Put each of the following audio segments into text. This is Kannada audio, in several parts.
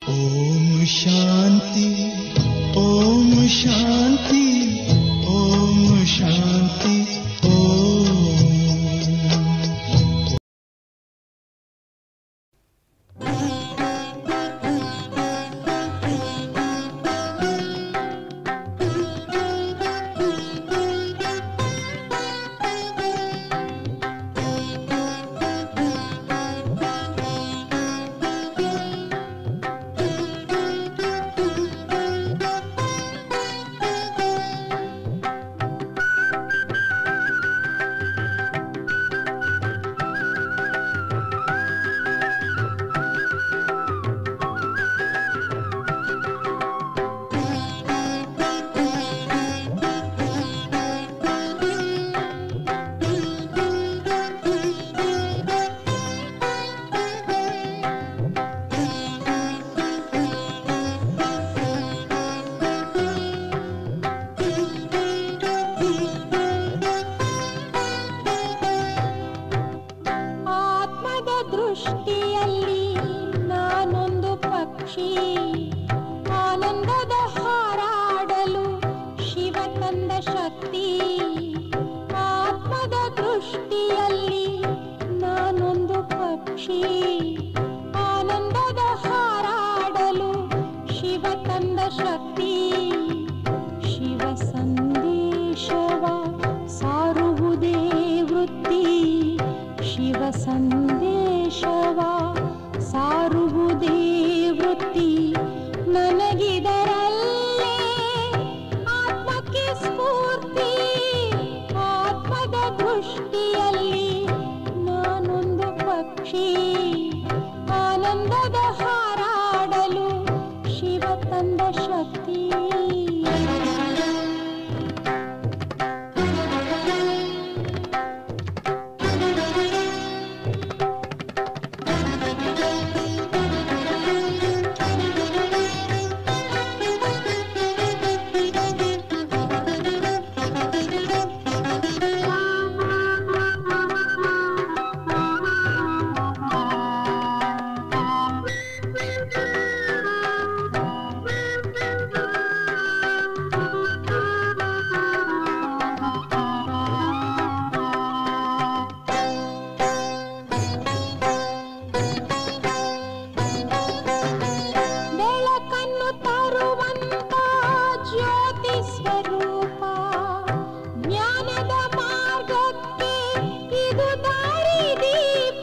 ಓಂ ಶಾಂತಿ ಓಂ ಶಾಂತಿ ಓಂ ಶಾಂತಿ ಓಂ ಆತ್ಮದ ದೃಷ್ಟಿಯಲ್ಲಿ ನಾನೊಂದು ಪಕ್ಷಿ ಆನಂದದ ಹಾರಾಡಲು ಶಿವ ತಂದ ಶಕ್ತಿ ಆತ್ಮದ ದೃಷ್ಟಿಯಲ್ಲಿ ನಾನೊಂದು ಪಕ್ಷಿ ಆನಂದದ ಹಾರಾಡಲು ಶಿವ ತಂದ ಶಕ್ತಿ ಶಿವ ಸಂದೇಶವ ಸಾರುವುದೇ ವೃತ್ತಿ ಶಿವ ಸಂದೇಶವ ಸಾರುವುದೇ ವೃತ್ತಿ ನನಗಿದರಲ್ಲೇ ಆತ್ಮಕ್ಕೆ ಸ್ಫೂರ್ತಿ ಆತ್ಮದ ದೃಷ್ಟಿಯಲ್ಲಿ ನಾನೊಂದು ಪಕ್ಷಿ ಆನಂದದ ಹಾರಾಡಲು ಶಿವ ತಂದ ಶಕ್ತಿ ಬೆಳಕನ್ನು ತರುವಂತ ಜ್ಯೋತಿ ಸ್ವರೂಪ ಜ್ಞಾನದ ಮಾರ್ಗಕ್ಕೆ ಇದು ದಾರಿ ದೀಪ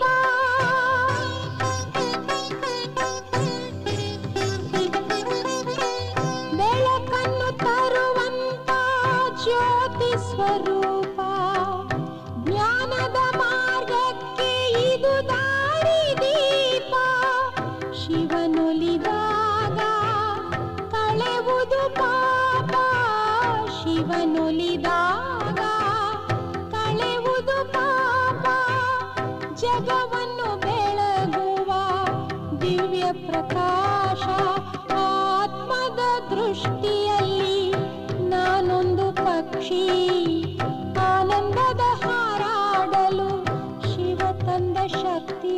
ಬೆಳಕನ್ನು ತರುವಂತ ಜ್ಯೋತಿ ಸ್ವರೂಪ ಜ್ಞಾನದ ಮಾರ್ಗಕ್ಕೆ ಇದು ದಾರಿ ದೀಪ ಶಿವನೊಲಿದಾಗ ಕಳೆವುದು ಪಾಪ ಶಿವನೊಲಿದಾಗ ಕಳೆವುದು ಪಾಪ ಜಗವನ್ನು ಬೆಳಗುವ ದಿವ್ಯ ಪ್ರಕಾಶ ಆತ್ಮದ ದೃಷ್ಟಿಯಲ್ಲಿ ನಾನೊಂದು ಪಕ್ಷಿ ಆನಂದದ ಹಾರಾಡಲು ಶಿವ ತಂದ ಶಕ್ತಿ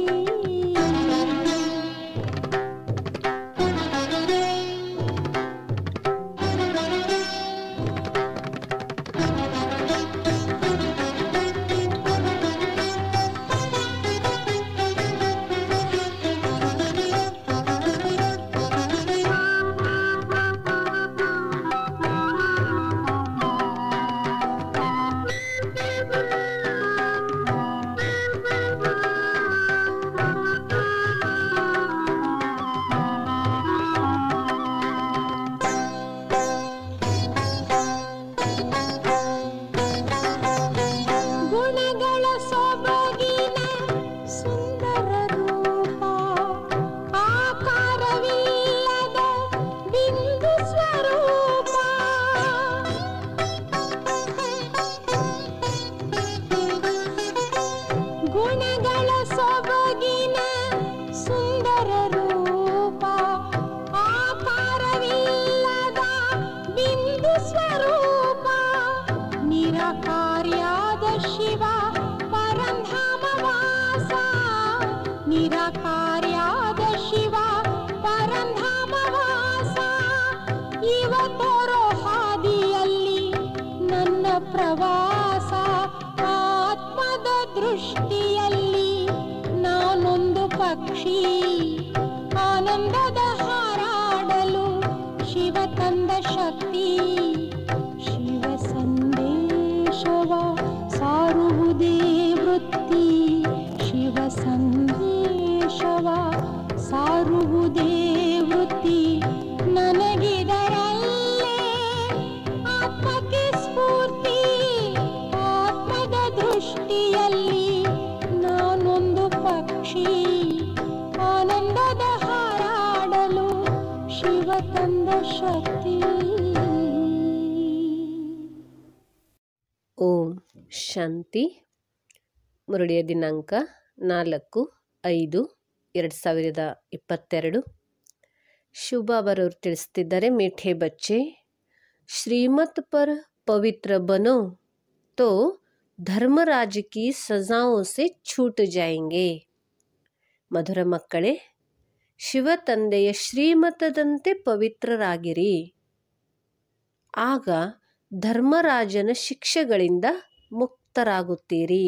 ಪ್ರವಾಸ ಆತ್ಮದ ದೃಷ್ಟಿಯಲ್ಲಿ ನಾನೊಂದು ಪಕ್ಷಿ ಆನಂದದ ಹಾರಾಡಲು ಶಿವ ತಂದ ಶಕ್ತಿ ಶಿವ ಸಂದೇಶವ ಸಾರುವುದೇ ವೃತ್ತಿ ಶಿವ ಸಂದೇಶವ ಸಾರುವುದೇ ವೃತ್ತಿ ನನಗಿದರಲ್ಲೇ ಆತ್ಮಕ್ಕೆ ಸ್ಫೂರ್ತಿ ಆತ್ಮದ ದೃಷ್ಟಿಯಲ್ಲಿ ನಾನೊಂದು ಪಕ್ಷಿ ಆನಂದದ ಹಾರಾಡಲು ಶಿವ ತಂದ ಶಕ್ತಿ ಓಂ ಶಾಂತಿ ಮುರುಳಿಯ ದಿನಾಂಕ ನಾಲ್ಕು ಐದು ಎರಡು ಸಾವಿರದ ಇಪ್ಪತ್ತೆರಡು ಶುಭಾಬರವರು ತಿಳಿಸ್ತಿದ್ದಾರೆ ಮೀಠೆ ಬಚ್ಚೆ ಶ್ರೀಮತ್ ಪರ್ ಪವಿತ್ರ ಬನೋ तो ಧರ್ಮರಾಜ ಕಿ ಸಜಾओं से छूट जाएंगे ಮಧುರ ಮಕ್ಕಳೇ ಶಿವ ತಂದೆಯ ಶ್ರೀಮತದಂತೆ ಪವಿತ್ರರಾಗಿರಿ ಆಗ ಧರ್ಮರಾಜನ ಶಿಕ್ಷೆಗಳಿಂದ ಮುಕ್ತರಾಗುತ್ತೀರಿ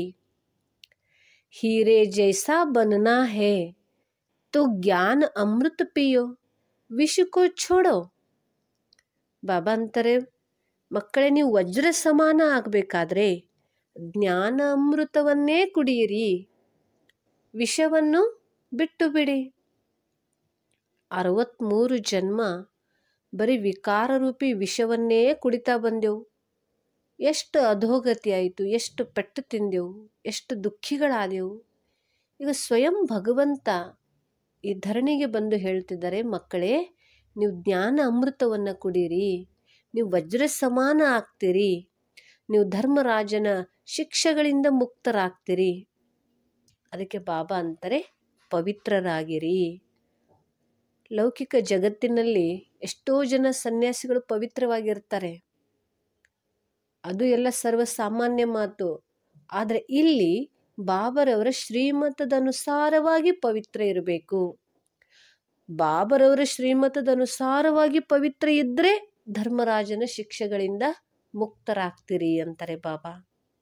ಹೀರೆ ಜೈಸಾ ಬನನಾ ಹೇ तो ज्ञान अमृत पियो ವಿಷ ಕೋ ಛೋಡೋ ಬಾಬಾ ಅಂತಾರೆ ಮಕ್ಕಳೇ ನೀವು ವಜ್ರ ಸಮಾನ ಆಗಬೇಕಾದ್ರೆ ಜ್ಞಾನ ಅಮೃತವನ್ನೇ ಕುಡಿಯಿರಿ ವಿಷವನ್ನು ಬಿಟ್ಟು ಬಿಡಿ ಅರವತ್ತ್ಮೂರು ಜನ್ಮ ಬರೀ ವಿಕಾರರೂಪಿ ವಿಷವನ್ನೇ ಕುಡಿತಾ ಬಂದೆವು ಎಷ್ಟು ಅಧೋಗತಿ ಆಯಿತು ಎಷ್ಟು ಪೆಟ್ಟು ತಿಂದೆವು ಎಷ್ಟು ದುಃಖಿಗಳಾದೆವು ಈಗ ಸ್ವಯಂ ಭಗವಂತ ಈ ಧರಣಿಗೆ ಬಂದು ಹೇಳ್ತಿದ್ದಾರೆ ಮಕ್ಕಳೇ ನೀವು ಜ್ಞಾನ ಅಮೃತವನ್ನು ಕುಡೀರಿ ನೀವು ವಜ್ರ ಸಮಾನ ಆಗ್ತೀರಿ ನೀವು ಧರ್ಮರಾಜನ ಶಿಕ್ಷೆಗಳಿಂದ ಮುಕ್ತರಾಗ್ತೀರಿ ಅದಕ್ಕೆ ಬಾಬಾ ಅಂತಾರೆ ಪವಿತ್ರರಾಗಿರಿ ಲೌಕಿಕ ಜಗತ್ತಿನಲ್ಲಿ ಎಷ್ಟೋ ಜನ ಸನ್ಯಾಸಿಗಳು ಪವಿತ್ರವಾಗಿರ್ತಾರೆ ಅದು ಎಲ್ಲ ಸರ್ವಸಾಮಾನ್ಯ ಮಾತು ಆದರೆ ಇಲ್ಲಿ ಬಾಬರವರ ಶ್ರೀಮತದ ಅನುಸಾರವಾಗಿ ಪವಿತ್ರ ಇರಬೇಕು ಬಾಬರವರ ಶ್ರೀಮತದ ಅನುಸಾರವಾಗಿ ಪವಿತ್ರ ಇದ್ದರೆ ಧರ್ಮರಾಜನ ಶಿಕ್ಷೆಗಳಿಂದ ಮುಕ್ತರಾಗ್ತೀರಿ ಅಂತಾರೆ ಬಾಬಾ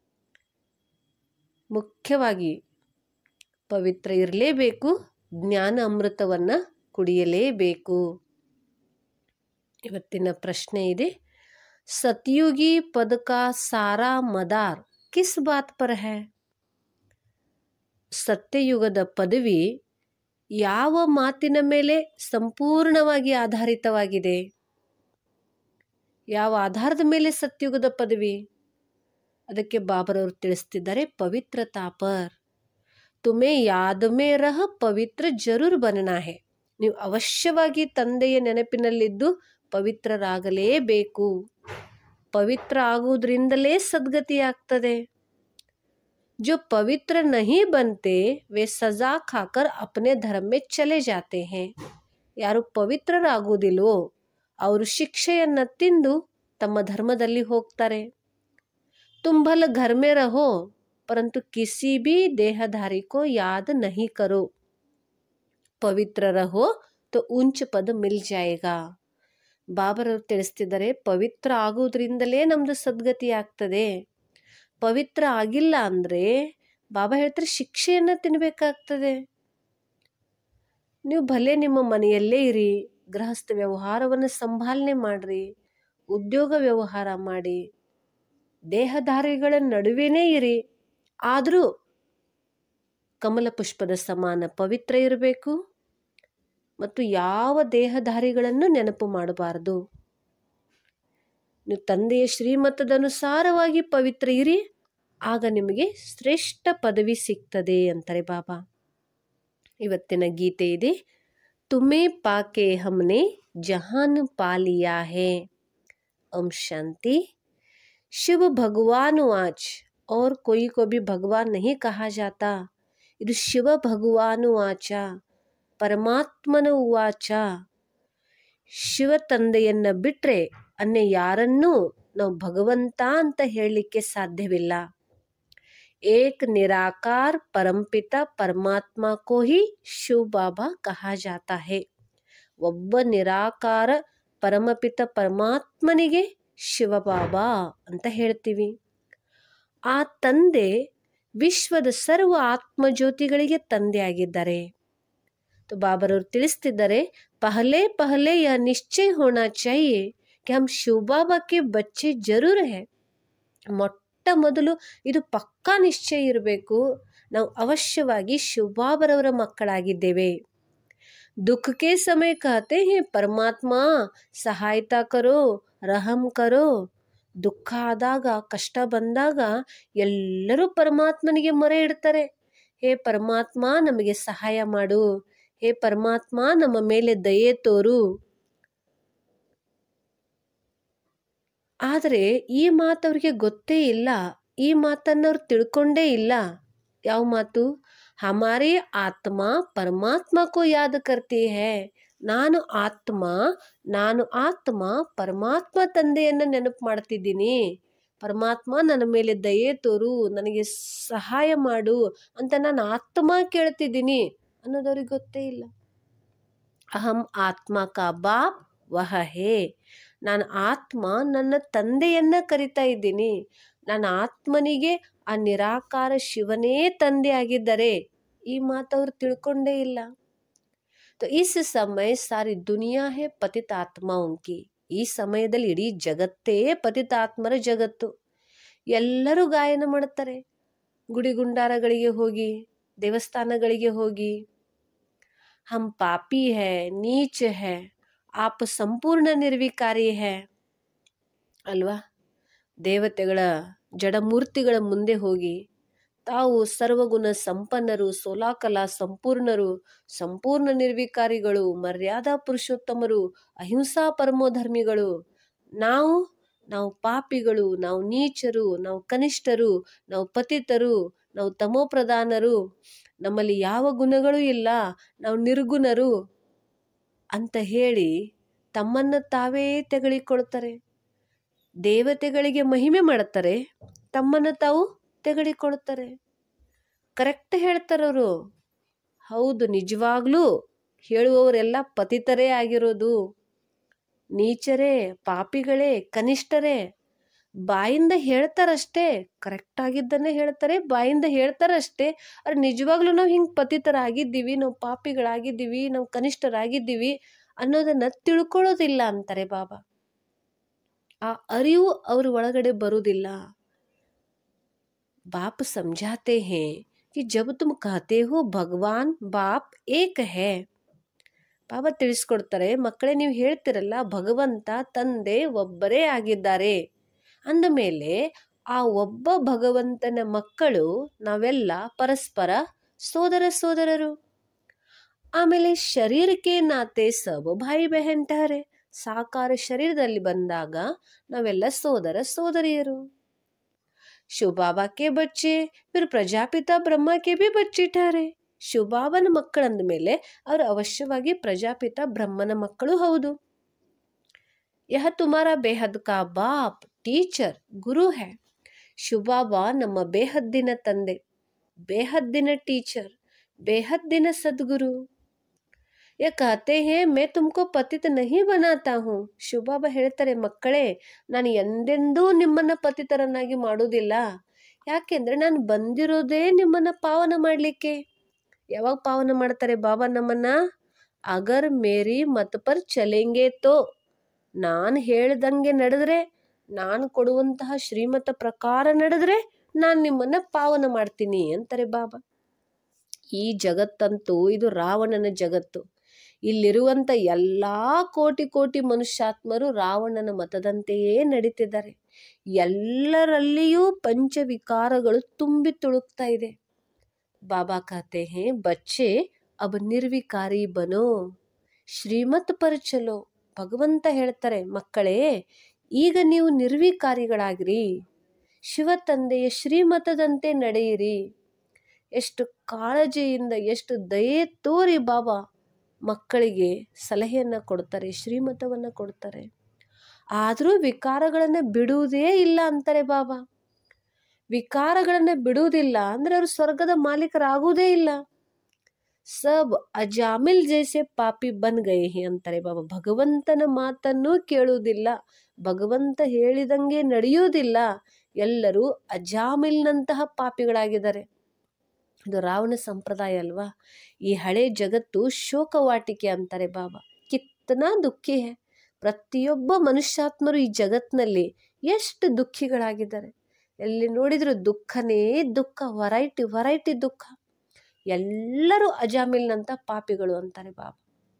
ಮುಖ್ಯವಾಗಿ ಪವಿತ್ರ ಇರಲೇಬೇಕು ಜ್ಞಾನ ಅಮೃತವನ್ನು ಕುಡಿಯಲೇಬೇಕು ಇವತ್ತಿನ ಪ್ರಶ್ನೆ ಇದೆ ಸತ್ಯುಗಿ ಪದಕ ಸಾರಾ ಮದಾರ್ ಕಿಸ್ ಬಾತ್ ಪರ್ ಹೈ ಸತ್ಯಯುಗದ ಪದವಿ ಯಾವ ಮಾತಿನ ಮೇಲೆ ಸಂಪೂರ್ಣವಾಗಿ ಆಧಾರಿತವಾಗಿದೆ ಯಾವ ಆಧಾರದ ಮೇಲೆ ಸತ್ಯುಗದ ಪದವಿ ಅದಕ್ಕೆ ಬಾಬರವರು ತಿಳಿಸ್ತಿದ್ದಾರೆ ಪವಿತ್ರತಾ ಪರ್ ತುಮೆ ಯಾದ ಮೇ ರಹ ಪವಿತ್ರ ಜರೂರ್ ಬನನಾ ಹೇ ನೀವು ಅವಶ್ಯವಾಗಿ ತಂದೆಯ ನೆನಪಿನಲ್ಲಿದ್ದು ಪವಿತ್ರರಾಗಲೇಬೇಕು ಪವಿತ್ರ ಆಗುವುದರಿಂದಲೇ ಸದ್ಗತಿ ಆಗ್ತದೆ जो पवित्र नहीं बनते वे सजा खाकर अपने धर्म में चले जाते हैं ಯಾರು ಪವಿತ್ರರಾಗುವುದಿಲ್ವೋ ಅವರು ಶಿಕ್ಷೆಯನ್ನು ತಿಂದು ತಮ್ಮ ಧರ್ಮದಲ್ಲಿ ಹೋಗ್ತಾರೆ ತುಂಬಲ घर में रहो परंतु किसी भी देहधारी को याद नहीं करो ಪವಿತ್ರ ರಹೋ तो ಉಂಚ ಪದ ಮಿಲ್ ಜಾಯೇಗಾ ಬಾಬರವರು ತಿಳಿಸ್ತಿದ್ದಾರೆ ಪವಿತ್ರ ಆಗುವುದರಿಂದಲೇ ನಮ್ಮದು ಸದ್ಗತಿ ಆಗ್ತದೆ ಪವಿತ್ರ ಆಗಿಲ್ಲ ಅಂದರೆ ಬಾಬಾ ಹೇಳ್ತಾರೆ ಶಿಕ್ಷೆಯನ್ನು ತಿನ್ನಬೇಕಾಗ್ತದೆ ನೀವು ಭಲೆ ನಿಮ್ಮ ಮನೆಯಲ್ಲೇ ಇರಿ ಗೃಹಸ್ಥ ವ್ಯವಹಾರವನ್ನು ಸಂಭಾಲನೆ ಮಾಡಿರಿ ಉದ್ಯೋಗ ವ್ಯವಹಾರ ಮಾಡಿ ದೇಹಧಾರಿಗಳ ನಡುವೆನೇ ಇರಿ ಆದರೂ ಕಮಲ ಪುಷ್ಪದ ಸಮಾನ ಪವಿತ್ರ ಇರಬೇಕು ಮತ್ತು ಯಾವ ದೇಹಧಾರಿಗಳನ್ನು ನೆನಪು ಮಾಡಬಾರದು ನೀವು ತಂದೆಯ ಶ್ರೀಮತದ ಅನುಸಾರವಾಗಿ ಪವಿತ್ರ ಇರಿ ಆಗ ನಿಮಗೆ ಶ್ರೇಷ್ಠ ಪದವಿ ಸಿಗ್ತದೆ ಅಂತಾರೆ ಬಾಬಾ ಇವತ್ತಿನ ಗೀತೆ ಇದೆ ತುಮೇ ಪಾಕೆ ಹಮ್ನೆ ಜಹಾನ್ ಪಾಲಿಯಾ ಹೇ ओम शांति शिव भगवान वाच और कोई को भी भगवान नहीं कहा जाता ಇದು ಶಿವ ಭಗವಾನು ವಾಚ ಪರಮಾತ್ಮನ ವಾಚ ಶಿವ ತಂದೆಯನ್ನ ಬಿಟ್ರೆ ಅನ್ಯ ಯಾರನ್ನೂ ನಾವು ಭಗವಂತ ಅಂತ ಹೇಳಲಿಕ್ಕೆ ಸಾಧ್ಯವಿಲ್ಲ ಏಕ್ ನಿರಾಕಾರ ಪರಂಪಿತ ಪರಮಾತ್ಮ ಕೋ ಹಿ ಶಿವ ಬಾಬಾ ಕಹಾ ಜಾತಾ ಹೇ ಒಬ್ಬ ನಿರಾಕಾರ ಪರಮಪಿತ ಪರಮಾತ್ಮನಿಗೆ ಶಿವಬಾಬಾ ಅಂತ ಹೇಳ್ತೀವಿ ಆ ತಂದೆ ವಿಶ್ವದ ಸರ್ವ ಆತ್ಮಜ್ಯೋತಿಗಳಿಗೆ ತಂದೆಯಾಗಿದ್ದಾರೆ तो बाबरವರು ತಿಳಿಸ್ತಿದ್ದಾರೆ पहले पहले यह निश्चय होना चाहिए कि हम ಶಿವ ಬಾಬಾ के बच्चे जरूर है ಮೊಟ್ಟ ಮೊದಲು ಇದು ಪಕ್ಕಾ ನಿಶ್ಚಯ ಇರಬೇಕು ನಾವು ಅವಶ್ಯವಾಗಿ ಶಿವಬಾಬರವರ ಮಕ್ಕಳಾಗಿದ್ದೇವೆ ದುಃಖ ಕೆ ಸಮಯ ಕಹತೆ ಹೇ ಪರಮಾತ್ಮ ಸಹಾಯತಾ ಕರೋ ರಹಂ ಕರೋ ದುಃಖ ಆದಾಗ ಕಷ್ಟ ಬಂದಾಗ ಎಲ್ಲರೂ ಪರಮಾತ್ಮನಿಗೆ ಮೊರೆ ಇಡ್ತಾರೆ ಹೇ ಪರಮಾತ್ಮ ನಮಗೆ ಸಹಾಯ ಮಾಡು ಹೇ ಪರಮಾತ್ಮ ನಮ್ಮ ಮೇಲೆ ದಯೆ ತೋರು ಆದರೆ ಈ ಮಾತು ಅವ್ರಿಗೆ ಗೊತ್ತೇ ಇಲ್ಲ ಈ ಮಾತನ್ನು ಅವ್ರು ತಿಳ್ಕೊಂಡೇ ಇಲ್ಲ ಯಾವ ಮಾತು ಹಮಾರೇ ಆತ್ಮ ಪರಮಾತ್ಮ ಕೋ ಯಾದ ಕರ್ತಿ ಹೇ ನಾನು ಆತ್ಮ ನಾನು ಆತ್ಮ ಪರಮಾತ್ಮ ತಂದೆಯನ್ನು ನೆನಪು ಮಾಡ್ತಿದ್ದೀನಿ ಪರಮಾತ್ಮ ನನ್ನ ಮೇಲೆ ದಯೆ ತೋರು ನನಗೆ ಸಹಾಯ ಮಾಡು ಅಂತ ನಾನು ಆತ್ಮ ಕೇಳ್ತಿದ್ದೀನಿ ಅನ್ನೋದವ್ರಿಗೆ ಗೊತ್ತೇ ಇಲ್ಲ ಅಹಂ ಆತ್ಮ ಕಾ ಬಾಪ್ ವಹ ಹೇ ನಾನು ಆತ್ಮ ನನ್ನ ತಂದೆಯನ್ನ ಕರಿತಾ ಇದ್ದೀನಿ ನನ್ನ ಆತ್ಮನಿಗೆ ಆ ನಿರಾಕಾರ ಶಿವನೇ ತಂದೆ ಆಗಿದ್ದಾರೆ ಈ ಮಾತು ಅವ್ರು ತಿಳ್ಕೊಂಡೇ ಇಲ್ಲ तो इस समय सारी दुनिया है ಪತಿತಾತ್ಮಾओं की ಈ ಸಮಯದಲ್ಲಿ ಇಡೀ ಜಗತ್ತೇ ಪತಿತಾತ್ಮರ ಜಗತ್ತು ಎಲ್ಲರೂ ಗಾಯನ ಮಾಡ್ತಾರೆ ಗುಡಿ ಗುಂಡಾರಗಳಿಗೆ ಹೋಗಿ ದೇವಸ್ಥಾನಗಳಿಗೆ ಹೋಗಿ ಹಮ್ ಪಾಪಿ ಹೈ ನೀಚ ಹೈ ಆಪ್ ಸಂಪೂರ್ಣ ನಿರ್ವಿಕಾರಿ ಹೈ ಅಲ್ವಾ ದೇವತೆಗಳ ಜಡಮೂರ್ತಿಗಳ ಮುಂದೆ ಹೋಗಿ ತಾವು ಸರ್ವಗುಣ ಸಂಪನ್ನರು ಸೋಲಾಕಲಾ ಸಂಪೂರ್ಣರು ಸಂಪೂರ್ಣ ನಿರ್ವಿಕಾರಿಗಳು ಮರ್ಯಾದಾ ಪುರುಷೋತ್ತಮರು ಅಹಿಂಸಾ ಪರಮೋಧರ್ಮಿಗಳು ನಾವು ನಾವು ಪಾಪಿಗಳು ನಾವು ನೀಚರು ನಾವು ಕನಿಷ್ಠರು ನಾವು ಪತಿತರು ನಾವು ತಮೋಪ್ರಧಾನರು ನಮ್ಮಲ್ಲಿ ಯಾವ ಗುಣಗಳೂ ಇಲ್ಲ ನಾವು ನಿರ್ಗುಣರು ಅಂತ ಹೇಳಿ ತಮ್ಮನ್ನು ತಾವೇ ತೆಗಳಿಕೊಳ್ತಾರೆ ದೇವತೆಗಳಿಗೆ ಮಹಿಮೆ ಮಾಡ್ತಾರೆ ತಮ್ಮನ್ನು ತಾವು ತೆಗಳಿಕೊಳ್ತಾರೆ ಕರೆಕ್ಟ್ ಹೇಳ್ತಾರವರು ಹೌದು ನಿಜವಾಗ್ಲೂ ಹೇಳುವವರೆಲ್ಲ ಪತಿತರೇ ಆಗಿರೋದು ನೀಚರೇ ಪಾಪಿಗಳೇ ಕನಿಷ್ಠರೇ ಬಾಯಿಂದ ಹೇಳ್ತಾರಷ್ಟೇ ಕರೆಕ್ಟ್ ಆಗಿದ್ದನ್ನೇ ಹೇಳ್ತಾರೆ ಬಾಯಿಂದ ಹೇಳ್ತಾರಷ್ಟೇ ಅರೆ ನಿಜವಾಗ್ಲೂ ನಾವು ಹಿಂಗೆ ಪತಿತರಾಗಿದ್ದೀವಿ ನಾವು ಪಾಪಿಗಳಾಗಿದ್ದೀವಿ ನಾವು ಕನಿಷ್ಠರಾಗಿದ್ದೀವಿ ಅನ್ನೋದನ್ನ ತಿಳ್ಕೊಳ್ಳೋದಿಲ್ಲ ಅಂತಾರೆ ಬಾಬಾ ಆ ಅರಿವು ಅವ್ರ ಒಳಗಡೆ ಬರುವುದಿಲ್ಲ बाप समझाते हैं कि जब तुम कहते हो ಭಗವಾನ್ ಬಾಪ್ ಏಕ ಹೇ ಬಾಬಾ ತಿಳಿಸ್ಕೊಡ್ತಾರೆ ಮಕ್ಕಳೇ ನೀವು ಹೇಳ್ತಿರಲ್ಲ ಭಗವಂತ ತಂದೆ ಒಬ್ಬರೇ ಆಗಿದ್ದಾರೆ ಅಂದ ಮೇಲೆ ಆ ಒಬ್ಬ ಭಗವಂತನ ಮಕ್ಕಳು ನಾವೆಲ್ಲ ಪರಸ್ಪರ ಸೋದರ ಸೋದರರು ಆಮೇಲೆ ಶರೀರಕ್ಕೆ ನಾತೆ ಸಬ್ ಭಾಯಿ ಬೆಹನ್ ಟಹರೆ ಸಾಕಾರ ಶರೀರದಲ್ಲಿ ಬಂದಾಗ ನಾವೆಲ್ಲ ಸೋದರ ಸೋದರಿಯರು ಶಿವ ಬಾಬಾ ಕೆ ಬಚ್ಚೆ ಫಿರ್ ಪ್ರಜಾಪಿತ ಬ್ರಹ್ಮ ಕೆ ಬಿ ಬಚ್ಚೆ ಠಹರೆ ಶಿವಬಾಬನ ಮಕ್ಕಳಂದ ಮೇಲೆ ಅವರು ಅವಶ್ಯವಾಗಿ ಪ್ರಜಾಪಿತ ಬ್ರಹ್ಮನ ಮಕ್ಕಳು ಹೌದು ಯಹ ತುಮಾರ ಬೇಹದ್ ಕಾ ಬಾಪ್ ಟೀಚರ್ ಗುರು ಹೈ ಶಿವಬಾಬಾ ನಮ್ಮ ಬೇಹದ್ದಿನ ತಂದೆ ಬೇಹದ್ದಿನ ಟೀಚರ್ ಬೇಹದ್ದಿನ ಸದ್ಗುರು ಯಾ ಕಹತೆ ಹೇ ಮೇ ತುಮಕೋ ಪತಿತ ನಹಿ ಬನಾತಾ ಹೂँ ಶಿವಬಾಬಾ ಹೇಳ್ತಾರೆ ಮಕ್ಕಳೇ ನಾನು ಎಂದೆಂದೂ ನಿಮ್ಮನ್ನ ಪತಿತರನ್ನಾಗಿ ಮಾಡುವುದಿಲ್ಲ ಯಾಕೆಂದ್ರೆ ನಾನು ಬಂದಿರೋದೇ ನಿಮ್ಮನ್ನ ಪಾವನ ಮಾಡಲಿಕ್ಕೆ ಯಾವಾಗ ಪಾವನ ಮಾಡ್ತಾರೆ ಬಾಬಾ ನಮ್ಮನ್ನ ಅಗರ್ ಮೇರಿ ಮತ್ ಪರ್ ಚಲೆಂಗೆ ತೋ ನಾನು ಹೇಳ್ದಂಗೆ ನಡೆದ್ರೆ ನಾನು ಕೊಡುವಂತಹ ಶ್ರೀಮತ ಪ್ರಕಾರ ನಡೆದ್ರೆ ನಾನು ನಿಮ್ಮನ್ನ ಪಾವನ ಮಾಡ್ತೀನಿ ಅಂತಾರೆ ಬಾಬಾ ಈ ಜಗತ್ತಂತೂ ಇದು ರಾವಣನ ಜಗತ್ತು ಇಲ್ಲಿರುವಂತ ಎಲ್ಲಾ ಕೋಟಿ ಕೋಟಿ ಮನುಷ್ಯಾತ್ಮರು ರಾವಣನ ಮತದಂತೆಯೇ ನಡೀತಿದ್ದಾರೆ ಎಲ್ಲರಲ್ಲಿಯೂ ಪಂಚವಿಕಾರಗಳು ತುಂಬಿ ತುಳುಕ್ತಾ ಇದೆ ಬಾಬಾ कहते हैं ಬಚ್ಚೆ ಅಬ್ ನಿರ್ವಿಕಾರಿ ಬನೋ ಶ್ರೀಮತ್ ಪರ ಚಲೋ ಭಗವಂತ ಹೇಳ್ತಾರೆ ಮಕ್ಕಳೇ ಈಗ ನೀವು ನಿರ್ವಿಕಾರಿಗಳಾಗಿರಿ ಶಿವ ತಂದೆಯ ಶ್ರೀಮತದಂತೆ ನಡೆಯಿರಿ ಎಷ್ಟು ಕಾಳಜಿಯಿಂದ ಎಷ್ಟು ದಯೆ ತೋರಿ ಬಾಬಾ ಮಕ್ಕಳಿಗೆ ಸಲಹೆಯನ್ನು ಕೊಡ್ತಾರೆ ಶ್ರೀಮತವನ್ನು ಕೊಡ್ತಾರೆ ಆದರೂ ವಿಕಾರಗಳನ್ನು ಬಿಡುವುದೇ ಇಲ್ಲ ಅಂತಾರೆ ಬಾಬಾ ವಿಕಾರಗಳನ್ನು ಬಿಡುವುದಿಲ್ಲ ಅಂದರೆ ಅವರು ಸ್ವರ್ಗದ ಮಾಲೀಕರಾಗುವುದೇ ಇಲ್ಲ ಸಬ್ ಅಜಾಮಿಲ್ ಜೈಸೆ ಪಾಪಿ ಬನ್ ಗಯೆ ಹಿ ಅಂತಾರೆ ಬಾಬಾ ಭಗವಂತನ ಮಾತನ್ನು ಕೇಳುವುದಿಲ್ಲ ಭಗವಂತ ಹೇಳಿದಂಗೆ ನಡೆಯುವುದಿಲ್ಲ ಎಲ್ಲರೂ ಅಜಾಮಿಲ್ನಂತಹ ಪಾಪಿಗಳಾಗಿದ್ದಾರೆ ಇದು ರಾವಣ ಸಂಪ್ರದಾಯ ಅಲ್ವಾ ಈ ಹಳೆ ಜಗತ್ತು ಶೋಕವಾಟಿಕೆ ಅಂತಾರೆ ಬಾಬಾ ಕಿತ್ತನಾ ದುಃಖಿ ಹೇ ಪ್ರತಿಯೊಬ್ಬ ಮನುಷ್ಯಾತ್ಮರು ಈ ಜಗತ್ನಲ್ಲಿ ಎಷ್ಟು ದುಃಖಿಗಳಾಗಿದ್ದಾರೆ ಎಲ್ಲಿ ನೋಡಿದ್ರು ದುಃಖನೇ ದುಃಖ ವರೈಟಿ ವರೈಟಿ ದುಃಖ ಎಲ್ಲರೂ ಅಜಾಮಿಲ್ನಂತ ಪಾಪಿಗಳು ಅಂತಾರೆ ಬಾಬಾ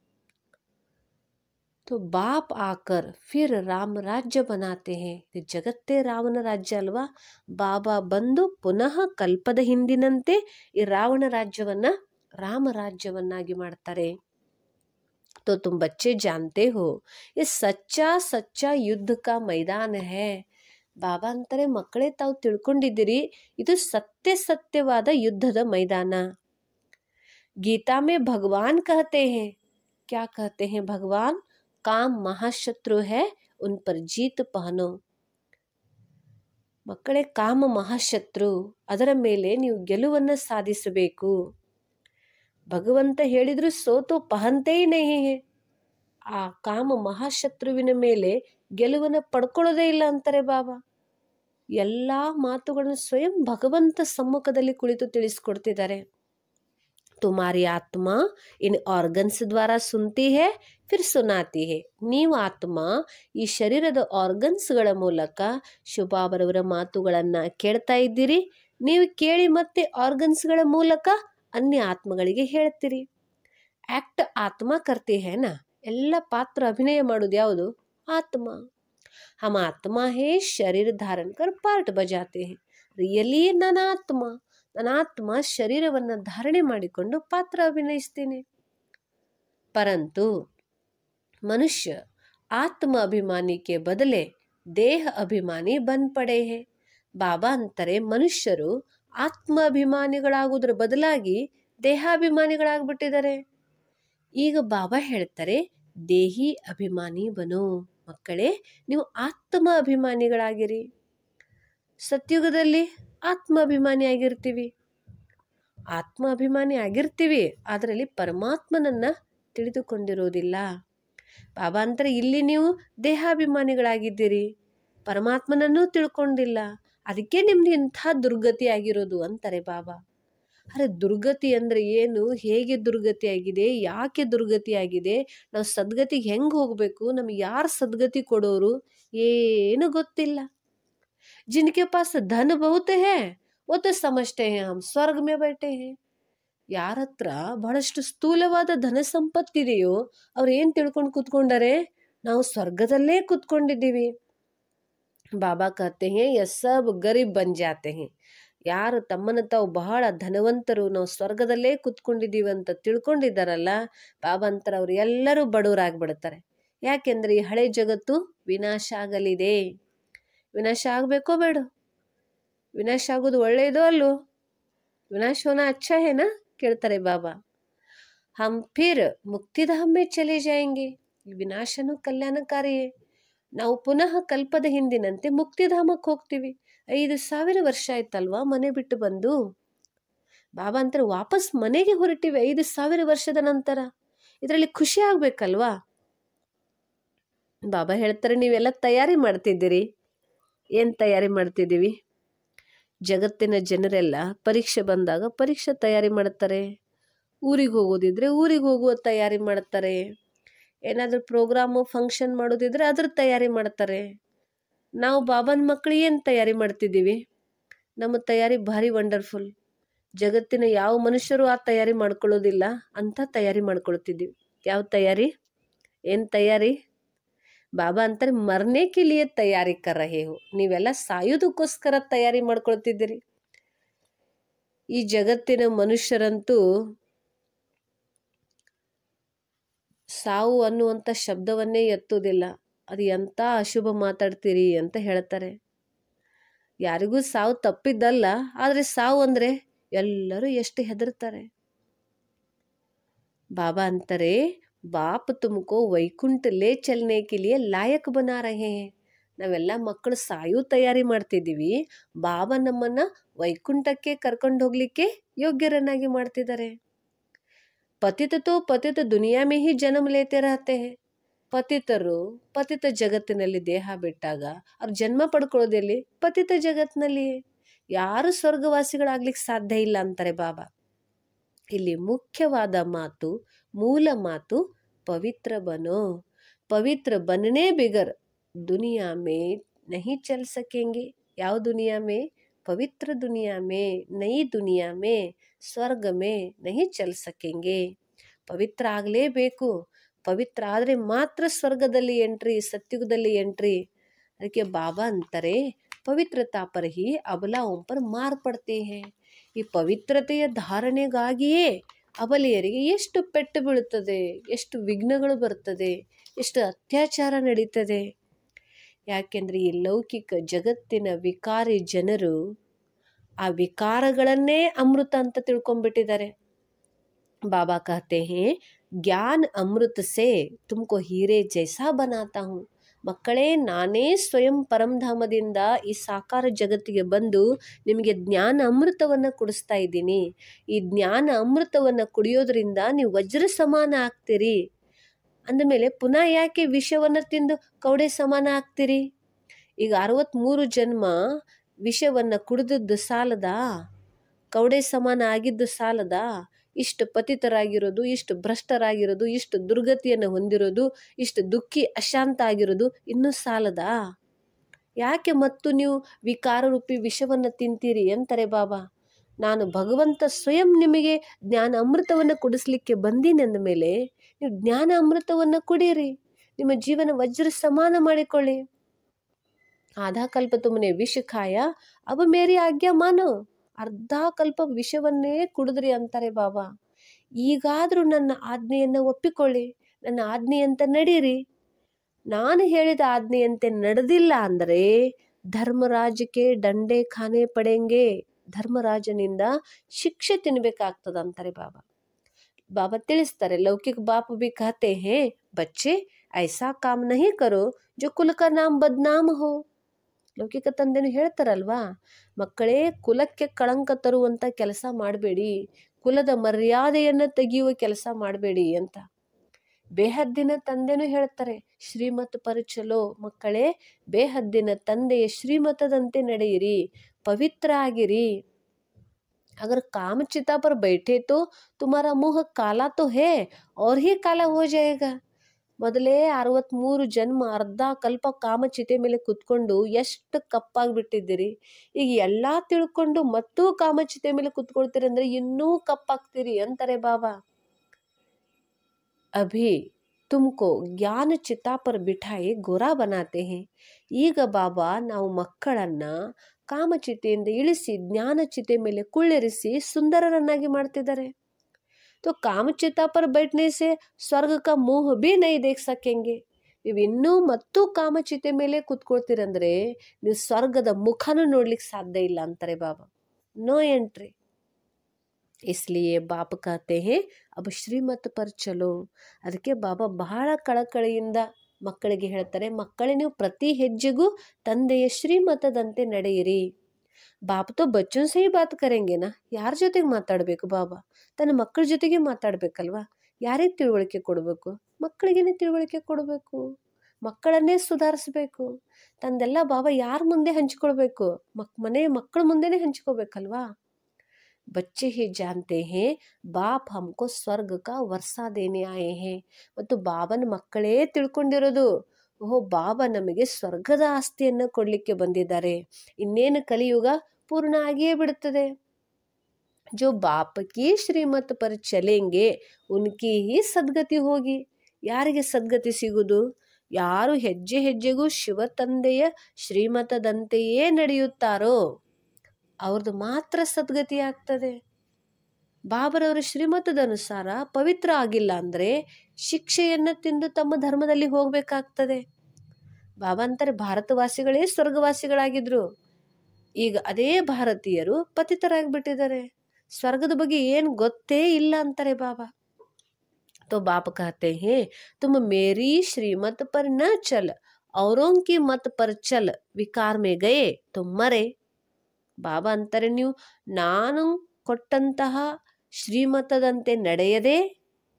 तो बाप आकर फिर राम राज्य बनाते हैं ಇದು ಜಗತ್ತೇ ರಾವಣ ರಾಜ್ಯ ಅಲ್ವಾ ಬಾಬಾ ಬಂದು ಪುನಃ ಕಲ್ಪದ ಹಿಂದಿನಂತೆ ಈ ರಾವಣ ರಾಜ್ಯವನ್ನ ರಾಮ ರಾಜ್ಯವನ್ನಾಗಿ ಮಾಡ್ತಾರೆ तो तुम बच्चे जानते हो ये सच्चा सच्चा युद्ध का मैदान है ಬಾಬಾ ಅಂತಾರೆ ಮಕ್ಕಳೇ ತಾವು ತಿಳ್ಕೊಂಡಿದ್ದೀರಿ ಇದು ಸತ್ಯ ಸತ್ಯವಾದ ಯುದ್ಧದ ಮೈದಾನ ಗೀತಾ ಮೇ ಭಗವಾನ್ कहते हैं क्या कहते हैं भगवान काम महाशत्रु है उन पर जीत पहनो ಮಕ್ಕಳೇ ಕಾಮ ಮಹಾಶತ್ರು ಅದರ ಮೇಲೆ ನೀವು ಗೆಲುವನ್ನು ಸಾಧಿಸಬೇಕು ಭಗವಂತ ಹೇಳಿದ್ರು ಸೋತು ಪಹಂತೇ ನಹಿ ಹೇ ಆ ಕಾಮ ಮಹಾಶತ್ರುವಿನ ಮೇಲೆ ಗೆಲುವನ್ನು ಪಡ್ಕೊಳ್ಳೋದೇ ಇಲ್ಲ ಅಂತಾರೆ ಬಾಬಾ ಎಲ್ಲ ಮಾತುಗಳನ್ನು ಸ್ವಯಂ ಭಗವಂತ ಸಮ್ಮುಖದಲ್ಲಿ ಕುಳಿತು ತಿಳಿಸ್ಕೊಡ್ತಿದ್ದಾರೆ ತುಮಾರಿ ಆತ್ಮ ಇನ್ ಆರ್ಗನ್ಸ್ ದ್ವಾರ ಸುನ್ತಿ ಹೇ ಫಿರ್ ಸುನಾತಿ ಹೇ ನೀವು ಆತ್ಮ ಈ ಶರೀರದ ಆರ್ಗನ್ಸ್ಗಳ ಮೂಲಕ ಶುಭಾಬರವರ ಮಾತುಗಳನ್ನು ಕೇಳ್ತಾ ಇದ್ದೀರಿ ನೀವು ಕೇಳಿ ಮತ್ತೆ ಆರ್ಗನ್ಸ್ಗಳ ಮೂಲಕ ಅನ್ಯ ಆತ್ಮಗಳಿಗೆ ಹೇಳ್ತೀರಿ ಆಕ್ಟ್ ಆತ್ಮ ಕರ್ತಿ ಹೇನಾ ಎಲ್ಲ ಪಾತ್ರ ಅಭಿನಯ ಮಾಡೋದು ಯಾವುದು ಆತ್ಮ ಹಮ ಆತ್ಮ ಹೇ ಶರೀರ ಧಾರಣ ಕರ್ ಪಾರ್ಟ್ ಬಜಾತೆ ಹೇ ರಿಯಲಿ ನನ್ನ ಆತ್ಮ ನನ್ನ ಆತ್ಮ ಶರೀರವನ್ನು ಧಾರಣೆ ಮಾಡಿಕೊಂಡು ಪಾತ್ರ ಅಭಿನಯಿಸ್ತೇನೆ ಪರಂತು ಮನುಷ್ಯ ಆತ್ಮ ಅಭಿಮಾನಿ ಕೆ ಬದಲೆ ದೇಹ ಅಭಿಮಾನಿ ಬನ್ ಪಡೆ ಹೇ ಬಾಬಾ ಅಂತಾರೆ ಮನುಷ್ಯರು ಆತ್ಮ ಅಭಿಮಾನಿಗಳಾಗುವುದರ ಬದಲಾಗಿ ದೇಹಾಭಿಮಾನಿಗಳಾಗ್ಬಿಟ್ಟಿದ್ದಾರೆ ಈಗ ಬಾಬಾ ಹೇಳ್ತಾರೆ ದೇಹಿ ಅಭಿಮಾನಿ ಬನು ಮಕ್ಕಳೇ ನೀವು ಆತ್ಮ ಅಭಿಮಾನಿಗಳಾಗಿರಿ ಸತ್ಯುಗದಲ್ಲಿ ಆತ್ಮ ಅಭಿಮಾನಿ ಆಗಿರ್ತೀವಿ ಆತ್ಮ ಅಭಿಮಾನಿ ಆಗಿರ್ತೀವಿ ಅದರಲ್ಲಿ ಪರಮಾತ್ಮನನ್ನ ತಿಳಿದುಕೊಂಡಿರೋದಿಲ್ಲ ಬಾಬಾ ಅಂತಾರೆ ಇಲ್ಲಿ ನೀವು ದೇಹಾಭಿಮಾನಿಗಳಾಗಿದ್ದೀರಿ ಪರಮಾತ್ಮನನ್ನೂ ತಿಳ್ಕೊಂಡಿಲ್ಲ ಅದಕ್ಕೆ ನಿಮ್ದು ಇಂಥ ದುರ್ಗತಿ ಆಗಿರೋದು ಅಂತಾರೆ ಬಾಬಾ ಅರೆ ದುರ್ಗತಿ ಅಂದರೆ ಏನು ಹೇಗೆ ದುರ್ಗತಿ ಆಗಿದೆ ಯಾಕೆ ದುರ್ಗತಿ ಆಗಿದೆ ನಾವು ಸದ್ಗತಿಗೆ ಹೆಂಗೆ ಹೋಗಬೇಕು ನಮಗೆ ಯಾರು ಸದ್ಗತಿ ಕೊಡೋರು ಏನು ಗೊತ್ತಿಲ್ಲ जिनके पास धन बहुत है वो तो समझते हैं हम ಸ್ವರ್ಗ ಮೇ बैठे हैं ಯಾರ ಹತ್ರ ಬಹಳಷ್ಟು ಸ್ಥೂಲವಾದ ಧನ ಸಂಪತ್ತಿದೆಯೋ ಅವ್ರು ಏನು ತಿಳ್ಕೊಂಡು ಕೂತ್ಕೊಂಡಾರೆ ನಾವು ಸ್ವರ್ಗದಲ್ಲೇ ಕೂತ್ಕೊಂಡಿದ್ದೀವಿ ಬಾಬಾ ಕಹತೆ ಹೇ ಯ ಸಬ್ ಗರೀಬ್ ಬನ್ ಜಾತೆ ಹೇ ಯಾರು ತಮ್ಮನ್ನು ತಾವು ಬಹಳ ಧನವಂತರು ನಾವು ಸ್ವರ್ಗದಲ್ಲೇ ಕೂತ್ಕೊಂಡಿದ್ದೀವಿ ಅಂತ ತಿಳ್ಕೊಂಡಿದ್ದಾರಲ್ಲ ಬಾಬಾ ಅಂತರ ಅವ್ರು ಎಲ್ಲರೂ ಬಡವರಾಗ್ಬಿಡ್ತಾರೆ ಯಾಕೆಂದ್ರೆ ಈ ಹಳೆ ಜಗತ್ತು ವಿನಾಶ ಆಗಲಿದೆ ವಿನಾಶ ಆಗಬೇಕೋ ಬೇಡ ವಿನಾಶ ಆಗೋದು ಒಳ್ಳೆಯದೋ ಅಲ್ಲೋ ವಿನಾಶ ಹೋನ ಅಚ್ಚ ಹೇನಾ ಕೇಳ್ತಾರೆ ಬಾಬಾ ಹಮ್ ಫಿರ್ ಮುಕ್ತಿಧಾಮ್ ಮೇ ಚಲೆ ಜಾಯಂಗೆ ಈ ವಿನಾಶನೂ ಕಲ್ಯಾಣಕಾರಿಯೇ ನಾವು ಪುನಃ ಕಲ್ಪದ ಹಿಂದಿನಂತೆ ಮುಕ್ತಿಧಾಮಕ್ಕೆ ಹೋಗ್ತೀವಿ ಐದು ಸಾವಿರ ವರ್ಷ ಆಯ್ತಲ್ವಾ ಮನೆ ಬಿಟ್ಟು ಬಂದು ಬಾಬಾ ಅಂತಾರೆ ವಾಪಸ್ ಮನೆಗೆ ಹೊರಟಿವಿ ಐದು ಸಾವಿರ ವರ್ಷದ ನಂತರ ಇದರಲ್ಲಿ ಖುಷಿ ಆಗ್ಬೇಕಲ್ವಾ ಬಾಬಾ ಹೇಳ್ತಾರೆ ನೀವೆಲ್ಲ ತಯಾರಿ ಮಾಡ್ತಿದ್ದೀರಿ ಏನು ತಯಾರಿ ಮಾಡ್ತಿದ್ದೀವಿ ಜಗತ್ತಿನ ಜನರೆಲ್ಲ ಪರೀಕ್ಷೆ ಬಂದಾಗ ಪರೀಕ್ಷೆ ತಯಾರಿ ಮಾಡ್ತಾರೆ ಊರಿಗೆ ಹೋಗೋದಿದ್ರೆ ಊರಿಗೆ ಹೋಗುವ ತಯಾರಿ ಮಾಡ್ತಾರೆ ಏನಾದರೂ ಪ್ರೋಗ್ರಾಮು ಫಂಕ್ಷನ್ ಮಾಡೋದಿದ್ರೆ ಅದ್ರ ತಯಾರಿ ಮಾಡ್ತಾರೆ ನಾವು ಬಾಬನ ಮಕ್ಕಳು ಏನು ತಯಾರಿ ಮಾಡ್ತಿದ್ದೀವಿ ನಮ್ಮ ತಯಾರಿ ಭಾರಿ ವಂಡರ್ಫುಲ್ ಜಗತ್ತಿನ ಯಾವ ಮನುಷ್ಯರು ಆ ತಯಾರಿ ಮಾಡ್ಕೊಳ್ಳೋದಿಲ್ಲ ಅಂಥ ತಯಾರಿ ಮಾಡ್ಕೊಳ್ತಿದ್ದೀವಿ ಯಾವ ತಯಾರಿ ಏನು ತಯಾರಿ ಬಾಬಾ ಅಂತಾರೆ ಮರನೆ ಕೆ ಲಿಯೆ ತಯಾರಿ ಕರ್ ರಹೆ ಹೋ ನೀವೆಲ್ಲ ಸಾಯೋದಕ್ಕೋಸ್ಕರ ತಯಾರಿ ಮಾಡ್ಕೊಳ್ತಿದ್ದೀರಿ ಈ ಜಗತ್ತಿನ ಮನುಷ್ಯರಂತೂ ಸಾವು ಅನ್ನುವಂಥ ಶಬ್ದವನ್ನೇ ಎತ್ತುವುದಿಲ್ಲ ಅದು ಎಂಥ ಅಶುಭ ಮಾತಾಡ್ತೀರಿ ಅಂತ ಹೇಳ್ತಾರೆ ಯಾರಿಗೂ ಸಾವು ತಪ್ಪಿದ್ದಲ್ಲ ಆದರೆ ಸಾವು ಅಂದರೆ ಎಲ್ಲರೂ ಎಷ್ಟು ಹೆದರ್ತಾರೆ ಬಾಬಾ ಅಂತಾರೆ ಬಾಪ್ ತುಮಕೋ ವೈಕುಂಠ ಲೇ ಚಲನೆ ಕೆ ಲಿಯೆ ಲಾಯಕ್ ಬನಾ ರಹೆ ಹೇ ನಾವೆಲ್ಲ ಮಕ್ಕಳು ಸಾಯೋ ತಯಾರಿ ಮಾಡ್ತಿದ್ದೀವಿ ಬಾಬಾ ನಮ್ಮನ್ನ ವೈಕುಂಠಕ್ಕೆ ಕರ್ಕೊಂಡು ಹೋಗ್ಲಿಕ್ಕೆ ಯೋಗ್ಯರನ್ನಾಗಿ ಮಾಡ್ತಿದ್ದಾರೆ ಪತಿತ ತೋ ಪತಿತ ದುನಿಯಾ ಮೇ ಹಿ ಜನ್ಮ ಲೇತೆ ರಹತೆ ಹೇ ಪತಿತರು ಪತಿತ ಜಗತ್ತಿನಲ್ಲಿ ದೇಹ ಬಿಟ್ಟಾಗ ಅವ್ರು ಜನ್ಮ ಪಡ್ಕೊಳ್ಳೋದೆಲ್ಲಿ ಪತಿತ ಜಗತ್ತಿನಲ್ಲಿ ಯಾರು ಸ್ವರ್ಗವಾಸಿಗಳಾಗ್ಲಿಕ್ಕೆ ಸಾಧ್ಯ ಇಲ್ಲ ಅಂತಾರೆ ಬಾಬಾ ಇಲ್ಲಿ ಮುಖ್ಯವಾದ ಮಾತು ಮೂಲ ಮಾತು ಪವಿತ್ರ ಬನೋ ಪವಿತ್ರ बनने बिगर दुनिया में नहीं चल सकेंगे ಯಾವ दुनिया में पवित्र दुनिया में नई दुनिया में ಸ್ವರ್ಗ ಮೇ ನಹಿ ಚಲ್ ಸಕೆಂಗೆ ಪವಿತ್ರ ಆಗಲೇಬೇಕು ಪವಿತ್ರ ಆದರೆ ಮಾತ್ರ ಸ್ವರ್ಗದಲ್ಲಿ ಎಂಟ್ರಿ ಸತ್ಯುಗದಲ್ಲಿ ಎಂಟ್ರಿ ಅದಕ್ಕೆ ಬಾಬಾ ಅಂತಾರೆ ಪವಿತ್ರತಾ ಪರ್ ಹಿ ಅಬಲಾ ಪರ್ ಮಾರ್ ಪಡ್ತೆ ಹೇ ಈ ಪವಿತ್ರತೆಯ ಧಾರಣೆಗಾಗಿಯೇ ಅಬಲೆಯರಿಗೆ ಎಷ್ಟು ಪೆಟ್ಟು ಬೀಳುತ್ತದೆ ಎಷ್ಟು ವಿಘ್ನಗಳು ಬರ್ತದೆ ಎಷ್ಟು ಅತ್ಯಾಚಾರ ನಡೀತದೆ ಯಾಕೆಂದರೆ ಈ ಲೌಕಿಕ ಜಗತ್ತಿನ ವಿಕಾರಿ ಜನರು ಆ ವಿಕಾರಗಳನ್ನೇ ಅಮೃತ ಅಂತ ತಿಳ್ಕೊಂಡ್ಬಿಟ್ಟಿದ್ದಾರೆ ಬಾಬಾ ಕಹತೆ ಹೇ ಜ್ಞಾನ್ ಅಮೃತ ಸೇ ತುಮಕೋ ಹೀರೆ ಜೈಸಾ ಬನಾತಾ ಹೂँ ಮಕ್ಕಳೇ ನಾನೇ ಸ್ವಯಂ ಪರಂಧಾಮದಿಂದ ಈ ಸಾಕಾರ ಜಗತ್ತಿಗೆ ಬಂದು ನಿಮಗೆ ಜ್ಞಾನ ಅಮೃತವನ್ನು ಕುಡಿಸ್ತಾ ಇದ್ದೀನಿ ಈ ಜ್ಞಾನ ಅಮೃತವನ್ನು ಕುಡಿಯೋದ್ರಿಂದ ನೀವು ವಜ್ರ ಸಮಾನ ಆಗ್ತೀರಿ ಅಂದಮೇಲೆ ಪುನಃ ಯಾಕೆ ವಿಷವನ್ನು ತಿಂದು ಕೌಡೆ ಸಮಾನ ಆಗ್ತೀರಿ ಈಗ ಅರವತ್ತ್ಮೂರು ಜನ್ಮ ವಿಷವನ್ನು ಕುಡಿದದ್ದು ಸಾಲದಾ ಕೌಡೆ ಸಮಾನ ಆಗಿದ್ದು ಸಾಲದಾ ಇಷ್ಟು ಪತಿತರಾಗಿರೋದು ಇಷ್ಟು ಭ್ರಷ್ಟರಾಗಿರೋದು ಇಷ್ಟು ದುರ್ಗತಿಯನ್ನು ಹೊಂದಿರೋದು ಇಷ್ಟು ದುಃಖಿ ಅಶಾಂತ ಆಗಿರೋದು ಇನ್ನೂ ಸಾಲದಾ ಯಾಕೆ ಮತ್ತು ನೀವು ವಿಕಾರ ರೂಪಿ ವಿಷವನ್ನು ತಿಂತೀರಿ ಅಂತಾರೆ ಬಾಬಾ ನಾನು ಭಗವಂತ ಸ್ವಯಂ ನಿಮಗೆ ಜ್ಞಾನ ಅಮೃತವನ್ನು ಕುಡಿಸ್ಲಿಕ್ಕೆ ಬಂದೀನಿ ಅಂದ ಮೇಲೆ ನೀವು ಜ್ಞಾನ ಅಮೃತವನ್ನು ಕುಡೀರಿ ನಿಮ್ಮ ಜೀವನ ವಜ್ರ ಸಮಾನ ಮಾಡಿಕೊಳ್ಳಿ ಆಧಾ ಕಲ್ಪ ತುಮನೆ ವಿಷ ಖಾಯ ಅವ ಮೇರಿ ಆಜ್ಞಾ ಮಾನೋ ಅರ್ಧ ಕಲ್ಪ ವಿಷವನ್ನೇ ಕುಡಿದ್ರಿ ಅಂತಾರೆ ಬಾಬಾ ಈಗಾದರೂ ನನ್ನ ಆಜ್ಞೆಯನ್ನು ಒಪ್ಪಿಕೊಳ್ಳಿ ನನ್ನ ಆಜ್ಞೆಯಂತೆ ನಡೀರಿ ನಾನು ಹೇಳಿದ ಆಜ್ಞೆಯಂತೆ ನಡೆದಿಲ್ಲ ಅಂದರೆ ಧರ್ಮರಾಜಕ್ಕೆ ದಂಡೆ ಖಾನೆ ಪಡೆಂಗೆ ಧರ್ಮರಾಜನಿಂದ ಶಿಕ್ಷೆ ತಿನ್ಬೇಕಾಗ್ತದ ಅಂತಾರೆ ಬಾಬಾ ಬಾಬಾ ತಿಳಿಸ್ತಾರೆ ಲೌಕಿಕ ಬಾಪ್ भी कहते हैं बच्चे ऐसा काम नहीं करो जो कुल का नाम बदनाम हो ಲೌಕಿಕ ತಂದೆನೂ ಹೇಳ್ತಾರಲ್ವಾ ಮಕ್ಕಳೇ ಕುಲಕ್ಕೆ ಕಳಂಕ ತರುವಂಥ ಕೆಲಸ ಮಾಡಬೇಡಿ ಕುಲದ ಮರ್ಯಾದೆಯನ್ನು ತೆಗೆಯುವ ಕೆಲಸ ಮಾಡಬೇಡಿ ಅಂತ ಬೇಹದ್ದಿನ ತಂದೆನೂ ಹೇಳ್ತಾರೆ ಶ್ರೀಮತ್ ಪರಿಚಲೋ ಮಕ್ಕಳೇ ಬೇಹದ್ದಿನ ತಂದೆಯ ಶ್ರೀಮತದಂತೆ ನಡೆಯಿರಿ ಪವಿತ್ರ ಆಗಿರಿ अगर काम चिता पर बैठे तो तुम्हारा मुंह काला तो है और ही काला हो जाएगा ಮೊದಲೇ ಅರವತ್ತ್ಮೂರು ಜನ್ಮ ಅರ್ಧ ಕಲ್ಪ ಕಾಮಚಿತೆ ಮೇಲೆ ಕುತ್ಕೊಂಡು ಎಷ್ಟು ಕಪ್ಪಾಗ್ಬಿಟ್ಟಿದ್ದೀರಿ ಈಗ ಎಲ್ಲ ತಿಳ್ಕೊಂಡು ಮತ್ತೂ ಕಾಮಚಿತೆ ಮೇಲೆ ಕುತ್ಕೊಳ್ತೀರಿ ಅಂದರೆ ಇನ್ನೂ ಕಪ್ಪಾಗ್ತೀರಿ ಅಂತಾರೆ ಬಾಬಾ ಅಭಿ ತುಮಕೋ ಜ್ಞಾನ ಚಿತಾ ಪರ್ ಬಿಠಾಯಿ ಗೋರಾ ಬನಾತೆ ಹೇ ಈಗ ಬಾಬಾ ನಾವು ಮಕ್ಕಳನ್ನು ಕಾಮಚಿತೆಯಿಂದ ಇಳಿಸಿ ಜ್ಞಾನಚಿತೆ ಮೇಲೆ ಕುಳ್ಳಿರಿಸಿ ಸುಂದರರನ್ನಾಗಿ ಮಾಡ್ತಿದ್ದಾರೆ तो ಕಾಮಚಿತಾ ಪರ್ बैठने से ಸ್ವರ್ಗ का मुंह भी नहीं देख सकेंगे ನೀವು ಇನ್ನೂ ಮತ್ತು ಕಾಮಚಿತೆ ಮೇಲೆ ಕುತ್ಕೊಳ್ತೀರಂದ್ರೆ ನೀವು ಸ್ವರ್ಗದ ಮುಖನೂ ನೋಡ್ಲಿಕ್ಕೆ ಸಾಧ್ಯ ಇಲ್ಲ ಅಂತಾರೆ ಬಾಬಾ ನೋ ಎಂಟ್ರಿ ಇಸ್ಲಿಯೇ ಬಾಪ ಕಹತೆ ಹೇ ಅಬ ಶ್ರೀಮತ್ ಪರ್ ಚಲೋ ಅದಕ್ಕೆ ಬಾಬಾ ಬಹಳ ಕಳಕಳಿಯಿಂದ ಮಕ್ಕಳಿಗೆ ಹೇಳ್ತಾರೆ ಮಕ್ಕಳೇ ನೀವು ಪ್ರತಿ ಹೆಜ್ಜೆಗೂ ತಂದೆಯ ಶ್ರೀಮತದಂತೆ ನಡೆಯಿರಿ ಬಾಪ ತೋ ಬಚ್ಚೋं से ही बात करेंगे ना ಯಾರ ಜೊತೆಗೆ ಮಾತಾಡಬೇಕು ಬಾಬಾ ತನ್ನ ಮಕ್ಕಳ ಜೊತೆಗೆ ಮಾತಾಡಬೇಕಲ್ವಾ ಯಾರಿಗೆ ತಿಳುವಳಿಕೆ ಕೊಡಬೇಕು ಮಕ್ಕಳಿಗೇನೆ ತಿಳುವಳಿಕೆ ಕೊಡಬೇಕು ಮಕ್ಕಳನ್ನೇ ಸುಧಾರಿಸ್ಬೇಕು ತಂದೆಲ್ಲ ಬಾಬಾ ಯಾರ ಮುಂದೆ ಹಂಚ್ಕೊಳ್ಬೇಕು ಮಕ್ ಮನೆ ಮಕ್ಕಳ ಮುಂದೆನೇ ಹಂಚ್ಕೋಬೇಕಲ್ವಾ ಬಚ್ಚೆ ಹಿ ಜಾನ್ತೆ ಹೇ ಬಾಪ್ ಹಮ್ಕೋ ಸ್ವರ್ಗ ಕಾ ವರ್ಷ ದೇನೆ ಆಯೆ ಹೇ ಮತ್ತು ಬಾಬನ ಮಕ್ಕಳೇ ತಿಳ್ಕೊಂಡಿರೋದು ಓಹೋ ಬಾಬಾ ನಮಗೆ ಸ್ವರ್ಗದ ಆಸ್ತಿಯನ್ನು ಕೊಡಲಿಕ್ಕೆ ಬಂದಿದ್ದಾರೆ ಇನ್ನೇನು ಕಲಿಯುಗ ಪೂರ್ಣ ಆಗಿಯೇ ಬಿಡುತ್ತದೆ जो बाप की ಶ್ರೀಮತ್ ಪರ್ ಚಲೆಂಗೆ ಉನ್ಕಿ ಹಿ ಸದ್ಗತಿ ಹೋಗಿ ಯಾರಿಗೆ ಸದ್ಗತಿ ಸಿಗುವುದು ಯಾರು ಹೆಜ್ಜೆ ಹೆಜ್ಜೆಗೂ ಶಿವ ತಂದೆಯ ಶ್ರೀಮತದಂತೆಯೇ ನಡೆಯುತ್ತಾರೋ ಅವ್ರದ್ದು ಮಾತ್ರ ಸದ್ಗತಿ ಆಗ್ತದೆ ಬಾಬರವರ ಶ್ರೀಮತದ ಅನುಸಾರ ಪವಿತ್ರ ಆಗಿಲ್ಲ ಅಂದರೆ ಶಿಕ್ಷೆಯನ್ನು ತಿಂದು ತಮ್ಮ ಧರ್ಮದಲ್ಲಿ ಹೋಗಬೇಕಾಗ್ತದೆ ಬಾಬಾ ಅಂತಾರೆ ಭಾರತವಾಸಿಗಳೇ ಸ್ವರ್ಗವಾಸಿಗಳಾಗಿದ್ರು ಈಗ ಅದೇ ಭಾರತೀಯರು ಪತಿತರಾಗಿಬಿಟ್ಟಿದ್ದಾರೆ ಸ್ವರ್ಗದ ಬಗ್ಗೆ ಏನು ಗೊತ್ತೇ ಇಲ್ಲ ಅಂತಾರೆ ಬಾಬಾ तो बाप कहते हैं तुम मेरी श्रीमत पर न चल औरों की मत पर चल विकार में गए तो मरे ಬಾಬಾ ಅಂತಾರೆ ನೀವು ನಾನು ಕೊಟ್ಟಂತಹ ಶ್ರೀಮತದಂತೆ ನಡೆಯದೆ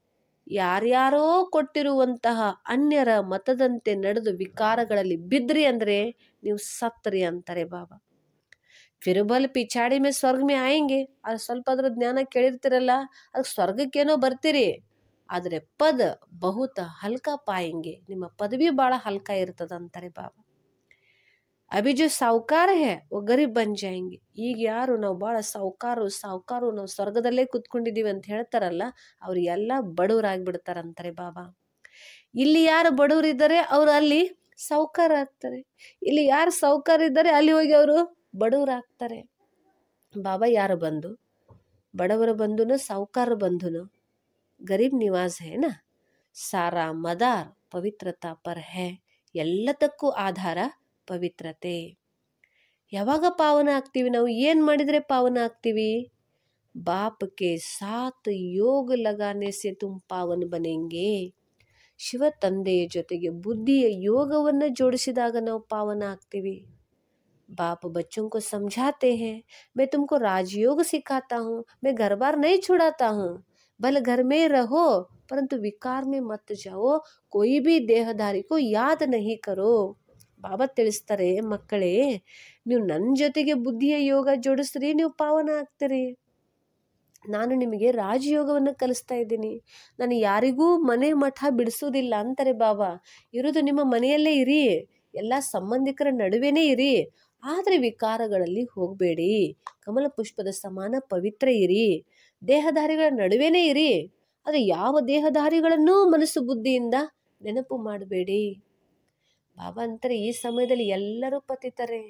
ಯಾರ್ಯಾರೋ ಕೊಟ್ಟಿರುವಂತಹ ಅನ್ಯರ ಮತದಂತೆ ನಡೆದು ವಿಕಾರಗಳಲ್ಲಿ ಬಿದ್ರಿ ಅಂದರೆ ನೀವು ಸತ್ರಿ ಅಂತಾರೆ ಬಾಬಾ ಫಿರ್ಬಲ್ ಪಿಚಾಡಿ ಮೇ ಸ್ವರ್ಗ ಮೇ ಆಯಂಗೆ ಅದು ಸ್ವಲ್ಪ ಅದ್ರ ಜ್ಞಾನ ಕೇಳಿರ್ತಿರಲ್ಲ ಅದಕ್ಕೆ ಸ್ವರ್ಗಕ್ಕೇನೋ ಬರ್ತೀರಿ ಆದರೆ ಪದ ಬಹುತ ಹಲ್ಕ ಪಾಯಂಗೆ ನಿಮ್ಮ ಪದವಿ ಭಾಳ ಹಲ್ಕ ಇರ್ತದ ಅಂತಾರೆ ಬಾಬಾ ಅಭಿ ಜೋ ಸಾವುಕಾರ ಹೇ ಓ ಗರೀಬ್ ಬನ್ ಜಾಯಂಗೆ ಈಗ ಯಾರು ನಾವು ಭಾಳ ಸಾವುಕಾರು ಸಾವುಕಾರು ನಾವು ಸ್ವರ್ಗದಲ್ಲೇ ಕುತ್ಕೊಂಡಿದ್ದೀವಿ ಅಂತ ಹೇಳ್ತಾರಲ್ಲ ಅವ್ರು ಎಲ್ಲ ಬಡವರಾಗ್ಬಿಡ್ತಾರಂತಾರೆ ಬಾಬಾ ಇಲ್ಲಿ ಯಾರು ಬಡವರಿದ್ದಾರೆ ಅವರು ಅಲ್ಲಿ ಸಾವುಕಾರ ಆಗ್ತಾರೆ ಇಲ್ಲಿ ಯಾರು ಸಾವುಕಾರ ಇದ್ದಾರೆ ಅಲ್ಲಿ ಹೋಗಿ ಅವರು ಬಡವರಾಗ್ತಾರೆ ಬಾಬಾ ಯಾರು ಬಂಧು ಬಡವರ ಬಂಧುನು ಸಾವುಕಾರ ಬಂಧುನು ಗರೀಬ್ ನಿವಾಸ್ ಹೇ ನಾ ಸಾರಾ ಮದಾರ್ ಪವಿತ್ರತಾ ಪರ್ ಹೇ ಎಲ್ಲದಕ್ಕೂ ಆಧಾರ ಪವಿತ್ರತೆ ಯಾವಾಗ ಪಾವನ ಆಗ್ತೀವಿ ನಾವು ಏನು ಮಾಡಿದರೆ ಪಾವನ ಆಗ್ತೀವಿ ಬಾಪ್ ಕೆ ಸಾತ್ ಯೋಗ ಲಗಾನೆ ಸೆ ತುಮ್ ಪಾವನ ಬನೆಂಗೆ ಶಿವ ತಂದೆಯ ಜೊತೆಗೆ ಬುದ್ಧಿಯ ಯೋಗವನ್ನು ಜೋಡಿಸಿದಾಗ ನಾವು ಪಾವನ ಆಗ್ತೀವಿ बाप बच्चों को समझाते हैं मैं तुमको राजयोग सिखाता हूँ मैं घर बार नहीं छुड़ाता हूँ भले घर में रहो परंतु विकार में मत जाओ कोई भी ದೇಹಧಾರಿ को ಯಾದ್ नहीं करो ಬಾಬಾ ತಿಳಿಸ್ತಾರೆ ಮಕ್ಕಳೇ ನೀವು ನನ್ನ ಜೊತೆಗೆ ಬುದ್ಧಿಯ ಯೋಗ ಜೋಡಿಸ್ರಿ ನೀವು ಪಾವನ ಆಗ್ತೀರಿ ನಾನು ನಿಮಗೆ ರಾಜಯೋಗವನ್ನು ಕಲಿಸ್ತಾ ಇದ್ದೀನಿ ನಾನು ಯಾರಿಗೂ ಮನೆ ಮಠ ಬಿಡಿಸೋದಿಲ್ಲ ಅಂತಾರೆ ಬಾಬಾ ಇರೋದು ನಿಮ್ಮ ಮನೆಯಲ್ಲೇ ಇರಿ ಎಲ್ಲ ಸಂಬಂಧಿಕರ ನಡುವೆನೇ ಇರಿ ಆದರೆ ವಿಕಾರಗಳಲ್ಲಿ ಹೋಗಬೇಡಿ ಕಮಲ ಪುಷ್ಪದ ಸಮಾನ ಪವಿತ್ರ ಇರಿ ದೇಹಧಾರಿಗಳ ನಡುವೆನೇ ಇರಿ ಆದರೆ ಯಾವ ದೇಹಧಾರಿಗಳನ್ನೂ ಮನಸ್ಸು ಬುದ್ಧಿಯಿಂದ ನೆನಪು ಮಾಡಬೇಡಿ ಬಾಬಾ ಅಂತಾರೆ ಈ ಸಮಯದಲ್ಲಿ ಎಲ್ಲರೂ ಪತಿತಾರೆ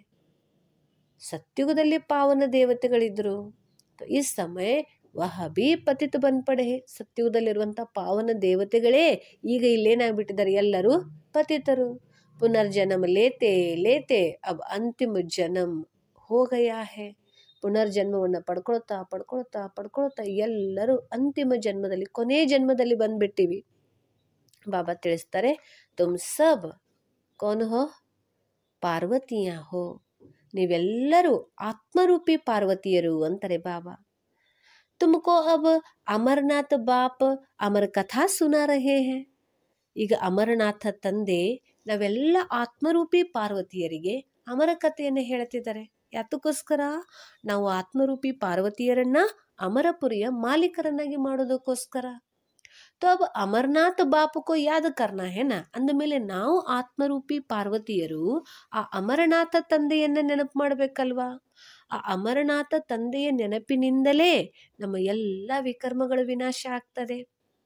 ಸತ್ಯುಗದಲ್ಲಿ ಪಾವನ ದೇವತೆಗಳಿದ್ರು ಈ ಸಮಯ ವಹ ಬಿ ಪತಿತ ಬನ್ಪಡೆ ಸತ್ಯುಗದಲ್ಲಿರುವಂಥ ಪಾವನ ದೇವತೆಗಳೇ ಈಗ ಇಲ್ಲೇನಾಗ್ಬಿಟ್ಟಿದ್ದಾರೆ ಎಲ್ಲರೂ ಪತಿತರು ಪುನರ್ಜನ್ಮ ಲೇತೆ ಲೇತೆ ಅಬ್ ಅಂತಿಮ ಜನ್ಮ ಹೋ ಗಯಾ ಹೇ ಪುನರ್ಜನ್ಮವನ್ನು ಪಡ್ಕೊಳ್ತಾ ಪಡ್ಕೊಳ್ತಾ ಪಡ್ಕೊಳ್ತಾ ಎಲ್ಲರೂ ಅಂತಿಮ ಜನ್ಮದಲ್ಲಿ ಕೊನೆ ಜನ್ಮದಲ್ಲಿ ಬಂದ್ಬಿಟ್ಟಿವಿ ಬಾಬಾ ತಿಳಿಸ್ತಾರೆ ತುಮ್ ಸಬ್ ಕೌನ್ ಹೋ ಪಾರ್ವತಿಯ ಹೋ ನೀವೆಲ್ಲರೂ ಆತ್ಮರೂಪಿ ಪಾರ್ವತಿಯರು ಅಂತಾರೆ ಬಾಬಾ ತುಮಕೋ ಅಬ್ ಅಮರನಾಥ್ ಬಾಪ್ ಅಮರ ಕಥಾ ಸುನಾ ರಹೇ ಹೇ ಈಗ ಅಮರನಾಥ ತಂದೆ ನಾವೆಲ್ಲ ಆತ್ಮರೂಪಿ ಪಾರ್ವತಿಯರಿಗೆ ಅಮರ ಕಥೆಯನ್ನು ಹೇಳ್ತಿದ್ದಾರೆ ಯಾತಕ್ಕೋಸ್ಕರ ನಾವು ಆತ್ಮರೂಪಿ ಪಾರ್ವತಿಯರನ್ನ ಅಮರಪುರಿಯ ಮಾಲೀಕರನ್ನಾಗಿ ಮಾಡೋದಕ್ಕೋಸ್ಕರ तो अब ಅಮರನಾಥ್ ಬಾಪುಕೋ ಯಾದ ಕರ್ನ ಹೇನ ಅಂದಮೇಲೆ ನಾವು ಆತ್ಮರೂಪಿ ಪಾರ್ವತಿಯರು ಆ ಅಮರನಾಥ ತಂದೆಯನ್ನ ನೆನಪು ಮಾಡಬೇಕಲ್ವಾ ಆ ಅಮರನಾಥ ತಂದೆಯ ನೆನಪಿನಿಂದಲೇ ನಮ್ಮ ಎಲ್ಲ ವಿಕರ್ಮಗಳ ವಿನಾಶ ಆಗ್ತದೆ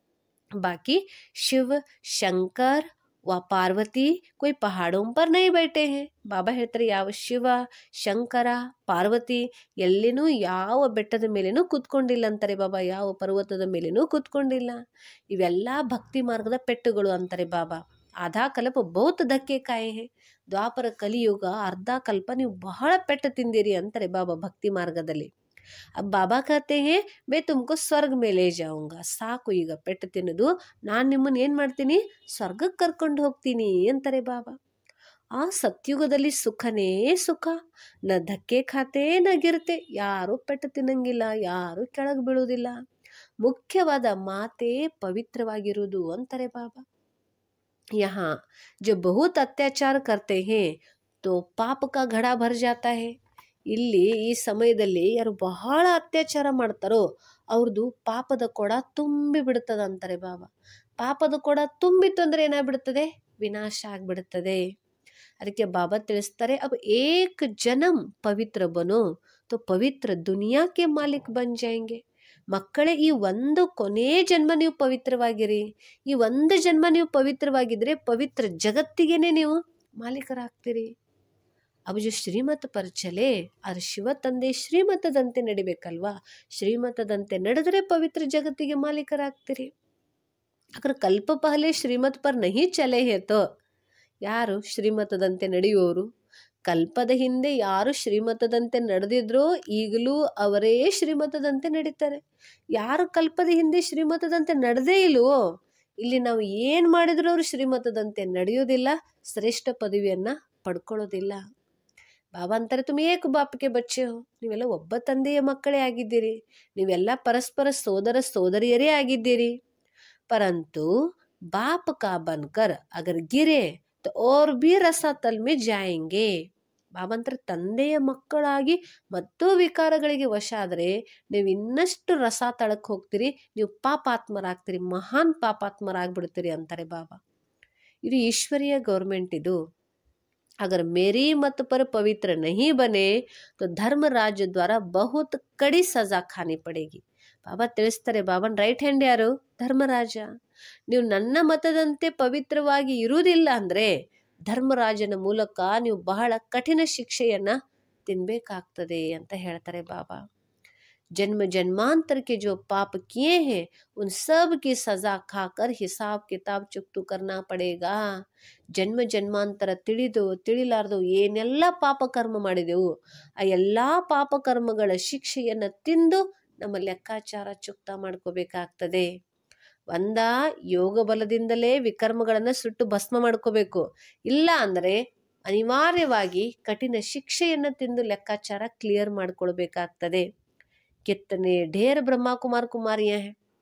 बाकी शिव ಶಂಕರ್ ವ ಪಾರ್ವತಿ ಕೊಯ್ ಪಹಾಡೋಂ ಪರ್ ನೈ ಬೈಟೆ ಹೇ ಬಾಬಾ ಹೇಳ್ತಾರೆ ಯಾವ ಶಿವ ಶಂಕರ ಪಾರ್ವತಿ ಎಲ್ಲಿನೂ ಯಾವ ಬೆಟ್ಟದ ಮೇಲೇನೂ ಕೂತ್ಕೊಂಡಿಲ್ಲ ಅಂತಾರೆ ಬಾಬಾ ಯಾವ ಪರ್ವತದ ಮೇಲೇನೂ ಕೂತ್ಕೊಂಡಿಲ್ಲ ಇವೆಲ್ಲ ಭಕ್ತಿ ಮಾರ್ಗದ ಪೆಟ್ಟುಗಳು ಅಂತಾರೆ ಬಾಬಾ ಆಧಾ ಕಲ್ಪ ಬಹುತ್ ಧಕ್ಕೆ ಕಾಯೆ ಹೇ ದ್ವಾಪರ ಕಲಿಯುಗ ಅರ್ಧ ಕಲ್ಪ ನೀವು ಬಹಳ ಪೆಟ್ಟು ತಿಂದಿರಿ ಅಂತಾರೆ ಬಾಬಾ ಭಕ್ತಿ ಮಾರ್ಗದಲ್ಲಿ अब ಬಾಬಾ कहते हैं मैं तुमको ಸ್ವರ್ಗ ಮೇಲೆ ಜಾऊंगा ಸಾಕು ಈಗ ಪೆಟ್ಟು ತಿನ್ನೋದು ನಾನು ನಿಮ್ಮನ್ನ ಏನು ಮಾಡ್ತೀನಿ ಸ್ವರ್ಗಕ್ಕೆ ಕರ್ಕೊಂಡು ಹೋಗ್ತೀನಿ ಅಂತಾರೆ ಬಾಬಾ ಆ ಸತ್ಯುಗದಲ್ಲಿ ಸುಖನೇ ಸುಖ ನ ಧಕ್ಕೆ ಖಾತೆ ನ ಗಿರತೆ ಯಾರೂ ಪೆಟ್ಟು ತಿನ್ನಂಗಿಲ್ಲ ಯಾರೂ ಕೆಳಗೆ ಬೀಳುವುದಿಲ್ಲ ಮುಖ್ಯವಾದ ಮಾತೇ ಪವಿತ್ರವಾಗಿರುವುದು ಅಂತಾರೆ ಬಾಬಾ यहाँ जो बहुत अत्याचार करते हैं तो पाप का घड़ा भर जाता है ಇಲ್ಲಿ ಈ ಸಮಯದಲ್ಲಿ ಯಾರು ಬಹಳ ಅತ್ಯಾಚಾರ ಮಾಡ್ತಾರೋ ಅವ್ರದ್ದು ಪಾಪದ ಕೊಡ ತುಂಬಿ ಬಿಡುತ್ತದ ಅಂತಾರೆ ಬಾಬಾ ಪಾಪದ ಕೊಡ ತುಂಬಿತ್ತು ಅಂದ್ರೆ ಏನಾಗ್ಬಿಡುತ್ತದೆ ವಿನಾಶ ಆಗ್ಬಿಡುತ್ತದೆ ಅದಕ್ಕೆ ಬಾಬಾ ತಿಳಿಸ್ತಾರೆ ಅಬ್ ಏಕ್ ಜನಂ ಪವಿತ್ರ ಬನೋ ತೋ ಪವಿತ್ರ ದುನಿಯಾಕ್ಕೆ ಮಾಲಿಕ್ ಬನ್ ಜಾಯಂಗೆ ಮಕ್ಕಳೇ ಈ ಒಂದು ಕೊನೆ ಜನ್ಮ ನೀವು ಪವಿತ್ರವಾಗಿರಿ ಈ ಒಂದು ಜನ್ಮ ನೀವು ಪವಿತ್ರವಾಗಿದ್ರೆ ಪವಿತ್ರ ಜಗತ್ತಿಗೇನೆ ನೀವು ಮಾಲೀಕರಾಗ್ತೀರಿ ಅವು ಜೊ ಶ್ರೀಮತ ಪರ ಚಲೆ ಅದು ಶಿವ ತಂದೆ ಶ್ರೀಮತದಂತೆ ನಡಿಬೇಕಲ್ವಾ ಶ್ರೀಮತದಂತೆ ನಡೆದರೆ ಪವಿತ್ರ ಜಗತ್ತಿಗೆ ಮಾಲೀಕರಾಗ್ತೀರಿ ಅದ್ರ ಕಲ್ಪ ಪಹಲೆ ಶ್ರೀಮತ್ ಪರ್ ನಹಿ ಚಲೆ ಹೇತೋ ಯಾರು ಶ್ರೀಮತದಂತೆ ನಡೆಯುವವರು ಕಲ್ಪದ ಹಿಂದೆ ಯಾರು ಶ್ರೀಮತದಂತೆ ನಡೆದಿದ್ರೋ ಈಗಲೂ ಅವರೇ ಶ್ರೀಮತದಂತೆ ನಡೀತಾರೆ ಯಾರು ಕಲ್ಪದ ಹಿಂದೆ ಶ್ರೀಮತದಂತೆ ನಡೆದೇ ಇಲ್ವೋ ಇಲ್ಲಿ ನಾವು ಏನು ಮಾಡಿದ್ರೂ ಅವರು ಶ್ರೀಮತದಂತೆ ನಡೆಯೋದಿಲ್ಲ ಶ್ರೇಷ್ಠ ಪದವಿಯನ್ನ ಪಡ್ಕೊಳ್ಳೋದಿಲ್ಲ ಬಾಬಾ ಅಂತಾರೆ ತುಮ್ ಏಕ ಬಾಪ್ಗೆ ಬಚ್ಚೆ ಹೋ ನೀವೆಲ್ಲ ಒಬ್ಬ ತಂದೆಯ ಮಕ್ಕಳೇ ಆಗಿದ್ದೀರಿ ನೀವೆಲ್ಲ ಪರಸ್ಪರ ಸೋದರ ಸೋದರಿಯರೇ ಆಗಿದ್ದೀರಿ परंतु बाप का बनकर अगर गिरे तो और भी रसातल में जाएंगे ಬಾಬಂತರ ತಂದೆಯ ಮಕ್ಕಳಾಗಿ ಮತ್ತೂ ವಿಕಾರಗಳಿಗೆ ವಶ ಆದರೆ ನೀವು ಇನ್ನಷ್ಟು ರಸ ತಳಕ್ಕೆ ಹೋಗ್ತೀರಿ ನೀವು ಪಾಪಾತ್ಮರಾಗ್ತೀರಿ ಮಹಾನ್ ಪಾಪಾತ್ಮರಾಗ್ಬಿಡ್ತೀರಿ ಅಂತಾರೆ ಬಾಬಾ ಇದು ಈಶ್ವರೀಯ ಗೌರ್ಮೆಂಟ್ ಇದು अगर मेरी मत पर पवित्र नहीं बने तो धर्मराज द्वारा बहुत कड़ी सजा खानी पड़ेगी ಬಾಬಾ ತಿಳಿಸ್ತಾರೆ ಬಾಬನ್ ರೈಟ್ ಹ್ಯಾಂಡ್ ಯಾರು ಧರ್ಮರಾಜ ನೀವು ನನ್ನ ಮತದಂತೆ ಪವಿತ್ರವಾಗಿ ಇರುವುದಿಲ್ಲ ಅಂದ್ರೆ ಧರ್ಮರಾಜನ ಮೂಲಕ ನೀವು ಬಹಳ ಕಠಿಣ ಶಿಕ್ಷೆಯನ್ನ ತಿನ್ಬೇಕಾಗ್ತದೆ ಅಂತ ಹೇಳ್ತಾರೆ ಬಾಬಾ जन्म जन्मांतर के जो पाप किए हैं उन सब की सजा खाकर हिसाब किताब चुक्ತು करना पड़ेगा ಜನ್ಮ ಜನ್ಮಾಂತರ ತಿಳಿದು ತಿಳಿಲಾರ್ದು ಏನೆಲ್ಲ ಪಾಪ ಕರ್ಮ ಮಾಡಿದೆವು ಆ ಎಲ್ಲ ಪಾಪ ಕರ್ಮಗಳ ಶಿಕ್ಷೆಯನ್ನು ತಿಂದು ನಮ್ಮ ಲೆಕ್ಕಾಚಾರ ಚುಕ್ತ ಮಾಡ್ಕೋಬೇಕಾಗ್ತದೆ ಒಂದ ಯೋಗ ಬಲದಿಂದಲೇ ವಿಕರ್ಮಗಳನ್ನು ಸುಟ್ಟು ಭಸ್ಮ ಮಾಡ್ಕೋಬೇಕು ಇಲ್ಲ ಅಂದರೆ ಅನಿವಾರ್ಯವಾಗಿ ಕಠಿಣ ಶಿಕ್ಷೆಯನ್ನು ತಿಂದು ಲೆಕ್ಕಾಚಾರ ಕ್ಲಿಯರ್ ಮಾಡ್ಕೊಳ್ಬೇಕಾಗ್ತದೆ ಕಿತ್ತನೆ ಢೇರ್ ಬ್ರಹ್ಮಕುಮಾರ್ ಕುಮಾರಿಯ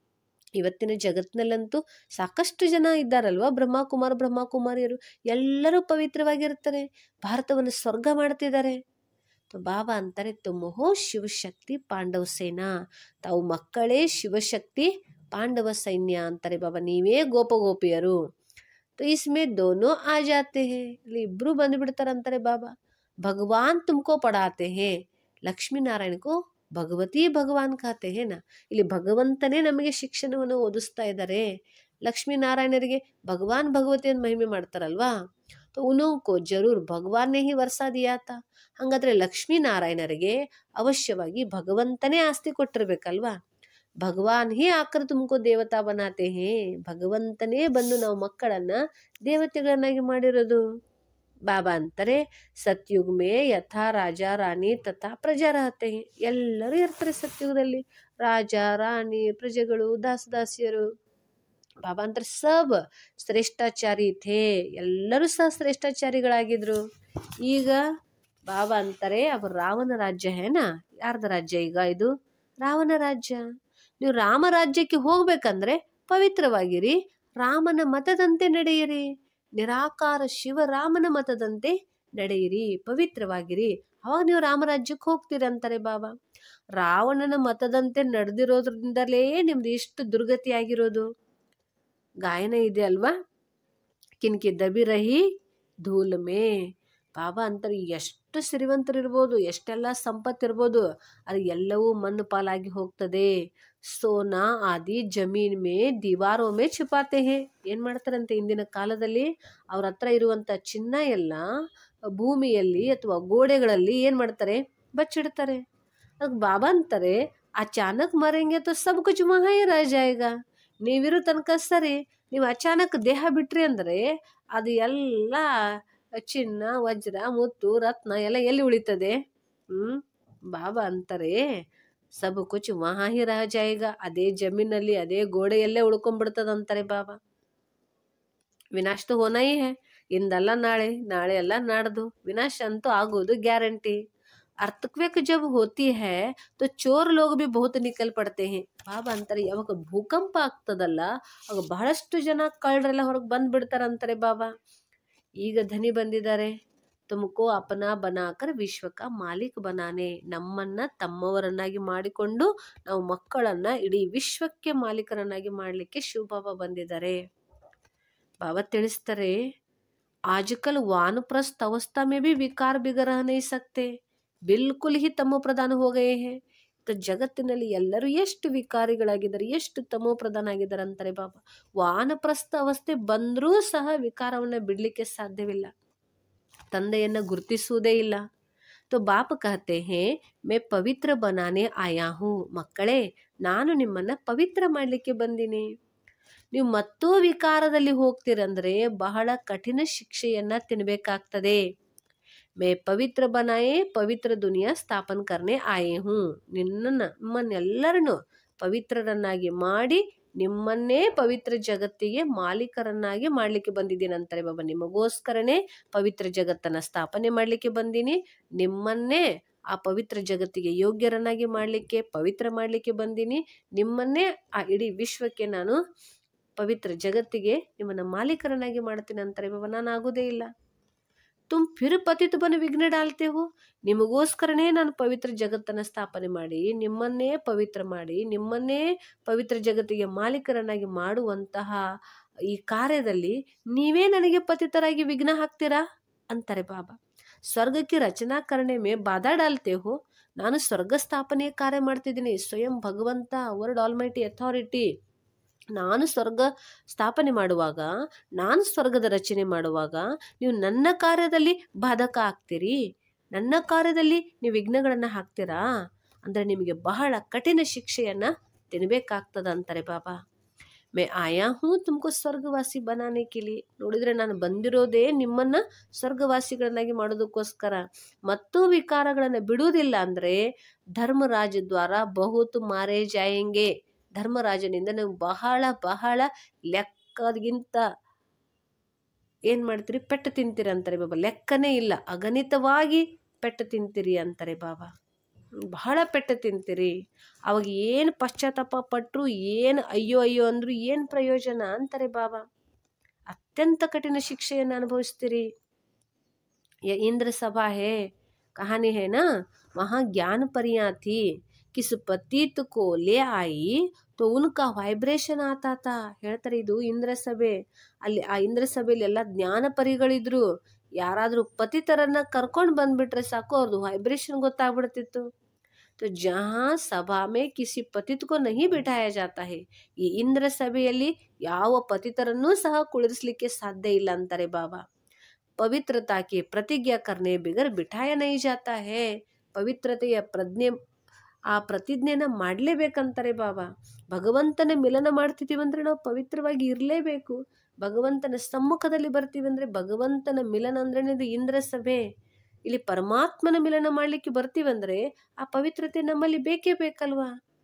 ಇವತ್ತಿನ ಜಗತ್ತಿನಲ್ಲಂತೂ ಸಾಕಷ್ಟು ಜನ ಇದ್ದಾರಲ್ವಾ ಬ್ರಹ್ಮಕುಮಾರ್ ಬ್ರಹ್ಮಕುಮಾರಿಯರು ಎಲ್ಲರೂ ಪವಿತ್ರವಾಗಿರ್ತಾರೆ ಭಾರತವನ್ನು ಸ್ವರ್ಗ ಮಾಡ್ತಿದ್ದಾರೆ ಬಾಬಾ ಅಂತಾರೆ ತುಮ ಹೋ ಶಿವಶಕ್ತಿ ಪಾಂಡವ ಸೇನಾ ತಾವು ಮಕ್ಕಳೇ ಶಿವಶಕ್ತಿ ಪಾಂಡವ ಸೈನ್ಯ ಅಂತಾರೆ ಬಾಬಾ ನೀವೇ ಗೋಪಗೋಪಿಯರು तो इसमें दोनों आ जाते हैं ಇಲ್ಲಿ ಇಬ್ರು ಬಂದ್ಬಿಡ್ತಾರಂತಾರೆ ಬಾಬಾ ಭಗವಾನ್ ತುಮಕೋ ಪಡಾತೆ ಹೇ ಲಕ್ಷ್ಮೀ ನಾರಾಯಣಕೋ ಭಗವತಿ ಭಗವಾನ್ ಖಾತೆ ಹೇನ ಇಲ್ಲಿ ಭಗವಂತನೇ ನಮಗೆ ಶಿಕ್ಷಣವನ್ನು ಓದಿಸ್ತಾ ಇದ್ದಾರೆ ಲಕ್ಷ್ಮೀನಾರಾಯಣರಿಗೆ ಭಗವಾನ್ ಭಗವತಿಯನ್ನು ಮಹಿಮೆ ಮಾಡ್ತಾರಲ್ವಾ तो उन्हों को जरूर भगवान ने ही वर्षा दिया था ಹಂಗಾದ್ರೆ ಲಕ್ಷ್ಮೀನಾರಾಯಣರಿಗೆ ಅವಶ್ಯವಾಗಿ ಭಗವಂತನೇ ಆಸ್ತಿ ಕೊಟ್ಟಿರ್ಬೇಕಲ್ವಾ ಭಗವಾನ್ ಹಿ ಆಕರ್ ತುಮಕೋ ದೇವತಾ ಬನಾತೆ ಹೇ ಭಗವಂತನೇ ಬಂದು ನಾವು ಮಕ್ಕಳನ್ನ ದೇವತೆಗಳನ್ನಾಗಿ ಮಾಡಿರೋದು ಬಾಬಾ ಅಂತಾರೆ ಸತ್ಯುಗ್ ಮೇ ಯಥಾ ರಾಜ ರಾಣಿ ತಥಾ ಪ್ರಜಾ ರಹತೆ ಹೇ ಎಲ್ಲರೂ ಇರ್ತಾರೆ ಸತ್ಯುಗದಲ್ಲಿ ರಾಜ ರಾಣಿ ಪ್ರಜೆಗಳು ದಾಸದಾಸಿಯರು ಬಾಬಾ ಅಂತಾರೆ ಸಬ್ ಶ್ರೇಷ್ಠಾಚಾರಿ ಥೇ ಎಲ್ಲರೂ ಸಹ ಶ್ರೇಷ್ಠಾಚಾರಿಗಳಾಗಿದ್ರು ಈಗ ಬಾಬಾ ಅಂತಾರೆ ಅವ್ರ ರಾವಣ ರಾಜ್ಯ ಹೇನಾ ಯಾರ್ದ ರಾಜ್ಯ ಈಗ ಇದು ರಾವಣ ರಾಜ್ಯ ನೀವು ರಾಮ ರಾಜ್ಯಕ್ಕೆ ಹೋಗ್ಬೇಕಂದ್ರೆ ಪವಿತ್ರವಾಗಿರಿ ರಾಮನ ಮತದಂತೆ ನಡೆಯಿರಿ ನಿರಾಕಾರ ಶಿವರಾಮನ ಮತದಂತೆ ನಡೆಯಿರಿ ಪವಿತ್ರವಾಗಿರಿ ಅವಾಗ ನೀವು ರಾಮರಾಜ್ಯಕ್ಕೆ ಹೋಗ್ತೀರಿ ಅಂತಾರೆ ಬಾಬಾ ರಾವಣನ ಮತದಂತೆ ನಡೆದಿರೋದ್ರಿಂದಲೇ ನಿಮ್ದು ಇಷ್ಟು ದುರ್ಗತಿ ಆಗಿರೋದು ಗಾಯನ ಇದೆ ಅಲ್ವಾ ಕಿನ್ಕಿ ದಬಿ ರಹಿ ಧೂಲ್ ಮೇ ಬಾಬಾ ಅಂತಾರೆ ಎಷ್ಟು ಸಿರಿವಂತರಿರ್ಬೋದು ಎಷ್ಟೆಲ್ಲ ಸಂಪತ್ತಿರ್ಬೋದು ಅದು ಎಲ್ಲವೂ ಮಣ್ಣು ಪಾಲಾಗಿ ಹೋಗ್ತದೆ ಸೋನಾ ಆದಿ ಜಮೀನ್ ಮೇ ದಿವಾರೋ ಮೇ छिपाते हैं ಏನು ಮಾಡ್ತಾರಂತೆ ಇಂದಿನ ಕಾಲದಲ್ಲಿ ಅವ್ರ ಹತ್ರ ಇರುವಂಥ ಚಿನ್ನ ಎಲ್ಲ ಭೂಮಿಯಲ್ಲಿ ಅಥವಾ ಗೋಡೆಗಳಲ್ಲಿ ಏನು ಮಾಡ್ತಾರೆ ಬಚ್ಚಿಡ್ತಾರೆ ಅದಕ್ಕೆ ಬಾಬಾ ಅಂತಾರೆ ಅಚಾನಕ್ ಮರೆಂಗೆ ತೋ ಸಬ್ ಕುಚ್ ವಹಾ ಹಿ ರಹ ಜಾಯೇಗಾ ನೀವಿರೋ ತನಕ ಸರಿ ನೀವು ಅಚಾನಕ್ ದೇಹ ಬಿಟ್ರಿ ಅಂದರೆ ಅದು ಎಲ್ಲ ಚಿನ್ನ ವಜ್ರ ಮುತ್ತು ರತ್ನ ಎಲ್ಲ ಎಲ್ಲಿ ಉಳಿತದೆ ಹ್ಮ್ ಬಾಬಾ ಅಂತಾರೆ ಸಬ್ ಕುಚ್ ವಹಾ ಹಿ ರಹ ಜಾಯೇಗಾ ಅದೇ ಜಮೀನಲ್ಲಿ ಅದೇ ಗೋಡೆಯಲ್ಲೇ ಉಳ್ಕೊಂಡ್ಬಿಡ್ತದಂತಾರೆ ಬಾಬಾ ವಿನಾಶ तो होना ही है ಇಂದಲ್ಲ ನಾಳೆ ನಾಳೆ ಅಲ್ಲ ನಾಡ್ದು ವಿನಾಶ ಅಂತೂ ಆಗೋದು ಗ್ಯಾರಂಟಿ ಅರ್ಥಕ್ವೇಕ್ ಜಬ್ ಹೋತಿ ಹೈ तो ಚೋರ್ ಲೋಗ್ ಬಿ ಬಹುತ್ ನಿಕಲ್ ಪಡ್ತೆ ಹೇ ಬಾಬಾ ಅಂತಾರೆ ಯಾವಾಗ ಭೂಕಂಪ ಆಗ್ತದಲ್ಲ ಆಗ ಬಹಳಷ್ಟು ಜನ ಕಳ್ಳರೆಲ್ಲ ಹೊರಗೆ ಬಂದ್ಬಿಡ್ತಾರಂತಾರೆ ಬಾಬಾ ಈಗ ಧನಿ ಬಂದಿದ್ದಾರೆ ತುಮಕೋ ಅಪನಾ ಬನಾಕರ್ ವಿಶ್ವಕ ಮಾಲೀಕ್ ಬನಾನೆ ನಮ್ಮನ್ನ ತಮ್ಮವರನ್ನಾಗಿ ಮಾಡಿಕೊಂಡು ನಾವು ಮಕ್ಕಳನ್ನ ಇಡೀ ವಿಶ್ವಕ್ಕೆ ಮಾಲೀಕರನ್ನಾಗಿ ಮಾಡಲಿಕ್ಕೆ ಶಿವಬಾಬಾ ಬಂದಿದ್ದಾರೆ बाबा ತಿಳಿಸ್ತಾರೆ आजकल वानप्रस्थ अवस्था में भी विकार बिगड़ रह नहीं सकते ಬಿಲ್ಕುಲ್ ಹಿ ತಮೋ ಪ್ರಧಾನ हो गए हैं तो ಜಗತ್ತಿನಲ್ಲಿ ಎಲ್ಲರೂ ಎಷ್ಟು ವಿಕಾರಿಗಳಾಗಿದ್ದಾರೆ ಎಷ್ಟು ತಮೋ ಪ್ರಧಾನ ಆಗಿದ್ದಾರೆ ಅಂತಾರೆ ಬಾಬಾ ವಾನಪ್ರಸ್ಥ ಅವಸ್ಥೆ ಬಂದರೂ ಸಹ ವಿಕಾರವನ್ನ ಬಿಡ್ಲಿಕ್ಕೆ ಸಾಧ್ಯವಿಲ್ಲ ತಂದೆಯನ್ನ ಗುರುತಿಸುವುದೇ ಇಲ್ಲ तो बाप कहते हैं मैं ಪವಿತ್ರ ಬನಾನೆ ಆಯಾ ಹೂँ ಮಕ್ಕಳೇ ನಾನು ನಿಮ್ಮನ್ನ ಪವಿತ್ರ ಮಾಡಲಿಕ್ಕೆ ಬಂದಿನಿ ನೀವು ಮತ್ತೂ ವಿಕಾರದಲ್ಲಿ ಹೋಗ್ತೀರಂದ್ರೆ ಬಹಳ ಕಠಿಣ ಶಿಕ್ಷೆಯನ್ನ ತಿನ್ಬೇಕಾಗ್ತದೆ ಮೇ ಪವಿತ್ರ ಬನಾಯೇ ಪವಿತ್ರ ದುನಿಯಾ ಸ್ಥಾಪನ್ ಕರ್ನೆ ಆಯೇ ಹೂँ ನಿನ್ನ ನಮ್ಮನ್ನೆಲ್ಲರನ್ನು ಪವಿತ್ರರನ್ನಾಗಿ ಮಾಡಿ ನಿಮ್ಮನ್ನೇ ಪವಿತ್ರ ಜಗತ್ತಿಗೆ ಮಾಲೀಕರನ್ನಾಗಿ ಮಾಡಲಿಕ್ಕೆ ಬಂದಿದ್ದೀನಿ ಅಂತಾರೆ ಬಾಬಾ ನಿಮಗೋಸ್ಕರನೇ ಪವಿತ್ರ ಜಗತ್ತನ್ನ ಸ್ಥಾಪನೆ ಮಾಡಲಿಕ್ಕೆ ಬಂದೀನಿ ನಿಮ್ಮನ್ನೇ ಆ ಪವಿತ್ರ ಜಗತ್ತಿಗೆ ಯೋಗ್ಯರನ್ನಾಗಿ ಮಾಡಲಿಕ್ಕೆ ಪವಿತ್ರ ಮಾಡಲಿಕ್ಕೆ ಬಂದೀನಿ ನಿಮ್ಮನ್ನೇ ಆ ಇಡೀ ವಿಶ್ವಕ್ಕೆ ನಾನು ಪವಿತ್ರ ಜಗತ್ತಿಗೆ ನಿಮ್ಮನ್ನು ಮಾಲೀಕರನ್ನಾಗಿ ಮಾಡ್ತೀನಿ ಅಂತಾರೆ ಬಾಬಾ ನಾನು ಆಗೋದೇ ಇಲ್ಲ ತುಮ್ ಫಿರ್ ಪತಿತ ಬನ ವಿಘ್ನ ಡಾಲ್ತೆ ಹೋ ನಿಮಗೋಸ್ಕರನೇ ನಾನು ಪವಿತ್ರ ಜಗತ್ತನ್ನು ಸ್ಥಾಪನೆ ಮಾಡಿ ನಿಮ್ಮನ್ನೇ ಪವಿತ್ರ ಮಾಡಿ ನಿಮ್ಮನ್ನೇ ಪವಿತ್ರ ಜಗತ್ತಿಗೆ ಮಾಲೀಕರನ್ನಾಗಿ ಮಾಡುವಂತಹ ಈ ಕಾರ್ಯದಲ್ಲಿ ನೀವೇ ನನಗೆ ಪತಿತರಾಗಿ ವಿಘ್ನ ಹಾಕ್ತೀರಾ ಅಂತಾರೆ ಬಾಬಾ ಸ್ವರ್ಗಕ್ಕೆ ರಚನಾ ಕರಣೆ ಮೇ ಬಾಧಾ ಡಾಲ್ತೆ ಹೋ ನಾನು ಸ್ವರ್ಗ ಸ್ಥಾಪನೆಯ ಕಾರ್ಯ ಮಾಡ್ತಿದ್ದೀನಿ ಸ್ವಯಂ ಭಗವಂತ ವರ್ಡ್ ಆಲ್ಮೈಟಿ ಅಥಾರಿಟಿ ನಾನು ಸ್ವರ್ಗ ಸ್ಥಾಪನೆ ಮಾಡುವಾಗ ನಾನು ಸ್ವರ್ಗದ ರಚನೆ ಮಾಡುವಾಗ ನೀವು ನನ್ನ ಕಾರ್ಯದಲ್ಲಿ ಬಾಧಕ ಆಗ್ತೀರಿ ನನ್ನ ಕಾರ್ಯದಲ್ಲಿ ನೀವು ವಿಘ್ನಗಳನ್ನು ಹಾಕ್ತೀರಾ ಅಂದರೆ ನಿಮಗೆ ಬಹಳ ಕಠಿಣ ಶಿಕ್ಷೆಯನ್ನು ತಿನ್ನಬೇಕಾಗ್ತದ ಅಂತಾರೆ ಬಾಬಾ ಮೇ ಆಯಾ ಹೂ ತುಮಕು ಸ್ವರ್ಗವಾಸಿ ಬನಾನೆ ಕಿಲಿ ನೋಡಿದ್ರೆ ನಾನು ಬಂದಿರೋದೇ ನಿಮ್ಮನ್ನ ಸ್ವರ್ಗವಾಸಿಗಳನ್ನಾಗಿ ಮಾಡೋದಕ್ಕೋಸ್ಕರ ಮತ್ತೂ ವಿಕಾರಗಳನ್ನು ಬಿಡುವುದಿಲ್ಲ ಅಂದರೆ ಧರ್ಮರಾಜ ದ್ವಾರ ಬಹುತ್ ಮಾರೇ ಜಾಯಂಗೆ ಧರ್ಮರಾಜನಿಂದ ನೀವು ಬಹಳ ಬಹಳ ಲೆಕ್ಕಗಿಂತ ಏನು ಮಾಡ್ತೀರಿ ಪೆಟ್ಟು ತಿಂತೀರಿ ಅಂತಾರೆ ಬಾಬಾ ಲೆಕ್ಕನೇ ಇಲ್ಲ ಅಗಣಿತವಾಗಿ ಪೆಟ್ಟು ತಿಂತೀರಿ ಅಂತಾರೆ ಬಾಬಾ ಬಹಳ ಪೆಟ್ಟು ತಿಂತೀರಿ ಅವಾಗ ಏನು ಪಶ್ಚಾತ್ತಾಪ ಪಟ್ಟರು ಏನು ಅಯ್ಯೋ ಅಯ್ಯೋ ಅಂದ್ರು ಏನು ಪ್ರಯೋಜನ ಅಂತಾರೆ ಬಾಬಾ ಅತ್ಯಂತ ಕಠಿಣ ಶಿಕ್ಷೆಯನ್ನು ಅನುಭವಿಸ್ತೀರಿ ये इंद्र सभा है कहानी है ना वहाँ ज्ञान परियां थी किस पतित को ले आई तो उनका ವೈಬ್ರೇಷನ್ ಆತಾತ ಹೇಳ್ತಾರೆ ಇದು ಇಂದ್ರ ಸಭೆ ಅಲ್ಲಿ ಆ ಇಂದ್ರ ಸಭೆಯಲ್ಲಿ ಎಲ್ಲ ಜ್ಞಾನ ಪರಿಗಳಿದ್ರು ಯಾರಾದರೂ ಪತಿತರನ್ನ ಕರ್ಕೊಂಡು ಬಂದ್ಬಿಟ್ರೆ ಸಾಕು ಅವ್ರದ್ದು ವೈಬ್ರೇಷನ್ ಗೊತ್ತಾಗ್ಬಿಡ್ತಿತ್ತು तो जहाँ ಸಭಾ ಮೇ ಕಿಸಿ ಪತಿತ್ ಕೋ ನಹಿ ಬಿಠಾಯ ಜಾತಾ ಹೇ ಈ ಇಂದ್ರ ಸಭೆಯಲ್ಲಿ ಯಾವ ಪತಿತರನ್ನೂ ಸಹ ಕುಳಿರಿಸ್ಲಿಕ್ಕೆ ಸಾಧ್ಯ ಇಲ್ಲ ಅಂತಾರೆ ಬಾಬಾ ಪವಿತ್ರತಾ ಕಿ ಪ್ರತಿಜ್ಞಾ ಕರ್ನೆ ಬಿಗರ್ ಬಿಠಾಯ ನೈ ಜಾತಾ ಹೇ ಪವಿತ್ರತೆಯ ಪ್ರಜ್ಞೆ ಆ ಪ್ರತಿಜ್ಞೆನ ಮಾಡಲೇಬೇಕಂತಾರೆ ಬಾಬಾ ಭಗವಂತನ ಮಿಲನ ಮಾಡ್ತಿದ್ದೀವಿ ಅಂದರೆ ನಾವು ಪವಿತ್ರವಾಗಿ ಇರಲೇಬೇಕು ಭಗವಂತನ ಸಮ್ಮುಖದಲ್ಲಿ ಬರ್ತೀವಿ ಅಂದರೆ ಭಗವಂತನ ಮಿಲನ ಅಂದ್ರೆ ಇದು ಇಂದ್ರ ಸಭೆ ಇಲ್ಲಿ ಪರಮಾತ್ಮನ ಮಿಲನ ಮಾಡಲಿಕ್ಕೆ ಬರ್ತೀವಂದ್ರೆ ಆ ಪವಿತ್ರತೆ ನಮ್ಮಲ್ಲಿ ಬೇಕೇ ಬೇಕಲ್ವಾ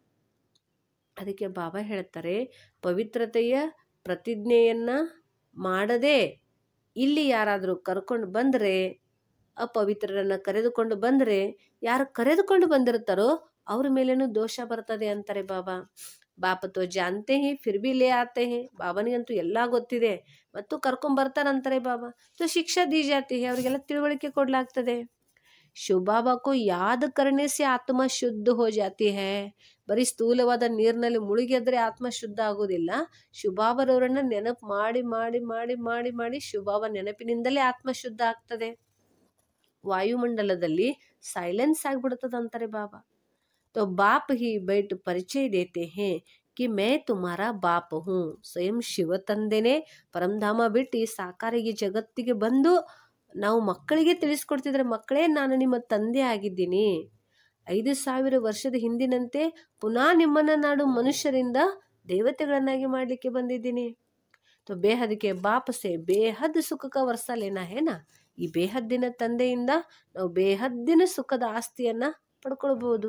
ಅದಕ್ಕೆ ಬಾಬಾ ಹೇಳ್ತಾರೆ ಪವಿತ್ರತೆಯ ಪ್ರತಿಜ್ಞೆಯನ್ನ ಮಾಡದೆ ಇಲ್ಲಿ ಯಾರಾದರೂ ಕರ್ಕೊಂಡು ಬಂದರೆ ಅಪವಿತ್ರರನ್ನ ಕರೆದುಕೊಂಡು ಬಂದರೆ ಯಾರು ಕರೆದುಕೊಂಡು ಬಂದಿರ್ತಾರೋ ಅವ್ರ ಮೇಲೇನೂ ದೋಷ ಬರ್ತದೆ ಅಂತಾರೆ ಬಾಬಾ ಬಾಪ ತೋ ಜಾನ್ತೆ ಹೇ ಫಿರ್ ಬಿ ಲೇ ಆತೆ ಹೇ ಬಾಬನಿಗಂತೂ ಎಲ್ಲ ಗೊತ್ತಿದೆ ಮತ್ತು ಕರ್ಕೊಂಡ್ ಬರ್ತಾರಂತಾರೆ ಬಾಬಾ ತೋ ಶಿಕ್ಷಾ ದಿ ಜಾತಿ ಹೇ ಅವರಿಗೆಲ್ಲ ತಿಳುವಳಿಕೆ ಕೊಡ್ಲಾಗ್ತದೆ ಶಿವ ಬಾಬಾ ಕೋ ಯಾದ ಕರ್ಣೆ ಸೆ ಆತ್ಮ ಶುದ್ಧ ಹೋ ಜಾತಿ ಹೇ ಬರೀ ಸ್ಥೂಲವಾದ ನೀರಿನಲ್ಲಿ ಮುಳುಗಿದ್ರೆ ಆತ್ಮ ಶುದ್ಧ ಆಗೋದಿಲ್ಲ ಶುಭಾಬರವರನ್ನ ನೆನಪು ಮಾಡಿ ಮಾಡಿ ಮಾಡಿ ಮಾಡಿ ಮಾಡಿ ಶುಭಾಬ ನೆನಪಿನಿಂದಲೇ ಆತ್ಮ ಶುದ್ಧ ಆಗ್ತದೆ ವಾಯುಮಂಡಲದಲ್ಲಿ ಸೈಲೆನ್ಸ್ ಆಗ್ಬಿಡ್ತದೆ ಅಂತಾರೆ ಬಾಬಾ तो बाप ही बैठ परिचय देते हैं कि मैं तुम्हारा बाप हूँ ಸ್ವಯಂ ಶಿವ ತಂದೆನೇ ಪರಮಧಾಮ ಬಿಟ್ಟು ಈ ಸಾಕಾರಿಗೆ ಜಗತ್ತಿಗೆ ಬಂದು ನಾವು ಮಕ್ಕಳಿಗೆ ತಿಳಿಸ್ಕೊಡ್ತಿದ್ರೆ ಮಕ್ಕಳೇ ನಾನು ನಿಮ್ಮ ತಂದೆ ಆಗಿದ್ದೀನಿ ಐದು ಸಾವಿರ ವರ್ಷದ ಹಿಂದಿನಂತೆ ಪುನಃ ನಿಮ್ಮನ್ನ ನಾಡು ಮನುಷ್ಯರಿಂದ ದೇವತೆಗಳನ್ನಾಗಿ ಮಾಡಲಿಕ್ಕೆ ಬಂದಿದ್ದೀನಿ तो बेहद के बाप से बेहद ಸುಖ का ವರ್ಷ ಲೇನಾ ಹೇನಾ ಈ ಬೇಹದ್ದಿನ ತಂದೆಯಿಂದ ನಾವು ಬೇಹದ್ದಿನ ಸುಖದ ಆಸ್ತಿಯನ್ನ ಪಡ್ಕೊಳ್ಬಹುದು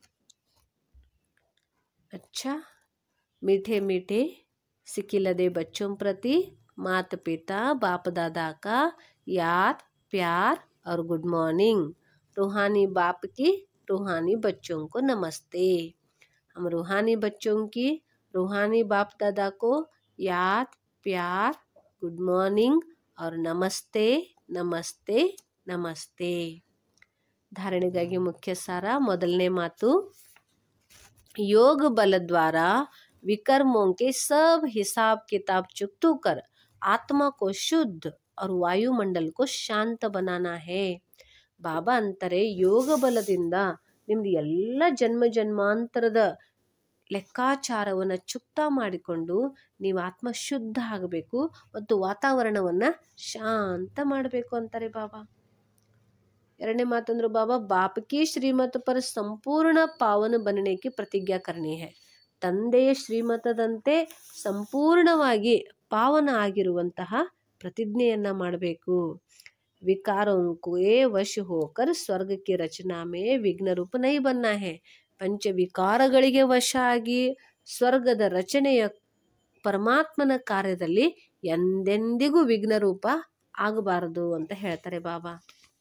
अच्छा मीठे मीठे सिकिलदे बच्चों प्रति माता पिता बाप दादा का याद प्यार और गुड मॉर्निंग रूहानी बाप की रूहानी बच्चों को नमस्ते हम रूहानी बच्चों की रूहानी बाप दादा को याद प्यार गुड मॉर्निंग और नमस्ते नमस्ते ನಮಸ್ತೆ ಧಾರಣೆಗಾಗಿ ಮುಖ್ಯ ಸಾರ ಮೊದಲನೇ ಮಾತು योग बल द्वारा विकर्मों के सब हिसाब किताब चुकतू कर आत्मा को शुद्ध और ವಾಯುಮಂಡಲ को ಶಾಂತ बनाना है ಬಾಬಾ ಅಂತಾರೆ ಯೋಗ ಬಲದಿಂದ ನಿಮ್ದು ಎಲ್ಲ ಜನ್ಮ ಜನ್ಮಾಂತರದ ಲೆಕ್ಕಾಚಾರವನ್ನು ಚುಕ್ತ ಮಾಡಿಕೊಂಡು ನೀವು ಆತ್ಮ ಶುದ್ಧ ಆಗಬೇಕು ಮತ್ತು ವಾತಾವರಣವನ್ನು ಶಾಂತ ಮಾಡಬೇಕು ಅಂತಾರೆ ಬಾಬಾ ಎರಡನೇ ಮಾತಂದ್ರು ಬಾಬಾ ಬಾಪ್ ಕಿ ಶ್ರೀಮತ ಪರ ಸಂಪೂರ್ಣ ಪಾವನ ಬನನೆಗೆ ಪ್ರತಿಜ್ಞಾ ಕರ್ಣಿ ಹೇ ತಂದೆಯ ಶ್ರೀಮತದಂತೆ ಸಂಪೂರ್ಣವಾಗಿ ಪಾವನ ಆಗಿರುವಂತಹ ಪ್ರತಿಜ್ಞೆಯನ್ನ ಮಾಡಬೇಕು ವಿಕಾರೋಂಕೋ ಏ ವಶ ಹೋಕರ್ ಸ್ವರ್ಗಕ್ಕೆ ರಚನಾ ಮೇ ವಿಘ್ನ ರೂಪ ನೈ ಬನ್ನ ಹೇ ಪಂಚ ವಿಕಾರಗಳಿಗೆ ವಶ ಆಗಿ ಸ್ವರ್ಗದ ರಚನೆಯ ಪರಮಾತ್ಮನ ಕಾರ್ಯದಲ್ಲಿ ಎಂದೆಂದಿಗೂ ವಿಘ್ನ ರೂಪ ಆಗಬಾರದು ಅಂತ ಹೇಳ್ತಾರೆ ಬಾಬಾ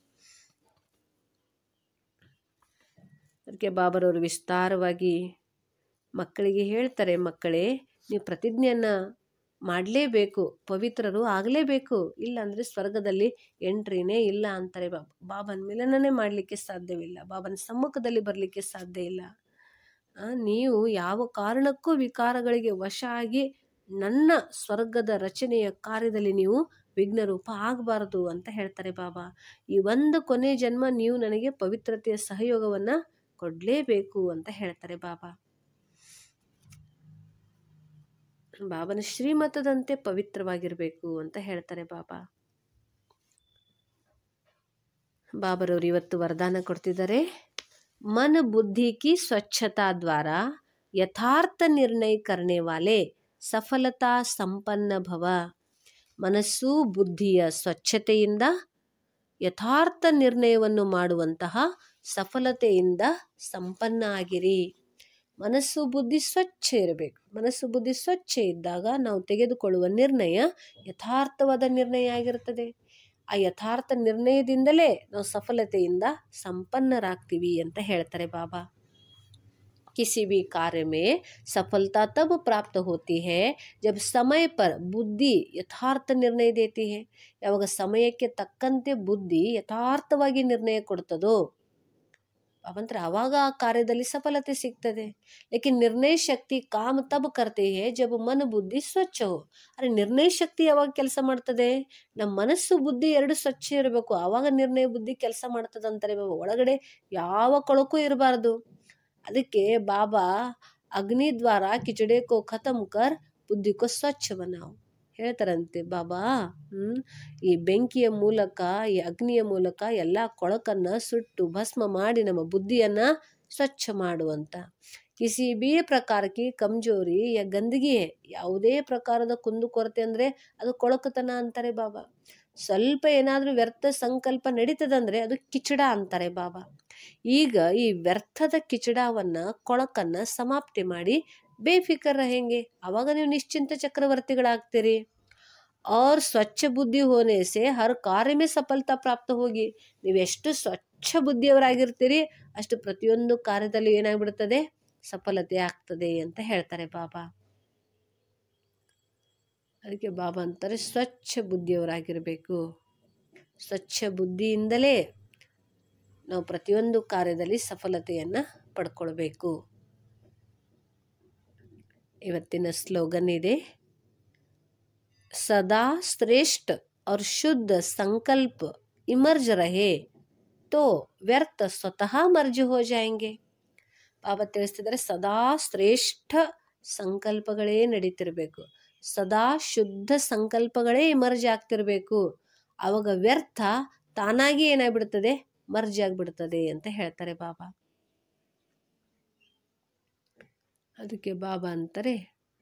ಅದಕ್ಕೆ ಬಾಬರವರು ವಿಸ್ತಾರವಾಗಿ ಮಕ್ಕಳಿಗೆ ಹೇಳ್ತಾರೆ ಮಕ್ಕಳೇ ನೀವು ಪ್ರತಿಜ್ಞೆಯನ್ನು ಮಾಡಲೇಬೇಕು ಪವಿತ್ರರು ಆಗಲೇಬೇಕು ಇಲ್ಲಾಂದರೆ ಸ್ವರ್ಗದಲ್ಲಿ ಎಂಟ್ರಿನೇ ಇಲ್ಲ ಅಂತಾರೆ ಬಾಬಾ ಬಾಬನ ಮಿಲನನೇ ಮಾಡಲಿಕ್ಕೆ ಸಾಧ್ಯವಿಲ್ಲ ಬಾಬನ ಸಮ್ಮುಖದಲ್ಲಿ ಬರಲಿಕ್ಕೆ ಸಾಧ್ಯ ಇಲ್ಲ ಆ, ನೀವು ಯಾವ ಕಾರಣಕ್ಕೂ ವಿಕಾರಗಳಿಗೆ ವಶ ಆಗಿ ನನ್ನ ಸ್ವರ್ಗದ ರಚನೆಯ ಕಾರ್ಯದಲ್ಲಿ ನೀವು ವಿಘ್ನರೂಪ ಆಗಬಾರದು ಅಂತ ಹೇಳ್ತಾರೆ ಬಾಬಾ ಈ ಒಂದು ಕೊನೆ ಜನ್ಮ ನೀವು ನನಗೆ ಪವಿತ್ರತೆಯ ಸಹಯೋಗವನ್ನು ಕೊಡಲೇಬೇಕು ಅಂತ ಹೇಳ್ತಾರೆ ಬಾಬಾ ಬಾಬನ ಶ್ರೀಮತದಂತೆ ಪವಿತ್ರವಾಗಿರಬೇಕು ಅಂತ ಹೇಳ್ತಾರೆ ಬಾಬಾ ಬಾಬರವರು ಇವತ್ತು ವರದಾನ ಕೊಡ್ತಿದ್ದಾರೆ मन बुद्धि की स्वच्छता द्वारा यथार्थ निर्णय करने वाले ಸಫಲತಾ ಸಂಪನ್ನ ಭವ ಮನಸ್ಸು ಬುದ್ಧಿಯ ಸ್ವಚ್ಛತೆಯಿಂದ ಯಥಾರ್ಥ ನಿರ್ಣಯವನ್ನು ಮಾಡುವಂತಹ ಸಫಲತೆಯಿಂದ ಸಂಪನ್ನ ಆಗಿರಿ ಮನಸ್ಸು ಬುದ್ಧಿ ಸ್ವಚ್ಛ ಇರಬೇಕು ಮನಸ್ಸು ಬುದ್ಧಿ ಸ್ವಚ್ಛ ಇದ್ದಾಗ ನಾವು ತೆಗೆದುಕೊಳ್ಳುವ ನಿರ್ಣಯ ಯಥಾರ್ಥವಾದ ನಿರ್ಣಯ ಆಗಿರುತ್ತದೆ ಆ ಯಥಾರ್ಥ ನಿರ್ಣಯದಿಂದಲೇ ನಾವು ಸಫಲತೆಯಿಂದ ಸಂಪನ್ನರಾಗ್ತೀವಿ ಅಂತ ಹೇಳ್ತಾರೆ ಬಾಬಾ किसी भी कार्य में सफलता तब प्राप्त होती है जब समय पर ಬುದ್ಧಿ ಯಥಾರ್ಥ ನಿರ್ಣಯ ದೇತಿ है ಯಾವಾಗ ಸಮಯಕ್ಕೆ ತಕ್ಕಂತೆ ಬುದ್ಧಿ ಯಥಾರ್ಥವಾಗಿ ನಿರ್ಣಯ ಕೊಡ್ತದೋ ಅವಂದ್ರೆ ಅವಾಗ ಆ ಕಾರ್ಯದಲ್ಲಿ ಸಫಲತೆ ಸಿಗ್ತದೆ ಲೇಕಿನ್ ನಿರ್ಣಯ ಶಕ್ತಿ ಕಾಮ್ ತಬ್ ಕರ್ತೆ ಹೇ ಜಬ್ ಮನ ಬುದ್ಧಿ ಸ್ವಚ್ಛ ಹೋ ಅರೆ ನಿರ್ಣಯ ಶಕ್ತಿ ಯಾವಾಗ ಕೆಲಸ ಮಾಡ್ತದೆ ನಮ್ಮ ಮನಸ್ಸು ಬುದ್ಧಿ ಎರಡು ಸ್ವಚ್ಛ ಇರಬೇಕು ಆವಾಗ ನಿರ್ಣಯ ಬುದ್ಧಿ ಕೆಲಸ ಮಾಡ್ತದಂತಾರೆ ಬಾಬಾ ಒಳಗಡೆ ಯಾವ ಕೊಳಕು ಇರಬಾರ್ದು ಅದಕ್ಕೆ ಬಾಬಾ ಅಗ್ನಿ ದ್ವಾರ ಕಿಚಡೆ ಕೋ ಖತಮ್ ಕರ್ ಬುದ್ಧಿ ಕೋ ಸ್ವಚ್ಛ ಬನಾವ್ ಹೇಳ್ತಾರಂತೆ ಬಾಬಾ ಹ್ಮ್ ಈ ಬೆಂಕಿಯ ಮೂಲಕ ಈ ಅಗ್ನಿಯ ಮೂಲಕ ಎಲ್ಲ ಕೊಳಕನ್ನ ಸುಟ್ಟು ಭಸ್ಮ ಮಾಡಿ ನಮ್ಮ ಬುದ್ಧಿಯನ್ನ ಸ್ವಚ್ಛ ಮಾಡುವಂತ ಕಿಸಿ ಬಿ ಪ್ರಕಾರಕ್ಕೆ ಕಮ್ಜೋರಿ ಯಾ ಗಂದಗಿ ಯಾವುದೇ ಪ್ರಕಾರದ ಕುಂದುಕೊರತೆ ಅಂದ್ರೆ ಅದು ಕೊಳಕತನ ಅಂತಾರೆ ಬಾಬಾ ಸ್ವಲ್ಪ ಏನಾದ್ರೂ ವ್ಯರ್ಥ ಸಂಕಲ್ಪ ನಡೀತದಂದ್ರೆ ಅದು ಕಿಚಡ ಅಂತಾರೆ ಬಾಬಾ ಈಗ ಈ ವ್ಯರ್ಥದ ಕಿಚಡವನ್ನ ಕೊಳಕನ್ನ ಸಮಾಪ್ತಿ ಮಾಡಿ ಬೇಫಿಕರ್ ಹೆಂಗೆ ಅವಾಗ ನೀವು ನಿಶ್ಚಿಂತ ಚಕ್ರವರ್ತಿಗಳಾಗ್ತೀರಿ और ಸ್ವಚ್ಛ ಬುದ್ಧಿ ಹೋನೆ ಸೆ ಹರ್ ಕಾರ್ಯ ಮೇ ಸಫಲತಾ ಪ್ರಾಪ್ತ ಹೋಗಿ ನೀವೆಷ್ಟು ಸ್ವಚ್ಛ ಬುದ್ಧಿಯವರಾಗಿರ್ತೀರಿ ಅಷ್ಟು ಪ್ರತಿಯೊಂದು ಕಾರ್ಯದಲ್ಲಿ ಏನಾಗ್ಬಿಡ್ತದೆ ಸಫಲತೆ ಆಗ್ತದೆ ಅಂತ ಹೇಳ್ತಾರೆ ಬಾಬಾ ಅದಕ್ಕೆ ಬಾಬಾ ಅಂತಾರೆ ಸ್ವಚ್ಛ ಬುದ್ಧಿಯವರಾಗಿರಬೇಕು ಸ್ವಚ್ಛ ಬುದ್ಧಿಯಿಂದಲೇ ನಾವು ಪ್ರತಿಯೊಂದು ಕಾರ್ಯದಲ್ಲಿ ಸಫಲತೆಯನ್ನು ಪಡ್ಕೊಳ್ಬೇಕು ಇವತ್ತಿನ ಸ್ಲೋಗನ್ ಇದೆ सदा श्रेष्ठ और शुद्ध संकल्प इमर्ज रहे तो ವ್ಯರ್ಥ ಸ್ವತಃ ಮರ್ಜ್ ಹೋ ಜಾಯಂಗೆ ಬಾಬಾ ತಿಳಿಸ್ತಿದ್ದಾರೆ ಸದಾ ಶ್ರೇಷ್ಠ ಸಂಕಲ್ಪಗಳೇ ನಡೀತಿರ್ಬೇಕು ಸದಾ ಶುದ್ಧ ಸಂಕಲ್ಪಗಳೇ ಇಮರ್ಜ್ ಆಗ್ತಿರ್ಬೇಕು ಅವಾಗ ವ್ಯರ್ಥ ತಾನಾಗಿ ಏನಾಗ್ಬಿಡ್ತದೆ ಮರ್ಜ್ ಆಗ್ಬಿಡ್ತದೆ ಅಂತ ಹೇಳ್ತಾರೆ ಬಾಬಾ ಅದಕ್ಕೆ ಬಾಬಾ ಅಂತಾರೆ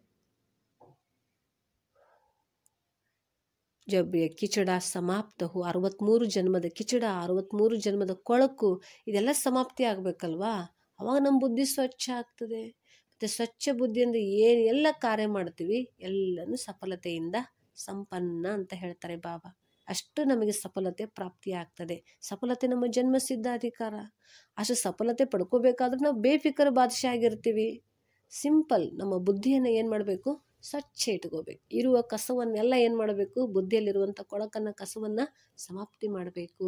ಜಬ್ ये ಕಿಚಡ ಸಮಾಪ್ತ ಹೋ ಅರವತ್ತ್ಮೂರು ಜನ್ಮದ ಕಿಚಡ ಅರವತ್ತ್ಮೂರು ಜನ್ಮದ ಕೊಳಕು ಇದೆಲ್ಲ ಸಮಾಪ್ತಿ ಆಗಬೇಕಲ್ವಾ ಅವಾಗ ನಮ್ಮ ಬುದ್ಧಿ ಸ್ವಚ್ಛ ಆಗ್ತದೆ ಮತ್ತು ಸ್ವಚ್ಛ ಬುದ್ಧಿಯಿಂದ ಏನು ಎಲ್ಲ ಕಾರ್ಯ ಮಾಡ್ತೀವಿ ಎಲ್ಲನೂ ಸಫಲತೆಯಿಂದ ಸಂಪನ್ನ ಅಂತ ಹೇಳ್ತಾರೆ ಬಾಬಾ ಅಷ್ಟು ನಮಗೆ ಸಫಲತೆ ಪ್ರಾಪ್ತಿ ಆಗ್ತದೆ ಸಫಲತೆ ನಮ್ಮ ಜನ್ಮಸಿದ್ಧ ಅಧಿಕಾರ ಅಷ್ಟು ಸಫಲತೆ ಪಡ್ಕೋಬೇಕಾದ್ರೆ ನಾವು ಬೇಫಿಕರ್ ಬಾದಶಾ ಆಗಿರ್ತೀವಿ ಸಿಂಪಲ್ ನಮ್ಮ ಬುದ್ಧಿಯನ್ನು ಏನು ಮಾಡಬೇಕು ಸ್ವಚ್ಛ ಇಟ್ಕೋಬೇಕು ಇರುವ ಕಸವನ್ನೆಲ್ಲ ಏನು ಮಾಡಬೇಕು ಬುದ್ಧಿಯಲ್ಲಿರುವಂಥ ಕೊಳಕನ್ನ ಕಸವನ್ನು ಸಮಾಪ್ತಿ ಮಾಡಬೇಕು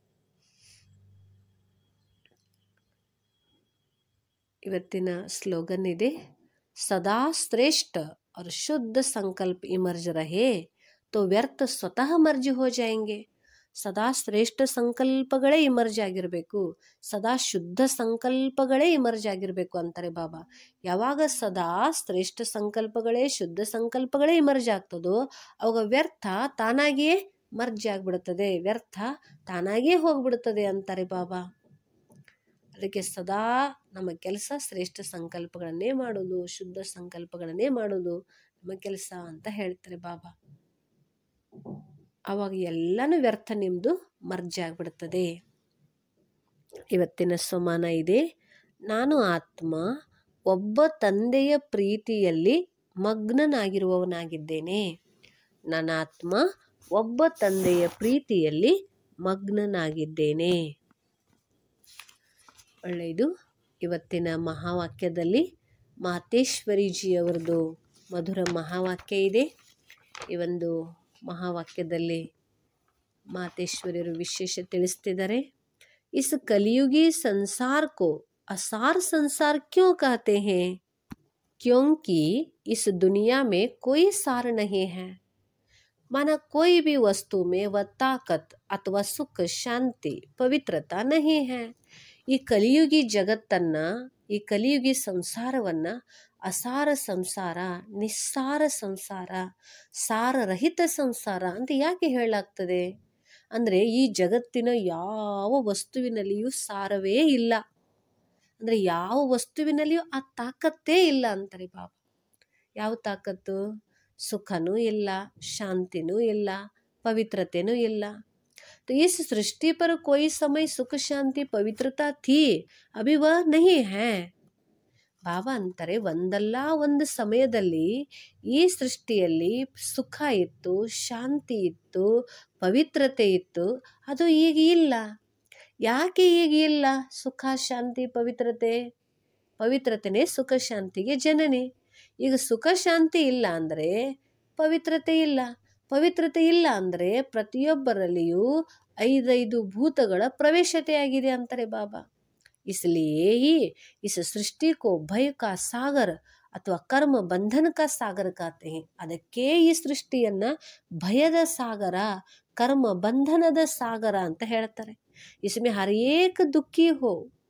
ಇವತ್ತಿನ ಸ್ಲೋಗನ್ ಇದೆ ಸದಾ ಶ್ರೇಷ್ಠ और शुद्ध संकल्प इमर्ज रहे तो ವ್ಯರ್ಥ ಸ್ವತಃ ಮರ್ಜಿ ಹೋ ಜಾಯಂಗೆ ಸದಾ ಶ್ರೇಷ್ಠ ಸಂಕಲ್ಪಗಳೇ ಇಮರ್ಜ್ ಆಗಿರಬೇಕು ಸದಾ ಶುದ್ಧ ಸಂಕಲ್ಪಗಳೇ ಇಮರ್ಜ್ ಆಗಿರಬೇಕು ಅಂತಾರೆ ಬಾಬಾ ಯಾವಾಗ ಸದಾ ಶ್ರೇಷ್ಠ ಸಂಕಲ್ಪಗಳೇ ಶುದ್ಧ ಸಂಕಲ್ಪಗಳೇ ಇಮರ್ಜ್ ಆಗ್ತದೋ ಅವಾಗ ವ್ಯರ್ಥ ತಾನಾಗಿಯೇ ಮರ್ಜ್ ಆಗಿಬಿಡುತ್ತದೆ ವ್ಯರ್ಥ ತಾನಾಗಿಯೇ ಹೋಗ್ಬಿಡುತ್ತದೆ ಅಂತಾರೆ ಬಾಬಾ ಅದಕ್ಕೆ ಸದಾ ನಮ್ಮ ಕೆಲಸ ಶ್ರೇಷ್ಠ ಸಂಕಲ್ಪಗಳನ್ನೇ ಮಾಡೋದು ಶುದ್ಧ ಸಂಕಲ್ಪಗಳನ್ನೇ ಮಾಡೋದು ನಮ್ಮ ಕೆಲಸ ಅಂತ ಹೇಳ್ತಾರೆ ಬಾಬಾ ಆವಾಗ ಎಲ್ಲನೂ ವ್ಯರ್ಥ ನಿಮ್ಮದು ಮರ್ಜ್ ಆಗಿಬಿಡ್ತದೆ ಇವತ್ತಿನ ಸಮಾನ ಇದೆ ನಾನು ಆತ್ಮ ಒಬ್ಬ ತಂದೆಯ ಪ್ರೀತಿಯಲ್ಲಿ ಮಗ್ನನಾಗಿರುವವನಾಗಿದ್ದೇನೆ ನನ್ನ ಆತ್ಮ ಒಬ್ಬ ತಂದೆಯ ಪ್ರೀತಿಯಲ್ಲಿ ಮಗ್ನನಾಗಿದ್ದೇನೆ ಒಳ್ಳೆಯದು ಇವತ್ತಿನ ಮಹಾವಾಕ್ಯದಲ್ಲಿ ಮಾತೇಶ್ವರಿಜಿಯವರದು ಮಧುರ ಮಹಾವಾಕ್ಯ ಇದೆ ಈ ಒಂದು ಮಹಾವಾಕ್ಯದಲ್ಲಿ ಮಾತೇಶ್ವರಿಯರು ವಿಶೇಷ ತಿಳಿಸ್ತಿದ್ದಾರೆ इस कलयुगी संसार को असार संसार क्यों कहते हैं क्योंकि इस दुनिया में कोई सार नहीं है माना कोई भी वस्तु में वह ताकत अथवा सुख शांति ಪವಿತ್ರತಾ नहीं है ಈ ಕಲಿಯುಗಿ ಜಗತ್ತನ್ನ ಈ ಕಲಿಯುಗಿ ಸಂಸಾರವನ್ನ ಅಸಾರ ಸಂಸಾರ ನಿಸ್ಸಾರ ಸಂಸಾರ ಸಾರರಹಿತ ಸಂಸಾರ ಅಂತ ಯಾಕೆ ಹೇಳಲಾಗ್ತದೆ ಅಂದರೆ ಈ ಜಗತ್ತಿನ ಯಾವ ವಸ್ತುವಿನಲ್ಲಿಯೂ ಸಾರವೇ ಇಲ್ಲ ಅಂದರೆ ಯಾವ ವಸ್ತುವಿನಲ್ಲಿಯೂ ಆ ತಾಕತ್ತೇ ಇಲ್ಲ ಅಂತಾರೆ ಬಾಬಾ ಯಾವ ತಾಕತ್ತು ಸುಖನೂ ಇಲ್ಲ ಶಾಂತಿನೂ ಇಲ್ಲ ಪವಿತ್ರತೆನೂ ಇಲ್ಲ तो इस सृष्टि पर कोई समय सुख शांति पवित्रता थी अभी वह नहीं है ಬಾಬಾ ಅಂತಾರೆ ಒಂದಲ್ಲ ಒಂದು ಸಮಯದಲ್ಲಿ ಈ ಸೃಷ್ಟಿಯಲ್ಲಿ ಸುಖ ಇತ್ತು ಶಾಂತಿ ಇತ್ತು ಪವಿತ್ರತೆ ಇತ್ತು ಅದು ಈಗ ಇಲ್ಲ ಯಾಕೆ ಈಗ ಇಲ್ಲ ಸುಖ ಶಾಂತಿ ಪವಿತ್ರತೆ ಪವಿತ್ರತೆನೇ ಸುಖ ಶಾಂತಿಗೆ ಜನನಿ ಈಗ ಸುಖ ಶಾಂತಿ ಇಲ್ಲ ಅಂದರೆ ಪವಿತ್ರತೆ ಇಲ್ಲ ಪವಿತ್ರತೆ ಇಲ್ಲ ಅಂದರೆ ಪ್ರತಿಯೊಬ್ಬರಲ್ಲಿಯೂ ಐದೈದು ಭೂತಗಳ ಪ್ರವೇಶತೆಯಾಗಿದೆ ಅಂತಾರೆ ಬಾಬಾ इसलिए ही इस सृष्टि को भय का सागर ಅಥವಾ ಕರ್ಮ ಬಂಧನಕ ಸಾಗರ ಕಾತೆ ಅದಕ್ಕೆ ಈ ಸೃಷ್ಟಿಯನ್ನ ಭಯದ ಸಾಗರ ಕರ್ಮ ಬಂಧನದ ಸಾಗರ ಅಂತ ಹೇಳ್ತಾರೆ इसमें हर एक दुखी हो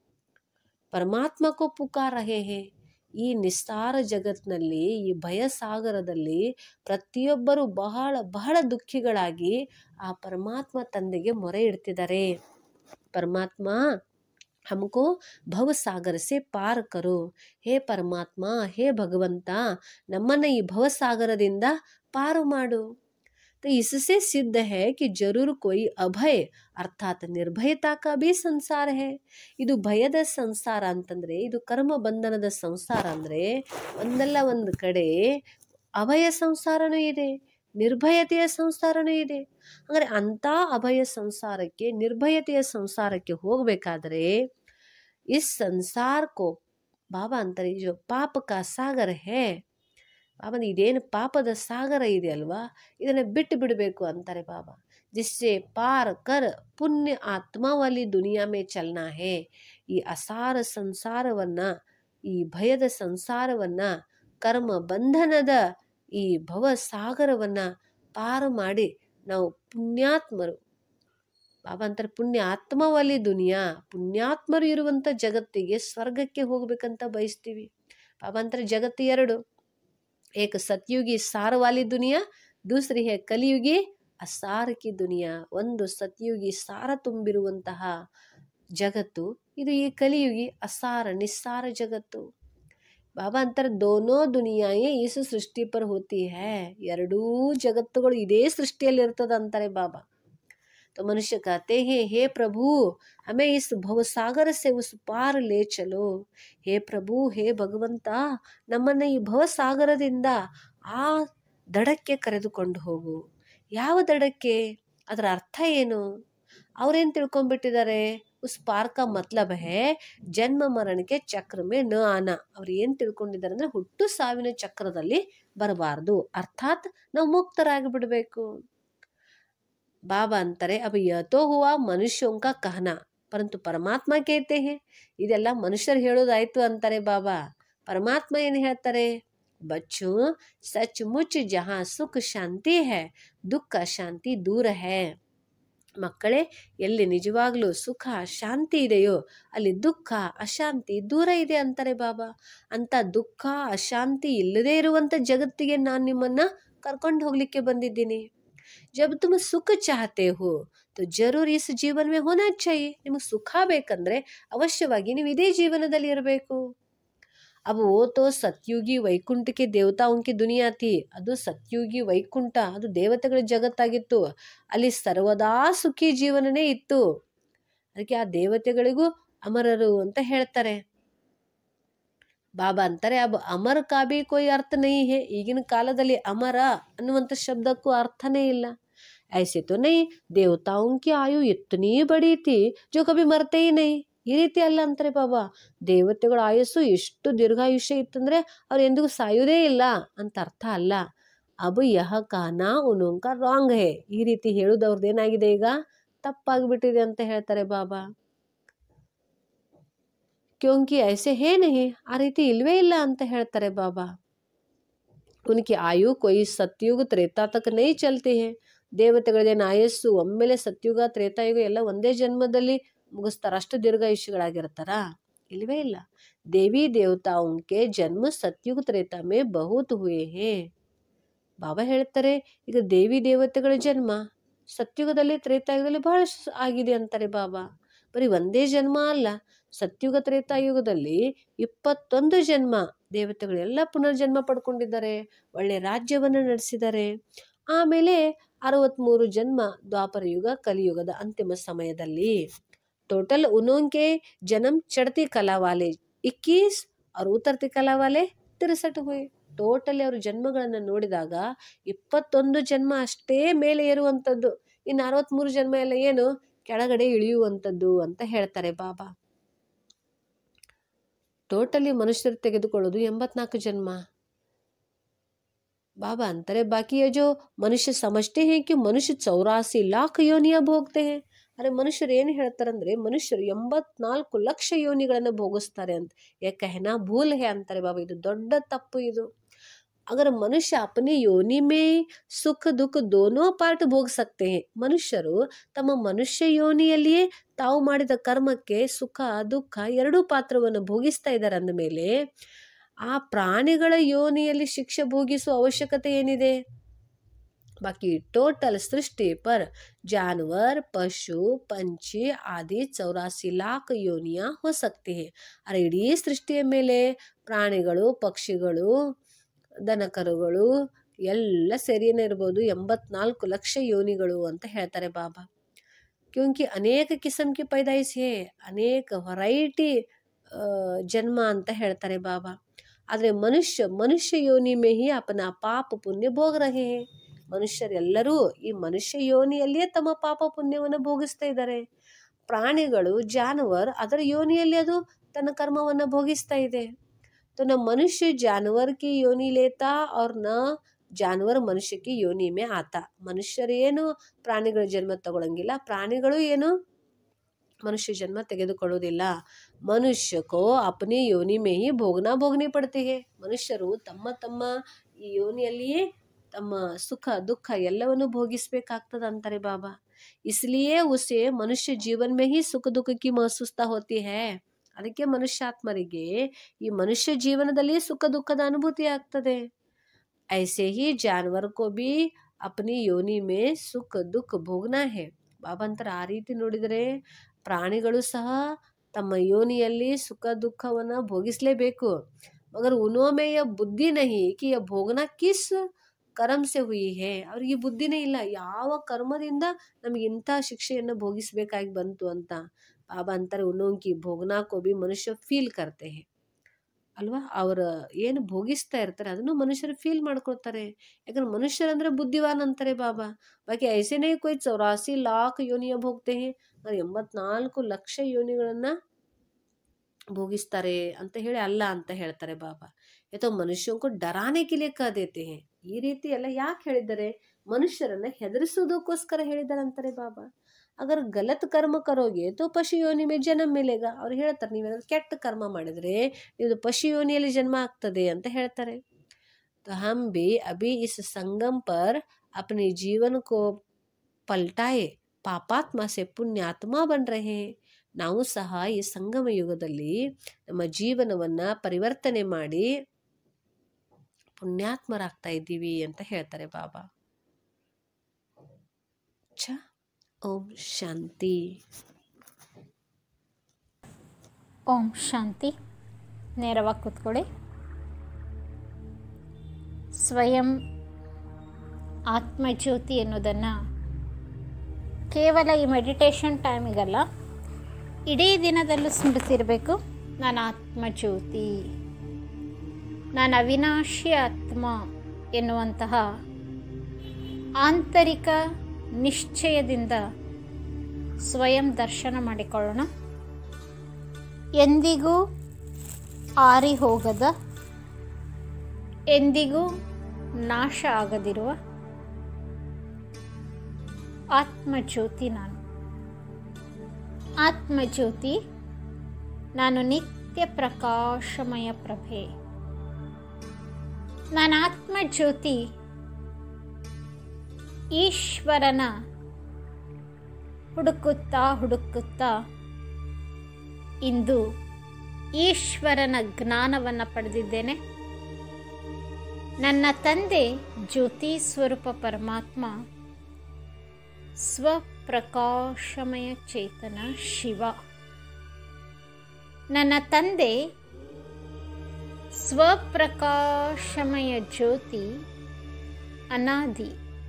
ಪರಮಾತ್ಮ ಕೋ ಪುಕಾರ ರಹೆ ಹೇ ಈ ನಿಸ್ತಾರ ಜಗತ್ನಲ್ಲಿ ಈ ಭಯ ಸಾಗರದಲ್ಲಿ ಪ್ರತಿಯೊಬ್ಬರು ಬಹಳ ಬಹಳ ದುಃಖಿಗಳಾಗಿ ಆ ಪರಮಾತ್ಮ ತಂದೆಗೆ ಮೊರೆ ಇಡ್ತಿದ್ದಾರೆ ಪರಮಾತ್ಮ हमको ಭವ ಸಾಗರ ಸೆ ಪಾರ್ ಕರೋ ಹೇ ಪರಮಾತ್ಮ ಹೇ ಭಗವಂತ ನಮ್ಮನ್ನ ಈ ಭವಸಾಗರದಿಂದ ಪಾರು ಮಾಡು तो इससे सिद्ध है कि जरूर कोई अभय ಅರ್ಥಾತ್ ನಿರ್ಭಯತಾ ಕಾ ಬಿ ಸಂಸಾರ ಹೇ ಇದು ಭಯದ ಸಂಸಾರ ಅಂತಂದ್ರೆ ಇದು ಕರ್ಮ ಬಂಧನದ ಸಂಸಾರ ಅಂದ್ರೆ ಒಂದಲ್ಲ ಒಂದು ಕಡೆ ಅಭಯ ಸಂಸಾರನೂ ಇದೆ ನಿರ್ಭಯತೆಯ ಸಂಸಾರನೂ ಇದೆ ಅಂದರೆ ಅಂಥ ಅಭಯ ಸಂಸಾರಕ್ಕೆ ನಿರ್ಭಯತೆಯ ಸಂಸಾರಕ್ಕೆ ಹೋಗಬೇಕಾದ್ರೆ ಇಸ್ ಸಂಸಾರ ಕೋ ಬಾಬಾ ಅಂತಾರೆ ಇದು ಪಾಪ ಕಾ ಸಾಗರ ಹೇ ಬಾಬಾ ಇದೇನು ಪಾಪದ ಸಾಗರ ಇದೆ ಅಲ್ವಾ ಇದನ್ನು ಬಿಟ್ಟು ಬಿಡಬೇಕು ಅಂತಾರೆ ಬಾಬಾ ಜಿಸ್ಸೆ ಪಾರ್ ಕರ್ ಪುಣ್ಯ ಆತ್ಮಾವಲಿ ದುನಿಯಾ ಮೇ ಚಲನಾ ಹೇ ಈ ಅಸಾರ ಸಂಸಾರವನ್ನ ಈ ಭಯದ ಸಂಸಾರವನ್ನ ಕರ್ಮ ಬಂಧನದ ಈ ಭವ ಸಾಗರವನ್ನ ಪಾರು ಮಾಡಿ ನಾವು ಪುಣ್ಯಾತ್ಮರು ಬಾಬಾ ಅಂತಾರೆ ಪುಣ್ಯ ಆತ್ಮವಲ್ಲಿ ದುನಿಯಾ ಪುಣ್ಯಾತ್ಮರು ಇರುವಂಥ ಜಗತ್ತಿಗೆ ಸ್ವರ್ಗಕ್ಕೆ ಹೋಗ್ಬೇಕಂತ ಬಯಸ್ತೀವಿ ಬಾಬಾ ಅಂತಾರೆ ಜಗತ್ತು ಎರಡು ಏಕ ಸತ್ಯುಗಿ ಸಾರವಾಲಿ ದುನಿಯಾ ದೂಸರಿ ಹೇ ಕಲಿಯುಗಿ ಅಸಾರ ಕಿ ದುನಿಯಾ ಒಂದು ಸತ್ಯುಗಿ ಸಾರ ತುಂಬಿರುವಂತಹ ಜಗತ್ತು ಇದು ಈ ಕಲಿಯುಗಿ ಅಸಾರ ನಿಸ್ಸಾರ ಜಗತ್ತು ಬಾಬಾ ಅಂತಾರೆ ದೋನೋ ದುನಿಯಾಯೇ ಇಸು ಸೃಷ್ಟಿ ಪರ್ ಹೋತಿ ಹೇ ಎರಡೂ ಜಗತ್ತುಗಳು ಇದೇ ಸೃಷ್ಟಿಯಲ್ಲಿ ಇರ್ತದ ಅಂತಾರೆ ಬಾಬಾ तो मनुष्य कहते हैं हे प्रभु हमें इस भवसागर से उस पार ले चलो ಹೇ ಪ್ರಭು ಹೇ ಭಗವಂತ ನಮ್ಮನ್ನು ಈ ಭವಸಾಗರದಿಂದ ಆ ದಡಕ್ಕೆ ಕರೆದುಕೊಂಡು ಹೋಗು ಯಾವ ದಡಕ್ಕೆ ಅದರ ಅರ್ಥ ಏನು ಅವ್ರೇನು ತಿಳ್ಕೊಂಡ್ಬಿಟ್ಟಿದ್ದಾರೆ ಉಸ್ ಪಾರ್ ಕಾ ಮತ್ಲಬ್ ಹೇ ಜನ್ಮ ಮರಣಕ್ಕೆ ಚಕ್ರ ಮೇ ನ ಆನ ಅವ್ರು ಏನು ತಿಳ್ಕೊಂಡಿದ್ದಾರೆ ಅಂದರೆ ಹುಟ್ಟು ಸಾವಿನ ಚಕ್ರದಲ್ಲಿ ಬರಬಾರ್ದು ಅರ್ಥಾತ್ ನಾವು ಮುಕ್ತರಾಗಿ ಬಿಡಬೇಕು ಬಾಬಾ ಅಂತಾರೆ ಅವ ಯತೋ ಹುವ ಮನುಷ್ಯೋಂಕ ಕಹನ ಪರಂತು ಪರಮಾತ್ಮ ಕೇತೆ ಹೇ ಇದೆಲ್ಲ ಮನುಷ್ಯರು ಹೇಳೋದಾಯ್ತು ಅಂತಾರೆ ಬಾಬಾ ಪರಮಾತ್ಮ ಏನು ಹೇಳ್ತಾರೆ ಬಚ್ಚು ಸಚ್ ಮುಚ್ ಜಹಾ ಸುಖ ಶಾಂತಿ ಹೇ ದುಃಖ ಶಾಂತಿ ದೂರ ಹೇ ಮಕ್ಕಳೇ ಎಲ್ಲಿ ನಿಜವಾಗ್ಲೂ ಸುಖ ಶಾಂತಿ ಇದೆಯೋ ಅಲ್ಲಿ ದುಃಖ ಅಶಾಂತಿ ದೂರ ಇದೆ ಅಂತಾರೆ ಬಾಬಾ ಅಂತ ದುಃಖ ಅಶಾಂತಿ ಇಲ್ಲದೇ ಇರುವಂಥ ಜಗತ್ತಿಗೆ ನಾನು ನಿಮ್ಮನ್ನ ಕರ್ಕೊಂಡು ಹೋಗ್ಲಿಕ್ಕೆ ಬಂದಿದ್ದೀನಿ जब तुम सुख चाहते हो तो जरूर इस ಜೀವನ में होना चाहिए ನಿಮಗೆ ಸುಖ ಬೇಕಂದ್ರೆ ಅವಶ್ಯವಾಗಿ ನೀವು ಇದೇ ಜೀವನದಲ್ಲಿ ಇರಬೇಕು अब वो तो ಸತ್ಯುಗಿ ವೈಕುಂಠಕ್ಕೆ ದೇವತಾ ಉಂಕಿ ದುನಿಯಾ ತಿ ಅದು ಸತ್ಯುಗಿ ವೈಕುಂಠ ಅದು ದೇವತೆಗಳ ಜಗತ್ತಾಗಿತ್ತು ಅಲ್ಲಿ ಸರ್ವದಾ ಸುಖಿ ಜೀವನನೇ ಇತ್ತು ಅದಕ್ಕೆ ಆ ದೇವತೆಗಳಿಗೂ ಅಮರರು ಅಂತ ಹೇಳ್ತಾರೆ ಬಾಬಾ ಅಂತಾರೆ ಅಬ್ ಅಮರ್ ಕಾ ಭಿ ಕೋಯಿ ಅರ್ಥ ನಹಿ ಹೇ ಈಗಿನ ಕಾಲದಲ್ಲಿ ಅಮರ ಅನ್ನುವಂಥ ಶಬ್ದಕ್ಕೂ ಅರ್ಥನೇ ಇಲ್ಲ ऐसे तो नहीं देवताओं की आयु इतनी बड़ी थी जो कभी मरते ही नहीं ಈ ರೀತಿ ಅಲ್ಲ ಅಂತಾರೆ ಬಾಬಾ ದೇವತೆಗಳ ಆಯಸ್ಸು ಎಷ್ಟು ದೀರ್ಘಾಯುಷ್ಯ ಇತ್ತಂದ್ರೆ ಅವ್ರು ಎಂದಿಗೂ ಸಾಯುವುದೇ ಇಲ್ಲ ಅಂತ ಅರ್ಥ ಅಲ್ಲ ಅಬ್ ಯಹ ಕಾನಾ ಉನೋಂಕ ರಾಂಗ್ ಹೇ ಈ ರೀತಿ ಹೇಳುದು ಅವ್ರದ್ದು ಏನಾಗಿದೆ ಈಗ ತಪ್ಪಾಗ್ಬಿಟ್ಟಿದೆ ಅಂತ ಹೇಳ್ತಾರೆ ಬಾಬಾ ಕ್ಯೋಂಕಿ ಐಸೆ ಹೇ ನಹಿ ಆ ರೀತಿ ಇಲ್ವೇ ಇಲ್ಲ ಅಂತ ಹೇಳ್ತಾರೆ ಬಾಬಾ ಉನಕಿ ಆಯು ಕೊಯ್ ಸತ್ಯುಗ ತ್ರೇತಾ ತಕ್ ನೈ ಚಲ್ತಿ ಹೇ ದೇವತೆಗಳೇನು ಆಯಸ್ಸು ಒಮ್ಮೆಲೆ ಸತ್ಯುಗ ತ್ರೇತಾಯುಗ ಎಲ್ಲ ಒಂದೇ ಜನ್ಮದಲ್ಲಿ ಮುಗಿಸ್ತಾರ ಅಷ್ಟು ದೀರ್ಘಾಯುಷ್ಯಗಳಾಗಿರ್ತಾರ ಇಲ್ವೇ ಇಲ್ಲ ದೇವಿ ದೇವತಾओं के ಜನ್ಮ ಸತ್ಯುಗ ತ್ರೇತಾ ಮೇ ಬಹುತ್ ಹುए हैं ಬಾಬಾ ಹೇಳ್ತಾರೆ ಈಗ ದೇವಿ ದೇವತೆಗಳ ಜನ್ಮ ಸತ್ಯುಗದಲ್ಲಿ ತ್ರೇತಾಯುಗದಲ್ಲಿ ಬಹಳಷ್ಟು ಆಗಿದೆ ಅಂತಾರೆ ಬಾಬಾ ಬರೀ ಒಂದೇ ಜನ್ಮ ಅಲ್ಲ ಸತ್ಯುಗ ತ್ರೇತಾಯುಗದಲ್ಲಿ ಇಪ್ಪತ್ತೊಂದು ಜನ್ಮ ದೇವತೆಗಳೆಲ್ಲ ಪುನರ್ಜನ್ಮ ಪಡ್ಕೊಂಡಿದ್ದಾರೆ ಒಳ್ಳೆ ರಾಜ್ಯವನ್ನು ನಡೆಸಿದ್ದಾರೆ ಆಮೇಲೆ ಅರವತ್ತ್ಮೂರು ಜನ್ಮ ದ್ವಾಪರ ಯುಗ ಕಲಿಯುಗದ ಅಂತಿಮ ಸಮಯದಲ್ಲಿ ಟೋಟಲ್ ಉನೋಂಕೆ ಜನಂ ಚಡ್ತಿ ಕಲಾ ವಾಲೆ ಇಕ್ಕೀಸ್ ಅವ್ರು ಉತ್ತರ್ತಿ ಕಲಾ ವಾಲೆ ತಿರುಸಟ್ ಹುಯ್ ಟೋಟಲಿ ಅವ್ರ ಜನ್ಮಗಳನ್ನು ನೋಡಿದಾಗ ಇಪ್ಪತ್ತೊಂದು ಜನ್ಮ ಅಷ್ಟೇ ಮೇಲೆ ಏರುವಂಥದ್ದು ಇನ್ನು ಅರವತ್ತ್ಮೂರು ಜನ್ಮ ಎಲ್ಲ ಏನು ಕೆಳಗಡೆ ಇಳಿಯುವಂಥದ್ದು ಅಂತ ಹೇಳ್ತಾರೆ ಬಾಬಾ ಟೋಟಲಿ ಮನುಷ್ಯರು ತೆಗೆದುಕೊಳ್ಳೋದು ಎಂಬತ್ನಾಲ್ಕು ಜನ್ಮ बाबा अंतरे बाकी ये जो ಮನುಷ್ಯ ಸಮಜ್ತೆ ಹೇ ಕಿ ಮನುಷ್ಯ ಚೌರಾಸಿ ಲಾಖ ಯೋನಿಯ ಭೋಗ್ತೆ ಹೇ ಅರೆ ಮನುಷ್ಯರು ಏನು ಹೇಳ್ತಾರಂದ್ರೆ ಮನುಷ್ಯರು ಎಂಬತ್ನಾಲ್ಕು ಲಕ್ಷ ಯೋನಿಗಳನ್ನು ಭೋಗಿಸ್ತಾರೆ ಅಂತ ಯಾಕೆ ಹೆನಾ ಭೂಲ್ ಹೇ ಅಂತಾರೆ ಬಾಬಾ ಇದು ದೊಡ್ಡ ತಪ್ಪು ಇದು अगर मनुष्य अपने योनि में ಸುಖ ದುಃಖ ದೋನೋ ಪಾರ್ಟ್ ಭೋಗ ಸಕ್ತೆ ಹೇ ಮನುಷ್ಯರು ತಮ್ಮ ಮನುಷ್ಯ ಯೋನಿಯಲ್ಲಿಯೇ ತಾವು ಮಾಡಿದ ಕರ್ಮಕ್ಕೆ ಸುಖ ದುಃಖ ಎರಡೂ ಪಾತ್ರವನ್ನು ಭೋಗಿಸ್ತಾ ಇದ್ದಾರೆ ಅಂದಮೇಲೆ ಆ ಪ್ರಾಣಿಗಳ ಯೋನಿಯಲ್ಲಿ ಶಿಕ್ಷೆ ಭೋಗಿಸುವ ಅವಶ್ಯಕತೆ ಏನಿದೆ ಬಾಕಿ ಟೋಟಲ್ ಸೃಷ್ಟಿ ಪರ್ ಜಾನುವಾರು ಪಶು ಪಂಚಿ ಆದಿ ಚೌರಾಸಿ ಲಾಖ ಯೋನಿಯ ಹೋ ಸಕ್ತಿ ಹೇ ಅರೆ ಇಡೀ ಸೃಷ್ಟಿಯ ಮೇಲೆ ಪ್ರಾಣಿಗಳು ಪಕ್ಷಿಗಳು ದನಕರುಗಳು ಎಲ್ಲ ಸೇರಿಯೇ ಇರ್ಬೋದು ಎಂಬತ್ನಾಲ್ಕು ಲಕ್ಷ ಯೋನಿಗಳು ಅಂತ ಹೇಳ್ತಾರೆ ಬಾಬಾ ಕ್ಯೂಂಕಿ ಅನೇಕ ಕಿಸಮ್ ಕಿ ಪೈದಾಯಿಸ್ ಹೇ ಅನೇಕ ವೆರೈಟಿ ಜನ್ಮ ಅಂತ ಹೇಳ್ತಾರೆ ಬಾಬಾ ಆದರೆ ಮನುಷ್ಯ ಮನುಷ್ಯ ಯೋನಿ ಮೇ ಹಿ ಅಪನ ಪಾಪ ಪುಣ್ಯ ಭೋಗ ರಹೆ ಹೇ ಮನುಷ್ಯರೆಲ್ಲರೂ ಈ ಮನುಷ್ಯ ಯೋನಿಯಲ್ಲಿಯೇ ತಮ್ಮ ಪಾಪ ಪುಣ್ಯವನ್ನು ಭೋಗಿಸ್ತಾ ಇದ್ದಾರೆ ಪ್ರಾಣಿಗಳು ಜಾನುವಾರು ಅದರ ಯೋನಿಯಲ್ಲಿ ಅದು ತನ್ನ ಕರ್ಮವನ್ನು ಭೋಗಿಸ್ತಾ ಇದೆ तो न मनुष्य जानवर की योनि लेता और न ಜಾನುವಾರು ಮನುಷ್ಯಕ್ಕೆ ಯೋನಿ ಮೇ ಆತ ಮನುಷ್ಯರು ಏನು ಪ್ರಾಣಿಗಳ ಜನ್ಮ ತಗೊಳಂಗಿಲ್ಲ ಪ್ರಾಣಿಗಳು ಏನು ಮನುಷ್ಯ ಜನ್ಮ ತೆಗೆದುಕೊಳ್ಳುವುದಿಲ್ಲ ಮನುಷ್ಯಕೋ ಅಪನಿ ಯೋನಿ ಮೇ ಹಿ ಭೋಗನಾ ಭೋಗನಿ ಪಡ್ತಿಗೆ ಮನುಷ್ಯರು ತಮ್ಮ ತಮ್ಮ ಈ ಯೋನಿಯಲ್ಲಿಯೇ ತಮ್ಮ ಸುಖ ದುಃಖ ಎಲ್ಲವನ್ನು ಭೋಗಿಸ್ಬೇಕಾಗ್ತದ ಅಂತಾರೆ ಬಾಬಾ ಇಸ್ಲಿಯೇ ಉಸೆ ಮನುಷ್ಯ ಜೀವನ್ ಮೇ ಹಿ ಸುಖ ದುಃಖ ಕಿ ಮಹಸೂಸ್ತಾ ಹೋತಿ ಹೇ ಅದಕ್ಕೆ ಮನುಷ್ಯಾತ್ಮರಿಗೆ ಈ ಮನುಷ್ಯ ಜೀವನದಲ್ಲಿ ಸುಖ ದುಃಖದ ಅನುಭೂತಿ ಆಗ್ತದೆ ಐಸೆ ಹಿ ಜಾನುವಾರು ಕೋ ಬಿ ಅಪ್ನಿ ಯೋನಿ ಮೇ ಸುಖ ದುಃಖ ಭೋಗನಾ ಹೇ ಬಾಬಾ ಅಂತಾರೆ ಆ ರೀತಿ ನೋಡಿದರೆ ಪ್ರಾಣಿಗಳು ಸಹ ತಮ್ಮ ಯೋನಿಯಲ್ಲಿ ಸುಖ ದುಃಖವನ್ನು ಭೋಗಿಸಲೇಬೇಕು ಮಗರ್ ಉನೋಮೆಯ ಬುದ್ಧಿ ನಹಿ ಕಿ ಯ ಭೋಗನ ಕಿಸ್ ಕರ್ಮಸೆ ಹುಯಿ ಹೇ ಅವ್ರಿಗೆ ಬುದ್ಧಿನೇ ಇಲ್ಲ ಯಾವ ಕರ್ಮದಿಂದ ನಮಗೆ ಇಂಥ ಶಿಕ್ಷೆಯನ್ನು ಭೋಗಿಸ್ಬೇಕಾಗಿ ಬಂತು ಅಂತ ಬಾಬಾ ಅಂತಾರೆ ಉನ್ನೋಂಕಿ ಭೋಗನಾ ಕೋ ಬಿ ಮನುಷ್ಯ ಫೀಲ್ ಕರ್ತೆ ಹೇ ಅಲ್ವಾ ಅವರ ಏನು ಭೋಗಿಸ್ತಾ ಇರ್ತಾರೆ ಅದನ್ನು ಮನುಷ್ಯರು ಫೀಲ್ ಮಾಡ್ಕೊಳ್ತಾರೆ ಯಾಕಂದ್ರೆ ಮನುಷ್ಯರಂದ್ರೆ ಬುದ್ಧಿವಾನ್ ಅಂತಾರೆ ಬಾಬಾ ಬಾಕಿ ಐಸೇನೇ ಕೊಯ್ ಚೌರಾಸಿ ಲಾಖ ಯೋನಿಯ ಭೋಗ್ತೆ ಹೇ ಅಂದ್ರೆ ಎಂಬತ್ನಾಲ್ಕು ಲಕ್ಷ ಯೋನಿಗಳನ್ನು ಭೋಗಿಸ್ತಾರೆ ಅಂತ ಹೇಳಿ ಅಲ್ಲ ಅಂತ ಹೇಳ್ತಾರೆ ಬಾಬಾ ಅಥವಾ ಮನುಷ್ಯಂಕು ಡರಾನೆ ಕಿಲೆ ದೇತೆ ಹೇ ಈ ರೀತಿ ಎಲ್ಲ ಯಾಕೆ ಹೇಳಿದ್ದಾರೆ ಮನುಷ್ಯರನ್ನ ಹೆದರಿಸೋದಕ್ಕೋಸ್ಕರ ಹೇಳಿದ್ದಾರೆ ಅಂತಾರೆ ಬಾಬಾ ಅಗರ್ ಗಲತ್ ಕರ್ಮ ಕರೋಗೆ ತೋ ಪಶು ಯೋನಿ ಮೇ ಜನ್ಮ ಮಿಲೇಗ ಅವ್ರು ಹೇಳ್ತಾರೆ ನೀವೇನಾದ್ರು ಕೆಟ್ಟ ಕರ್ಮ ಮಾಡಿದ್ರೆ ನೀವು ಪಶು ಯೋನಿಯಲ್ಲಿ ಜನ್ಮ ಆಗ್ತದೆ ಅಂತ ಹೇಳ್ತಾರೆ तो हम भी अभी इस संगम पर अपने जीवन को ಪಲ್ಟಾಯೆ ಪಾಪಾತ್ಮ ಸೆ ಪುಣ್ಯಾತ್ಮ ಬನ್ ರಹೆ ನಾವು ಸಹ ಈ ಸಂಗಮ ಯುಗದಲ್ಲಿ ನಮ್ಮ ಜೀವನವನ್ನು ಪರಿವರ್ತನೆ ಮಾಡಿ ಪುಣ್ಯಾತ್ಮರಾಗ್ತಾ ಇದ್ದೀವಿ ಅಂತ ಹೇಳ್ತಾರೆ ಬಾಬಾ ಛ ಓಂ ಶಾಂತಿ ಓಂ ಶಾಂತಿ ನೇರವಾಗಿ ಕೂತ್ಕೊಳ್ಳಿ ಸ್ವಯಂ ಆತ್ಮಜ್ಯೋತಿ ಎನ್ನುವುದನ್ನು ಕೇವಲ ಈ ಮೆಡಿಟೇಷನ್ ಟೈಮಿಗಲ್ಲ ಇಡೀ ದಿನದಲ್ಲೂ ಸ್ಮರಿಸಿರಬೇಕು ನಾನು ಆತ್ಮಜ್ಯೋತಿ ನಾನು ಅವಿನಾಶಿ ಆತ್ಮ ಎನ್ನುವಂತಹ ಆಂತರಿಕ ನಿಶ್ಚಯದಿಂದ ಸ್ವಯಂ ದರ್ಶನ ಮಾಡಿಕೊಳ್ಳೋಣ ಎಂದಿಗೂ ಆರಿ ಹೋಗದ ಎಂದಿಗೂ ನಾಶ ಆಗದಿರುವ ಆತ್ಮಜ್ಯೋತಿ ನಾನು ಆತ್ಮಜ್ಯೋತಿ ನಾನು ನಿತ್ಯ ಪ್ರಕಾಶಮಯ ಪ್ರಭೆ ನಾನು ಆತ್ಮಜ್ಯೋತಿ ಈಶ್ವರನ ಹುಡುಕುತ್ತಾ ಹುಡುಕುತ್ತಾ ಇಂದು ಈಶ್ವರನ ಜ್ಞಾನವನ್ನು ಪಡೆದಿದ್ದೇನೆ ನನ್ನ ತಂದೆ ಜ್ಯೋತಿ ಸ್ವರೂಪ ಪರಮಾತ್ಮ ಸ್ವಪ್ರಕಾಶಮಯ ಚೇತನ ಶಿವ ನನ್ನ ತಂದೆ ಸ್ವಪ್ರಕಾಶಮಯ ಜ್ಯೋತಿ ಅನಾದಿ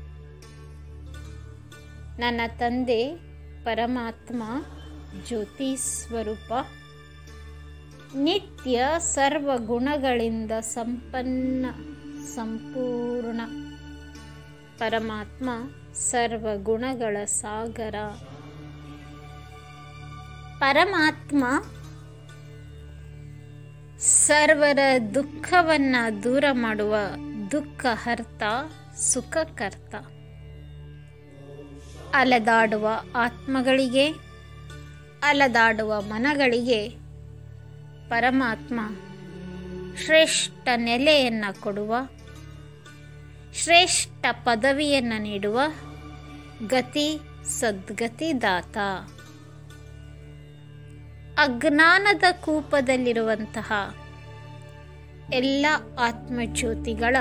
ನನ್ನ ತಂದೆ ಪರಮಾತ್ಮ ಜ್ಯೋತಿ ಸ್ವರೂಪ ನಿತ್ಯ ಸರ್ವ ಗುಣಗಳಿಂದ ಸಂಪನ್ನ ಸಂಪೂರ್ಣ ಪರಮಾತ್ಮ ಸರ್ವ ಗುಣಗಳ ಸಾಗರ ಪರಮಾತ್ಮ ಸರ್ವರ ದುಃಖವನ್ನು ದೂರ ಮಾಡುವ ದುಃಖಹರ್ತ ಸುಖಕರ್ತ ಅಲೆದಾಡುವ ಆತ್ಮಗಳಿಗೆ ಅಲೆದಾಡುವ ಮನಗಳಿಗೆ ಪರಮಾತ್ಮ ಶ್ರೇಷ್ಠ ನೆಲೆಯನ್ನು ಕೊಡುವ ಶ್ರೇಷ್ಠ ಪದವಿಯನ್ನು ನೀಡುವ ಗತಿ ಸದ್ಗತಿದಾತ ಅಜ್ಞಾನದ ಕೂಪದಲ್ಲಿರುವಂತಹ ಎಲ್ಲ ಆತ್ಮಜ್ಯೋತಿಗಳ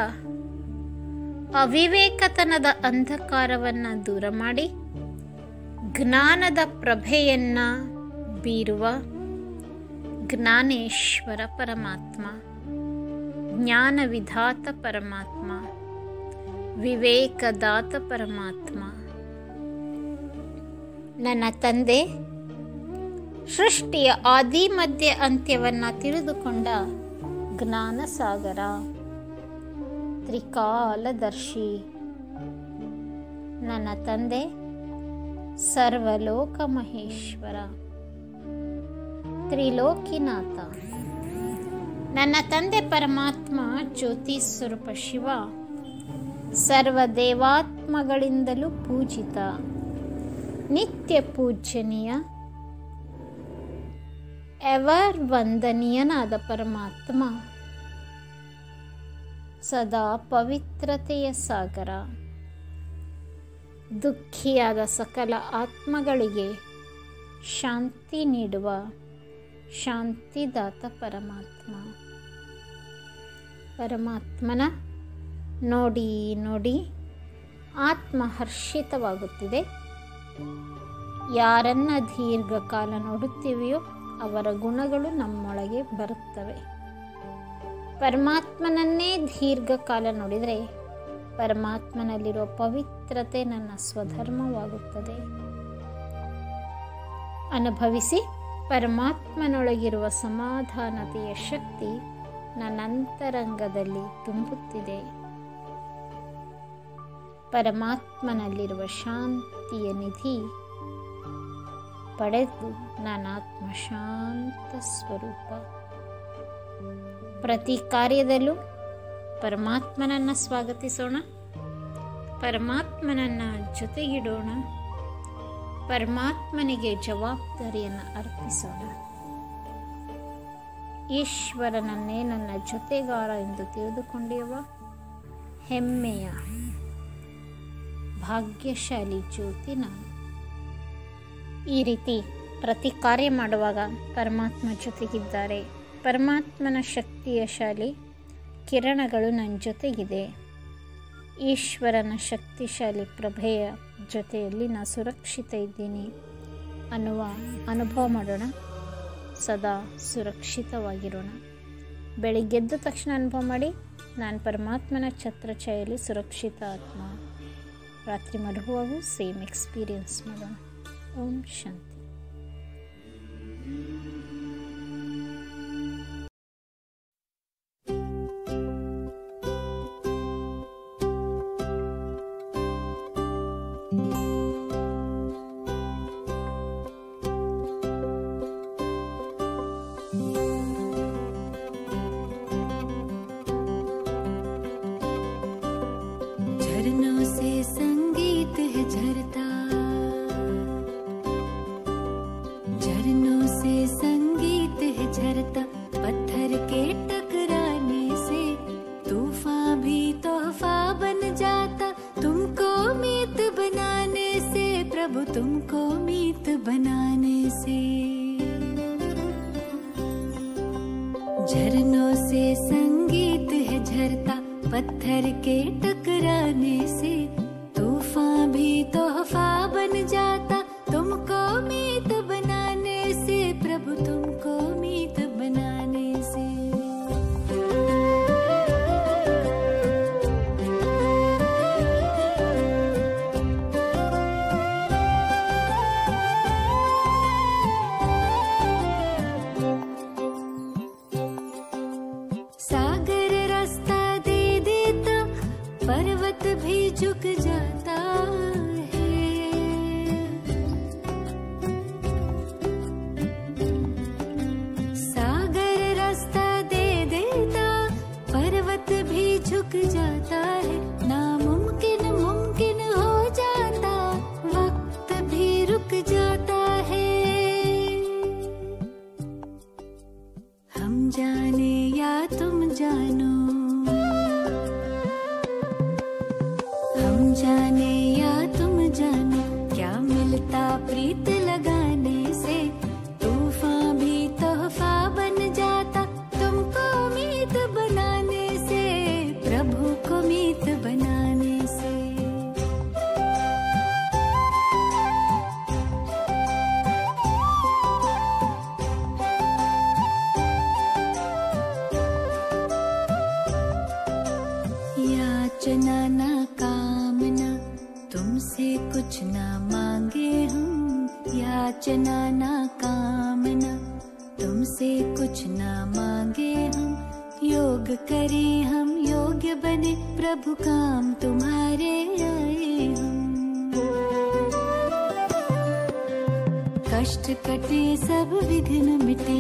ಅವಿವೇಕತನದ ಅಂಧಕಾರವನ್ನು ದೂರ ಮಾಡಿ ಜ್ಞಾನದ ಪ್ರಭೆಯನ್ನು ಬೀರುವ ಜ್ಞಾನೇಶ್ವರ ಪರಮಾತ್ಮ ಜ್ಞಾನವಿಧಾತ ಪರಮಾತ್ಮ ವಿವೇಕದಾತ ಪರಮಾತ್ಮ ನನ್ನ ತಂದೆ ಸೃಷ್ಟಿಯ ಆದಿ ಮಧ್ಯ ಅಂತ್ಯವನ್ನು ತಿಳಿದುಕೊಂಡ ಜ್ಞಾನ ಸಾಗರ ತ್ರಿಕಾಲದರ್ಶಿ ನನ್ನ ತಂದೆ ಸರ್ವಲೋಕ ಮಹೇಶ್ವರ ತ್ರಿಲೋಕಿನಾಥ ನನ್ನ ತಂದೆ ಪರಮಾತ್ಮ ಜ್ಯೋತಿ ಸ್ವರೂಪ ಶಿವ ಸರ್ವ ದೇವಾತ್ಮಗಳಿಂದಲೂ ಪೂಜಿತ ನಿತ್ಯ ಪೂಜ್ಯನೀಯ ಎವರ್ ವಂದನೀಯನಾದ ಪರಮಾತ್ಮ ಸದಾ ಪವಿತ್ರತೆಯ ಸಾಗರ ದುಃಖಿಯಾದ ಸಕಲ ಆತ್ಮಗಳಿಗೆ ಶಾಂತಿ ನೀಡುವ ಶಾಂತಿದಾತ ಪರಮಾತ್ಮ ಪರಮಾತ್ಮನ ನೋಡಿ ನೋಡಿ ಆತ್ಮ ಹರ್ಷಿತವಾಗುತ್ತಿದೆ ಯಾರನ್ನ ದೀರ್ಘಕಾಲ ನೋಡುತ್ತೀವಿಯೋ ಅವರ ಗುಣಗಳು ನಮ್ಮೊಳಗೆ ಬರುತ್ತವೆ ಪರಮಾತ್ಮನನ್ನೇ ದೀರ್ಘಕಾಲ ನೋಡಿದರೆ ಪರಮಾತ್ಮನಲ್ಲಿರುವ ಪವಿತ್ರತೆ ನನ್ನ ಸ್ವಧರ್ಮವಾಗುತ್ತದೆ ಅನುಭವಿಸಿ ಪರಮಾತ್ಮನೊಳಗಿರುವ ಸಮಾಧಾನತೆಯ ಶಕ್ತಿ ನನ್ನ ಅಂತರಂಗದಲ್ಲಿ ತುಂಬುತ್ತಿದೆ ಪರಮಾತ್ಮನಲ್ಲಿರುವ ಶಾಂತಿಯ ನಿಧಿ ಪಡೆದು ನಾನಾತ್ಮ ಶಾಂತ ಸ್ವರೂಪ ಪ್ರತಿ ಕಾರ್ಯದಲ್ಲೂ ಪರಮಾತ್ಮನನ್ನು ಸ್ವಾಗತಿಸೋಣ ಪರಮಾತ್ಮನನ್ನು ಜೊತೆಗಿಡೋಣ ಪರಮಾತ್ಮನಿಗೆ ಜವಾಬ್ದಾರಿಯನ್ನು ಅರ್ಪಿಸೋಣ ಈಶ್ವರನನ್ನೇ ನನ್ನ ಜೊತೆಗಾರ ಎಂದು ತಿಳಿದುಕೊಂಡಿರುವ ಹೆಮ್ಮೆಯ ಭಾಗ್ಯಶಾಲಿ ಜ್ಯೋತಿ ನಾನು ಈ ರೀತಿ ಪ್ರತಿ ಕಾರ್ಯ ಮಾಡುವಾಗ ಪರಮಾತ್ಮ ಜೊತೆಗಿದ್ದಾರೆ ಪರಮಾತ್ಮನ ಶಕ್ತಿಯ ಶಾಲಿ ಕಿರಣಗಳು ನನ್ನ ಜೊತೆಗಿದೆ ಈಶ್ವರನ ಶಕ್ತಿಶಾಲಿ ಪ್ರಭೆಯ ಜೊತೆಯಲ್ಲಿ ನಾನು ಸುರಕ್ಷಿತ ಇದ್ದೀನಿ ಅನ್ನುವ ಅನುಭವ ಮಾಡೋಣ ಸದಾ ಸುರಕ್ಷಿತವಾಗಿರೋಣ ಬೆಳಿಗ್ಗೆದ್ದ ತಕ್ಷಣ ಅನುಭವ ಮಾಡಿ ನಾನು ಪರಮಾತ್ಮನ ಛತ್ರಛಾಯಲ್ಲಿ ಸುರಕ್ಷಿತ ಆತ್ಮ ರಾತ್ರಿ ಮಲಗುವಾಗೂ ಸೇಮ್ ಎಕ್ಸ್ಪೀರಿಯನ್ಸ್ ಮಾಡೋಣ ಓಂ ಶಾಂತಿ प्रभु तुमको मीत बनाने से झरनों से संगीत है झरता पत्थर के टकराने से तूफान भी तोहफा बन जाता तुमको मीत बनाने से प्रभु तुमको मीत बनाने से सागर रास्ता दे देता पर्वत भी झुक जाता है सागर रास्ता दे देता पर्वत भी झुक जाता है नामुमकिन मुमकिन हो जाता वक्त भी रुक जाता है हम जाने या तुम जानो हम जाने या तुम जानो क्या मिलता प्रीत लगाने से तूफान भी तोहफा बन जाता तुमको मीत बनाने से प्रभु को मीत बनाने से याचना ना कामना तुमसे कुछ ना मांगे हम याचना ना कामना तुमसे कुछ ना मांगे हम योग करें हम योग्य बने प्रभु काम तुम्हारे आए हम कष्ट कटे सब विघ्न मिटे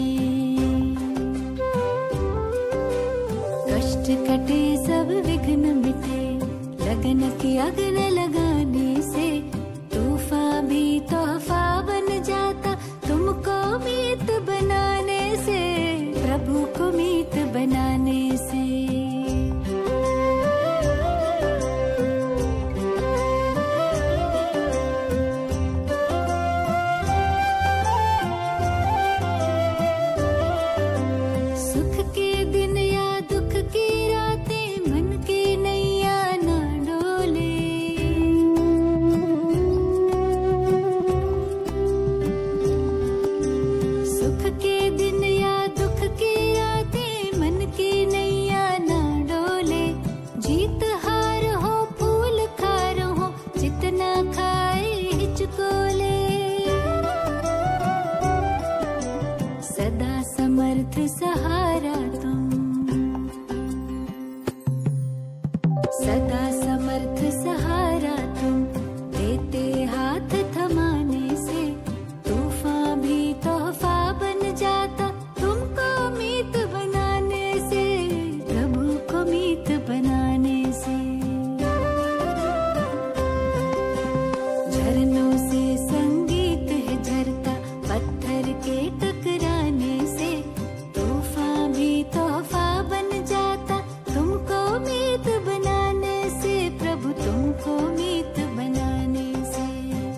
कष्ट कटे सब विघ्न मिटे लगन की अग्न लगाने से तूफान भी तोहफा बन जाता तुमको मीत बनाने से प्रभु को मीत बनाने से सुख के दिन या दुख की रातें मन की नैया ना डोले सुख के दिन या दुख की रातें मन की नैया ना डोले जीत हार हो फूल खार हो जितना खाए हिचकोले सदा समर्थ सहारा तुम सदा समर्थ सहारा तुम देते हाथ थमाने से तूफान भी तोहफा बन जाता तुमको मीत बनाने से प्रभु को मीत बनाने से झरनों से संगीत है झरता पत्थर के टकराने से तूफान भी तोहफा बन जाता तुमको मीत बनाने से प्रभु तुमको मीत बनाने से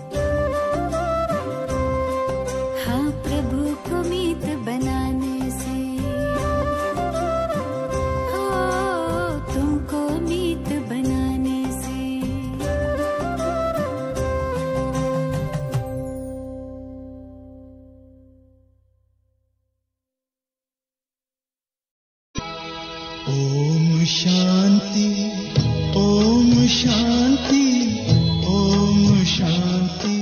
हाँ प्रभु को मीत बनाने से हो तुमको मीत बनाने से ओम शांति ओम शांति ओम शांति